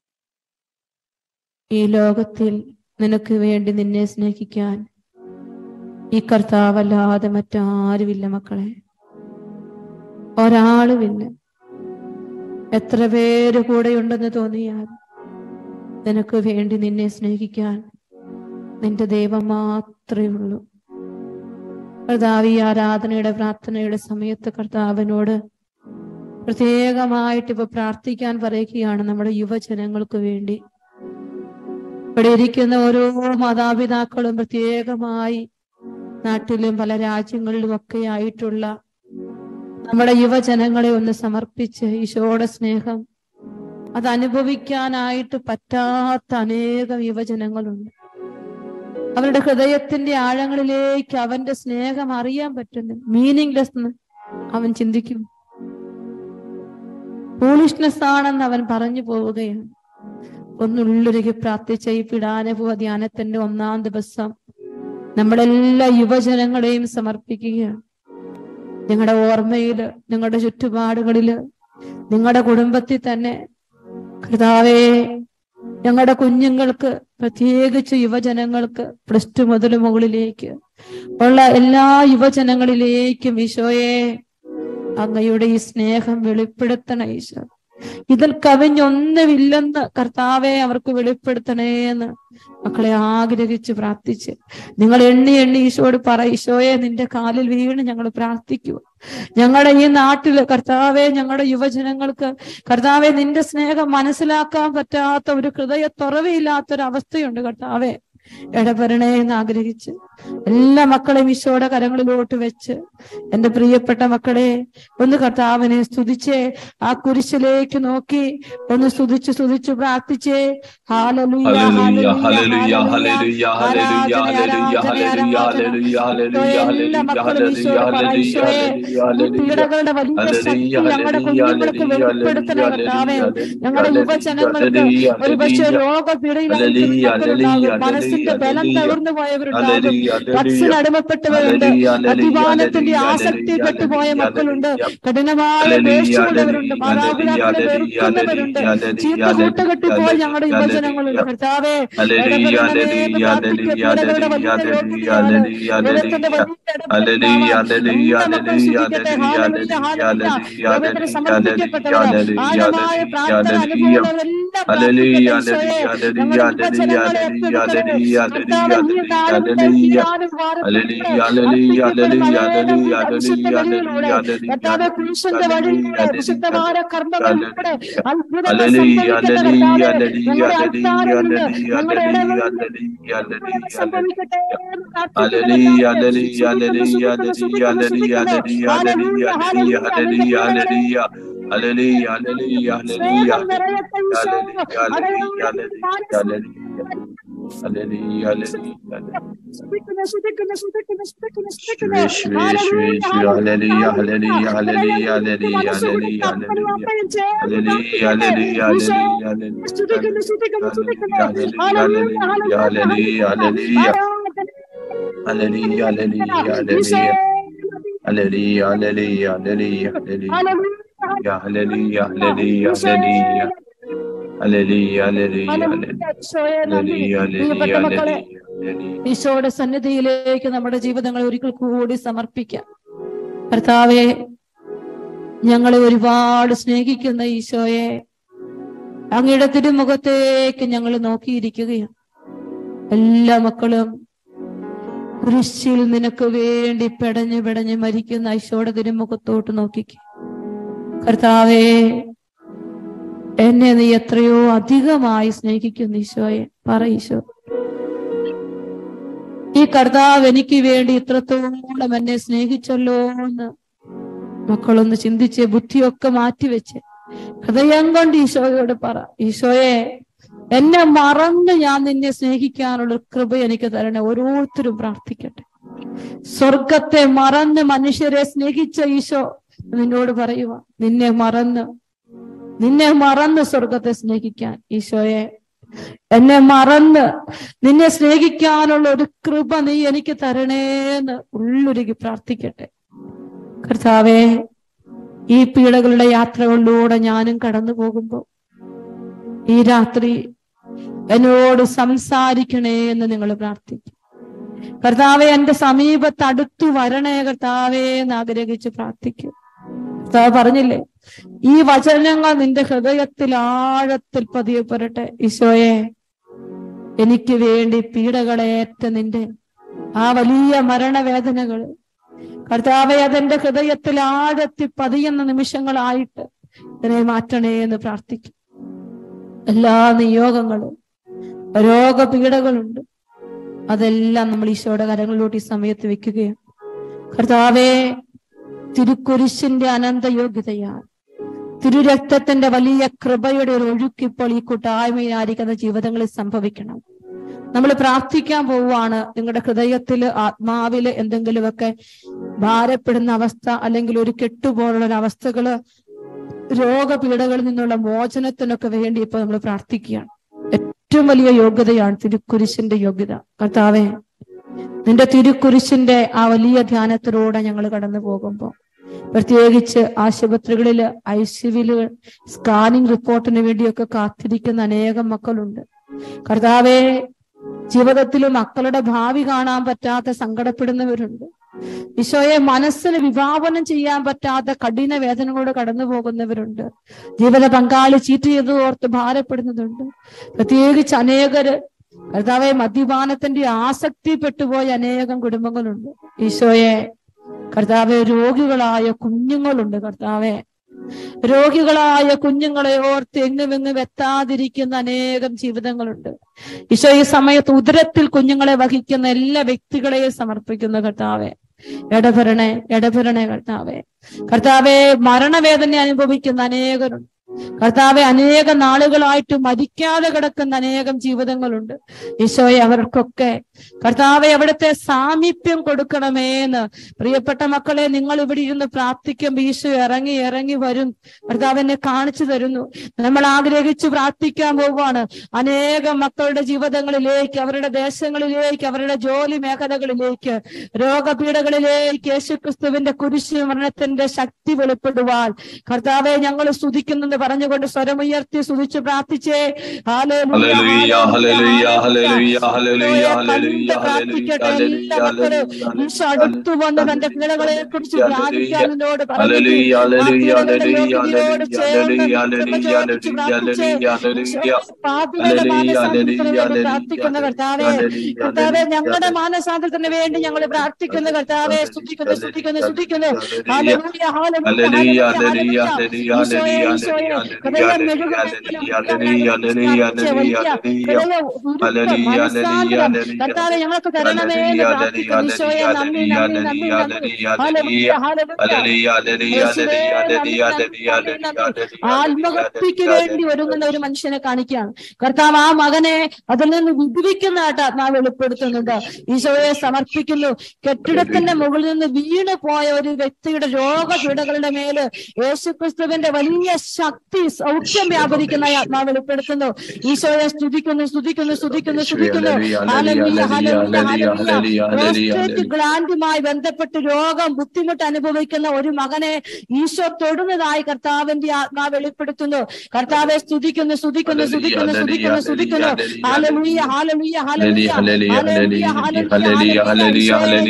ഈ ലോകത്തിൽ നിനക്ക് വേണ്ടി നിന്നെ സ്നേഹിക്കാൻ ഈ കർത്താവല്ലാതെ മറ്റാരുമില്ല മക്കളെ ഒരാളുമില്ല എത്ര പേര് കൂടെയുണ്ടെന്ന് തോന്നിയാൽ നിനക്ക് വേണ്ടി നിന്നെ സ്നേഹിക്കാൻ നിന്റെ ദൈവം മാത്രമേ ഉള്ളൂ കർത്താവ് ഈ ആരാധനയുടെ പ്രാർത്ഥനയുടെ സമയത്ത് കർത്താവിനോട് പ്രത്യേകമായിട്ട് ഇപ്പൊ പ്രാർത്ഥിക്കാൻ പറയുകയാണ് നമ്മുടെ യുവജനങ്ങൾക്ക് വേണ്ടി ഇവിടെ ഇരിക്കുന്ന ഓരോ മാതാപിതാക്കളും പ്രത്യേകമായി നാട്ടിലും പല രാജ്യങ്ങളിലും ഒക്കെ ആയിട്ടുള്ള നമ്മുടെ യുവജനങ്ങളെ ഒന്ന് സമർപ്പിച്ച് ഈശോയുടെ സ്നേഹം അത് അനുഭവിക്കാനായിട്ട് പറ്റാത്ത അനേകം യുവജനങ്ങളുണ്ട് അവരുടെ ഹൃദയത്തിന്റെ ആഴങ്ങളിലേക്ക് അവന്റെ സ്നേഹം അറിയാൻ പറ്റുന്നു മീനിങ്ലെസ് അവൻ ചിന്തിക്കും ഫൂളിഷ്നെസ് ആണെന്ന് അവൻ പറഞ്ഞു പോവുകയാണ് ഒന്നുള്ളൊരുക്കി പ്രാർത്ഥിച്ച ഈ പിടാനുഭവ ധ്യാനത്തിന്റെ ഒന്നാം ദിവസം നമ്മളെല്ലാ യുവജനങ്ങളെയും സമർപ്പിക്കുകയാണ് നിങ്ങളുടെ ഓർമ്മയില് നിങ്ങളുടെ ചുറ്റുപാടുകളില് നിങ്ങളുടെ കുടുംബത്തിൽ തന്നെ കർത്താവേ ഞങ്ങളുടെ കുഞ്ഞുങ്ങൾക്ക് പ്രത്യേകിച്ച് യുവജനങ്ങൾക്ക് പ്ലസ് ടു മുതൽ മുകളിലേക്ക് ഉള്ള എല്ലാ യുവജനങ്ങളിലേക്കും ഈശോയെ അങ്ങയുടെ ഈ സ്നേഹം വെളിപ്പെടുത്തണ ഈശോ ഇതിൽ കവിഞ്ഞൊന്നുമില്ലെന്ന് കർത്താവെ അവർക്ക് വെളിപ്പെടുത്തണേ എന്ന് മക്കളെ ആഗ്രഹിച്ച് പ്രാർത്ഥിച്ച് നിങ്ങൾ എണ്ണി എണ്ണി ഈശോട് പറ ഈശോയെ നിന്റെ കാലിൽ വീണ് ഞങ്ങൾ പ്രാർത്ഥിക്കുക ഞങ്ങളുടെ ഈ നാട്ടില് കർത്താവെ ഞങ്ങളുടെ യുവജനങ്ങൾക്ക് കർത്താവെ നിന്റെ സ്നേഹം മനസ്സിലാക്കാൻ പറ്റാത്ത ഒരു ഹൃദയ തുറവില്ലാത്തൊരു അവസ്ഥയുണ്ട് കർത്താവെ ഇടപെടണേ എന്ന് ആഗ്രഹിച്ച് എല്ലാ മക്കളെയും ഈശോയുടെ കരങ്ങളിലോട്ട് വെച്ച് എന്റെ പ്രിയപ്പെട്ട മക്കളെ ഒന്ന് കർത്താവിനെ സ്തുതിച്ചേ ആ കുരിശിലേക്ക് നോക്കി ഒന്ന് സ്തുതിച്ച് സ്തുതിച്ച് പ്രാർത്ഥിച്ചേ hallelujah hallelujah hallelujah hallelujah hallelujah hallelujah hallelujah hallelujah എല്ലാ മക്കളും ഈശോയോട് പറ, ഈശോയെ, ഈ പീഡകളുടെ വലിയ ശക്തി ഞങ്ങളുടെ കുഞ്ഞുങ്ങൾക്ക് വെളിപ്പെടുത്തണേ കർത്താവേ ഞങ്ങളുടെ യുവജനങ്ങൾക്ക് ഒരു പക്ഷേ രോഗപീഡയിലായിട്ടുണ്ടാകും മനസ്സിന്റെ ബലം തകർന്നു പോയവരുണ്ടാകും ഡ്രഗ്സിന് അടിമപ്പെട്ടവരുണ്ട് അധിവാനത്തിന്റെ ആസക്തി പെട്ടുപോയ മക്കളുണ്ട് കഠിനമായ ദേഷ്യമുള്ളവരുണ്ട് മാതാപിതാക്കളെ വെറുക്കുന്നവരുണ്ട് ചീത്ത കൂട്ടുകെട്ടി പോയി ഞങ്ങളുടെ യുവജനങ്ങളുണ്ട് കർത്താവേ ഇടപെടണമേ എന്ന് പ്രാർത്ഥിക്കുക. പീഡകളുടെ വലിയ രോഗിയാണ്. ദൈവത്തിന്റെ വലിയ ഇടപെടൽ എല്ലാ മക്കളും ശ്രദ്ധിക്കട്ടെ. ഹാലലുയ, ഹാലലുയ. ദൈവത്തിന് സമർപ്പിക്കപ്പെട്ടവര് ആഴമായ പ്രാർത്ഥന അനുഭവമുള്ളവരെല്ലാം പ്രാർത്ഥിക്കട്ടെ ഈശോയെ. ഞങ്ങളുടെ യുവജനങ്ങളെ ഏറ്റെടുക്കണമേ. കർത്താവേ, ഈ നാളും ഈ നാളും കർത്താവെ കുരിശിന്റെ വഴിയിലൂടെ വിശുദ്ധമായ കർമ്മങ്ങളിലൂടെ അത്ഭുതങ്ങൾ സംഭവിക്കട്ടെ കർത്താവേ. ഞങ്ങളുടെ അൽത്താരകളില് ഞങ്ങളുടെ ഇടവകളില് സംഭവിക്കട്ടെ എന്ന് പ്രാർത്ഥിക്കുന്നു കർത്താവേ. സ്തുതിക്കുന്നു, സ്തുതിക്കുന്നു, സ്തുതിക്കുന്നു. Hallelujah, hallelujah, hallelujah, hallelujah. സ്നേഹം നിറയട്ടെ ഈശോ. അടയാളങ്ങൾ സ്തുതിക്കുന്നു, സ്തുതിക്കുന്നു, സ്തുതിക്കുന്നു, സ്തുതിക്കുന്നു, സ്തുതിക്കുന്നു. Hallelujah, hallelujah, hallelujah, hallelujah. മനസ്സുകൊണ്ട് അപ്പനും അമ്മയും ചേർന്ന് ഈശോ, സ്തുതിക്കുന്നു, സ്തുതിക്കുന്നു, സ്തുതിക്കുന്നു. Hallelujah, hallelujah, hallelujah. ആരാധന. ഈശോ, ഹല്ലേലൂയ, ഹല്ലേലൂയ, ഹല്ലേലൂയ. ഈശോയെ നന്ദി. പ്രിയപ്പെട്ട മക്കളെ ഈശോയുടെ സന്നിധിയിലേക്ക് നമ്മുടെ ജീവിതങ്ങളെ ഒരിക്കൽ കൂടി സമർപ്പിക്കാം കർത്താവെ ഞങ്ങളെ ഒരുപാട് സ്നേഹിക്കുന്ന ഈശോയെ അങ്ങയുടെ തിരുമുഖത്തേക്ക് ഞങ്ങൾ നോക്കിയിരിക്കുകയാണ് എല്ലാ മക്കളും കുരിശിൽ നിനക്ക് വേണ്ടി പെടഞ്ഞു പെടഞ്ഞ് മരിക്കുന്ന ഈശോയുടെ തിരുമുഖത്തോട്ട് നോക്കിക്ക് കർത്താവേ എന്നെ നീ എത്രയോ അധികമായി സ്നേഹിക്കുന്നു ഈശോയെ പറ ഈശോ ഈ കർത്താവ് എനിക്ക് വേണ്ടി ഇത്രത്തോളം എന്നെ സ്നേഹിച്ചല്ലോ എന്ന് മക്കളൊന്ന് ചിന്തിച്ച് ബുദ്ധിയൊക്കെ മാറ്റിവെച്ച് ഹൃദയം കൊണ്ട് ഈശോയോട് പറ ഈശോയെ എന്നെ മറന്ന് ഞാൻ നിന്നെ സ്നേഹിക്കാനുള്ള കൃപ എനിക്ക് തരണേ ഓരോരുത്തരും പ്രാർത്ഥിക്കട്ടെ സ്വർഗത്തെ മറന്ന് മനുഷ്യരെ സ്നേഹിച്ച ഈശോ നിന്നോട് പറയുക നിന്നെ മറന്ന് നിന്നെ മറന്ന് സ്വർഗത്തെ സ്നേഹിക്കാൻ ഈശോയെ എന്നെ മറന്ന് നിന്നെ സ്നേഹിക്കാനുള്ള ഒരു കൃപ നീ എനിക്ക് തരണേന്ന് ഉള്ളൊരുക്കി പ്രാർത്ഥിക്കട്ടെ കർത്താവേ ഈ പീഡകളുടെ യാത്രകളിലൂടെ ഞാനും കടന്നു പോകുമ്പോൾ ഈ രാത്രി എന്നോട് സംസാരിക്കണേ എന്ന് നിങ്ങൾ പ്രാർത്ഥിക്കും കർത്താവെ എന്റെ സമീപത്ത് അടുത്തു വരണേ കർത്താവേ എന്ന് ആഗ്രഹിച്ച് പ്രാർത്ഥിക്കും കർത്താവ് പറഞ്ഞില്ലേ ഈ വചനങ്ങൾ നിന്റെ ഹൃദയത്തിൽ ആഴത്തിൽ പതിയപ്പെടട്ടെ ഈശോയെ എനിക്ക് വേണ്ടി പീഡകളേറ്റ നിന്റെ ആ വലിയ മരണവേദനകൾ കർത്താവെ അതെന്റെ ഹൃദയത്തിൽ ആഴത്തിൽ പതിയുന്ന നിമിഷങ്ങളായിട്ട് ഇതിനെ മാറ്റണേ എന്ന് പ്രാർത്ഥിക്കും എല്ലാ നിയോഗങ്ങളും രോഗപീഠകളുണ്ട് അതെല്ലാം നമ്മൾ ഈശോയുടെ കരങ്ങളിലോട്ട് ഈ സമയത്ത് വെക്കുകയാണ് കർത്താവേ തിരുക്കുരിശിന്റെ അനന്ത യോഗ്യതയാൽ തിരുരക്തത്തിന്റെ വലിയ കൃപയുടെ ഒരു ഒഴുക്കിപ്പോൾ ഈ കൂട്ടായ്മയിലായിരിക്കുന്ന ജീവിതങ്ങളിൽ സംഭവിക്കണം നമ്മൾ പ്രാർത്ഥിക്കാൻ പോവുകയാണ് നിങ്ങളുടെ ഹൃദയത്തില് ആത്മാവില് എന്തെങ്കിലുമൊക്കെ ഭാരപ്പെടുന്ന അവസ്ഥ അല്ലെങ്കിൽ ഒരു കെട്ടുപോലുള്ള ഒരു അവസ്ഥകള് രോഗപീഠകളിൽ നിന്നുള്ള മോചനത്തിനൊക്കെ വേണ്ടി ഇപ്പൊ നമ്മൾ പ്രാർത്ഥിക്കുകയാണ് ഏറ്റവും വലിയ യോഗ്യതയാണ് തിരുക്കുരിശിന്റെ യോഗ്യത കർത്താവെ നിന്റെ തിരുക്കുരിശിന്റെ ആ വലിയ ധ്യാനത്തിലൂടെ ഞങ്ങൾ കടന്നു പോകുമ്പോൾ പ്രത്യേകിച്ച് ആശുപത്രികളില് ഐ സിവില് സ്കാനിങ് റിപ്പോർട്ടിന് വേണ്ടിയൊക്കെ കാത്തിരിക്കുന്ന അനേകം മക്കളുണ്ട് കർത്താവെ ജീവിതത്തിൽ മക്കളുടെ ഭാവി കാണാൻ പറ്റാത്ത സങ്കടപ്പെടുന്നവരുണ്ട് ഈശോയെ മനസ്സിന് വിഭാവനം ചെയ്യാൻ പറ്റാത്ത കഠിന വേദനകളോട് കടന്നു പോകുന്നവരുണ്ട് ജീവിത പങ്കാളി ചീറ്റ് ചെയ്ത് ഓർത്ത് ഭാരപ്പെടുന്നതുണ്ട് പ്രത്യേകിച്ച് അനേകര് കർത്താവെ മദ്യപാനത്തിന്റെ ആസക്തി പെട്ടുപോയ അനേകം കുടുംബങ്ങളുണ്ട് ഈശോയെ കർത്താവെ രോഗികളായ കുഞ്ഞുങ്ങളുണ്ട് കർത്താവെ രോഗികളായ കുഞ്ഞുങ്ങളെ ഓർത്ത് എങ്ങുമെങ്ങും എത്താതിരിക്കുന്ന അനേകം ജീവിതങ്ങളുണ്ട് ഈശോ ഈ സമയത്ത് ഉദരത്തിൽ കുഞ്ഞുങ്ങളെ വഹിക്കുന്ന എല്ലാ വ്യക്തികളെയും സമർപ്പിക്കുന്ന കർത്താവെ ഇടപെടണേ ഇടപെടണേ കർത്താവെ കർത്താവെ മരണവേദന അനുഭവിക്കുന്ന അനേകരുണ്ട് കർത്താവെ അനേക നാളുകളായിട്ട് മരിക്കാതെ കിടക്കുന്ന അനേകം ജീവിതങ്ങളുണ്ട് ഈശോയെ അവർക്കൊക്കെ കർത്താവെ അവിടുത്തെ സാമീപ്യം കൊടുക്കണമേ എന്ന് പ്രിയപ്പെട്ട മക്കളെ നിങ്ങൾ ഇവിടെ ഇരുന്ന് പ്രാർത്ഥിക്കുമ്പോൾ ഈശോ ഇറങ്ങി ഇറങ്ങി വരും കർത്താവ് എന്നെ കാണിച്ചു തരുന്നു നമ്മൾ ആഗ്രഹിച്ച് പ്രാർത്ഥിക്കാൻ പോവുകയാണ് അനേകം മക്കളുടെ ജീവിതങ്ങളിലേക്ക് അവരുടെ ദേശങ്ങളിലേക്ക് അവരുടെ ജോലി മേഖലകളിലേക്ക് രോഗപീഠകളിലേക്ക് യേശുക്രിസ്തുവിന്റെ കുരിശ് മരണത്തിന്റെ ശക്തി വെളിപ്പെടുവാൻ കർത്താവെ ഞങ്ങൾ സ്തുതിക്കുന്നെന്ന് പറഞ്ഞുകൊണ്ട് സ്വരമുയർത്തി സ്തുതിച്ച് പ്രാർത്ഥിച്ചേ hallelujah hallelujah hallelujah hallelujah hallelujah പ്രാർത്ഥിക്കട്ടെ എല്ലാ മക്കളും ഈശോ ഹല്ലേലൂയ അടുത്തു വന്ന് തന്റെ പിള്ളകളെ കുറിച്ച് ധ്യാനിക്കാൻ എന്നോട് പറഞ്ഞു ഹല്ലേലൂയ ഹല്ലേലൂയ ഹല്ലേലൂയ യോഗ്യതയോട് ചേർന്ന് ഹല്ലേലൂയ ഹല്ലേലൂയ ഹല്ലേലൂയ ഹല്ലേലൂയ പാപികളുടെ ഹല്ലേലൂയ മാനസാന്തരത്തിന് വേണ്ടി പ്രാർത്ഥിക്കുന്ന കർത്താവെ കർത്താവെ ഞങ്ങളുടെ മാനസാന്തരത്തിന് വേണ്ടി ഞങ്ങൾ പ്രാർത്ഥിക്കുന്ന കർത്താവെ സ്തുതിക്കുന്നു സ്തുതിക്കുന്നു സ്തുതിക്കുന്നു ഹല്ലേലൂയ ഹല്ലേലൂയ ഹല്ലേലൂയ ഈശോയെ ഈശോയെ ഹൃദയം കർത്താവെ ഞങ്ങൾക്ക് തരണമേ എന്ന് പ്രാർത്ഥിക്കുന്നു ഈശോയെ നന്ദി നന്ദി നന്ദി നന്ദി ഹല്ലേലൂയ ഹല്ലേലൂയ ആത്മഹത്യക്ക് വേണ്ടി ഒരുങ്ങുന്ന ഒരു മനുഷ്യനെ കാണിക്കുകയാണ് കർത്താവ് ആ മകനെ അതിൽ നിന്ന് വിടുവിക്കുന്നതായിട്ട് ആത്മാവ് വെളിപ്പെടുത്തുന്നുണ്ട് ഈശോയെ സമർപ്പിക്കുന്നു കെട്ടിടത്തിന്റെ മുകളിൽ നിന്ന് വീണ് പോയ ഒരു വ്യക്തിയുടെ രോഗപീഠകളുടെ മേല് യേശുക്രിസ്തുവിന്റെ വലിയ ശക്തി സൗഖ്യം വ്യാപരിക്കുന്നതായി ആത്മാവ് വെളിപ്പെടുത്തുന്നു ഈശോയെ സ്തുതിക്കുന്നു സ്തുതിക്കുന്നു സ്തുതിക്കുന്നു സ്തുതിക്കുന്നു ഹല്ലേലൂയ, ഹല്ലേലൂയ, ഹല്ലേലൂയ. പ്രോസ്റ്റേറ്റ് ഗ്ലാൻഡുമായി ബന്ധപ്പെട്ട് രോഗം ബുദ്ധിമുട്ട് അനുഭവിക്കുന്ന ഒരു മകനെ ഈശോ തൊടുന്നതായി കർത്താവിന്റെ ആത്മാവ് വെളിപ്പെടുത്തുന്നു കർത്താവെ സ്തുതിക്കുന്നു സ്തുതിക്കുന്നു സ്തുതിക്കുന്നു സ്തുതിക്കുന്നു സ്തുതിക്കുന്നു hallelujah hallelujah hallelujah hallelujah hallelujah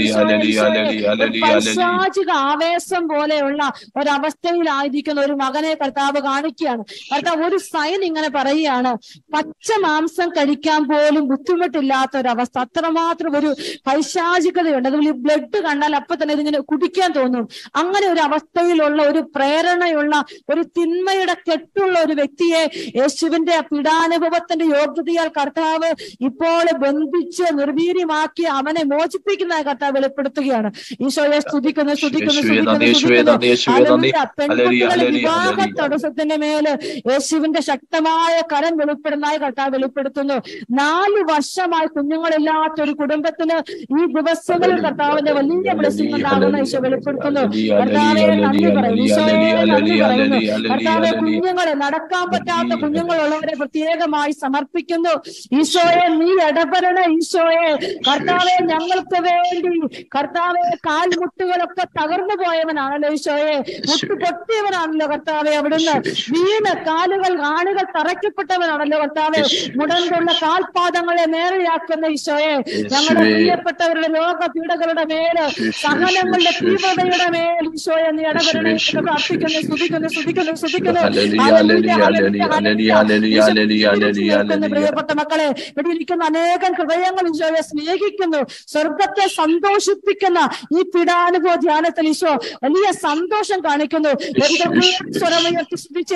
പൈശാചിക ആവേശം പോലെയുള്ള ഒരവസ്ഥയിലായിരിക്കുന്ന ഒരു മകനെ കർത്താവ് കാണിക്കുകയാണ് കർത്താവ് ഒരു സൈൻ ഇങ്ങനെ പറയുകയാണ് പച്ച മാംസം കഴിക്കാൻ പോലും ബുദ്ധിമുട്ടില്ലാത്ത ഒരവസ്ഥ അത്രമാത്രം ഒരു പൈശാചികതയുണ്ട് അതുപോലെ ബ്ലഡ് കണ്ടാൽ അപ്പൊ തന്നെ ഇതിങ്ങനെ കുടിക്കാൻ തോന്നും അങ്ങനെ ഒരു അവസ്ഥയിലുള്ള ഒരു പ്രേരണയുള്ള ഒരു തിന്മയുടെ കെട്ടുള്ള ഒരു വ്യക്തിയെ യേശുവിന്റെ പീഡാനുഭവത്തിന്റെ യോഗ്യതയാൽ കർത്താവ് ഇപ്പോൾ ബന്ധിച്ച് നിർവീര്യമാക്കി അവനെ മോചിപ്പിക്കുന്ന കർത്താവ് വെളിപ്പെടുത്തുകയാണ് ഈശോയെ സ്തുതിക്കുന്നു സ്തുതിക്കുന്നു സ്തുതിക്കുന്നു സ്തുതിക്കുന്നു ഹല്ലേലൂയ. പെൺകുട്ടികളുടെ വിവാഹ തടസ്സത്തിന്റെ മേല് യേശുവിന്റെ ശക്തമായ കരം വെളിപ്പെടുന്നതായി കർത്താവ് വെളിപ്പെടുത്തുന്നു നാല് വർഷമായി കുഞ്ഞുങ്ങളില്ലാത്ത ഒരു കുടുംബത്തിന് ഈ ദിവസങ്ങളിൽ കർത്താവിന്റെ വലിയ ബ്ലെസ്സിംഗ് ഉണ്ടാകുന്ന ഈശോ വെളിപ്പെടുത്തുന്നു കർത്താവെ നന്ദി പറയുന്നു ഈശോയെ നന്ദി പറയുന്നു കർത്താവെ കുഞ്ഞുങ്ങളെ നടക്കാൻ പറ്റാത്ത കുഞ്ഞുങ്ങളുള്ളവരെ പ്രത്യേകമായി സമർപ്പിക്കുന്നു ഈശോയെ നീ ഇടപെടണ ഈശോയെ കർത്താവെ ഞങ്ങൾക്ക് വേണ്ടി കർത്താവെ കാൽമുട്ടുകളൊക്കെ തകർന്നു പോയവനാണല്ലോ ഈശോയെ മുട്ട് പൊട്ടിയവനാണല്ലോ കർത്താവെ അവിടുന്ന് വീണ് കാലുകൾ ആളുകൾ തറയ്ക്കപ്പെട്ടവനാണല്ലോ കർത്താവെ മുടന്തുള്ള കാൽപാദങ്ങളെ നേരെയാക്കുന്ന ഈശോയെ ഞങ്ങളുടെ പ്രിയപ്പെട്ടവരുടെ ലോക പീഡകളുടെ മേല് സഹനങ്ങളുടെ തീവ്രതയുടെ മേൽ ഈശോയെ നീ ഇടപെടണേ എന്ന് പ്രാർത്ഥിക്കുന്നു സ്തുതിക്കുന്നു സ്തുതിക്കുന്നു സ്തുതിക്കുന്നു ഹല്ലേലൂയ, ഹല്ലേലൂയ, ഹല്ലേലൂയ. ഈശോ നിൽക്കുന്ന പ്രിയപ്പെട്ട മക്കളെ ഇവിടെ ഇരിക്കുന്ന അനേകം ഹൃദയങ്ങൾ ഈശോയെ സ്നേഹിക്കുന്നു സ്വർഗത്തെ സന്തോഷിപ്പിക്കുന്ന ഈ പീഡാനുഭവ ധ്യാനത്തിൽ ഈശോ വലിയ സന്തോഷം കാണിക്കുന്നു സ്വരമുയർത്തി സ്തുതിച്ച്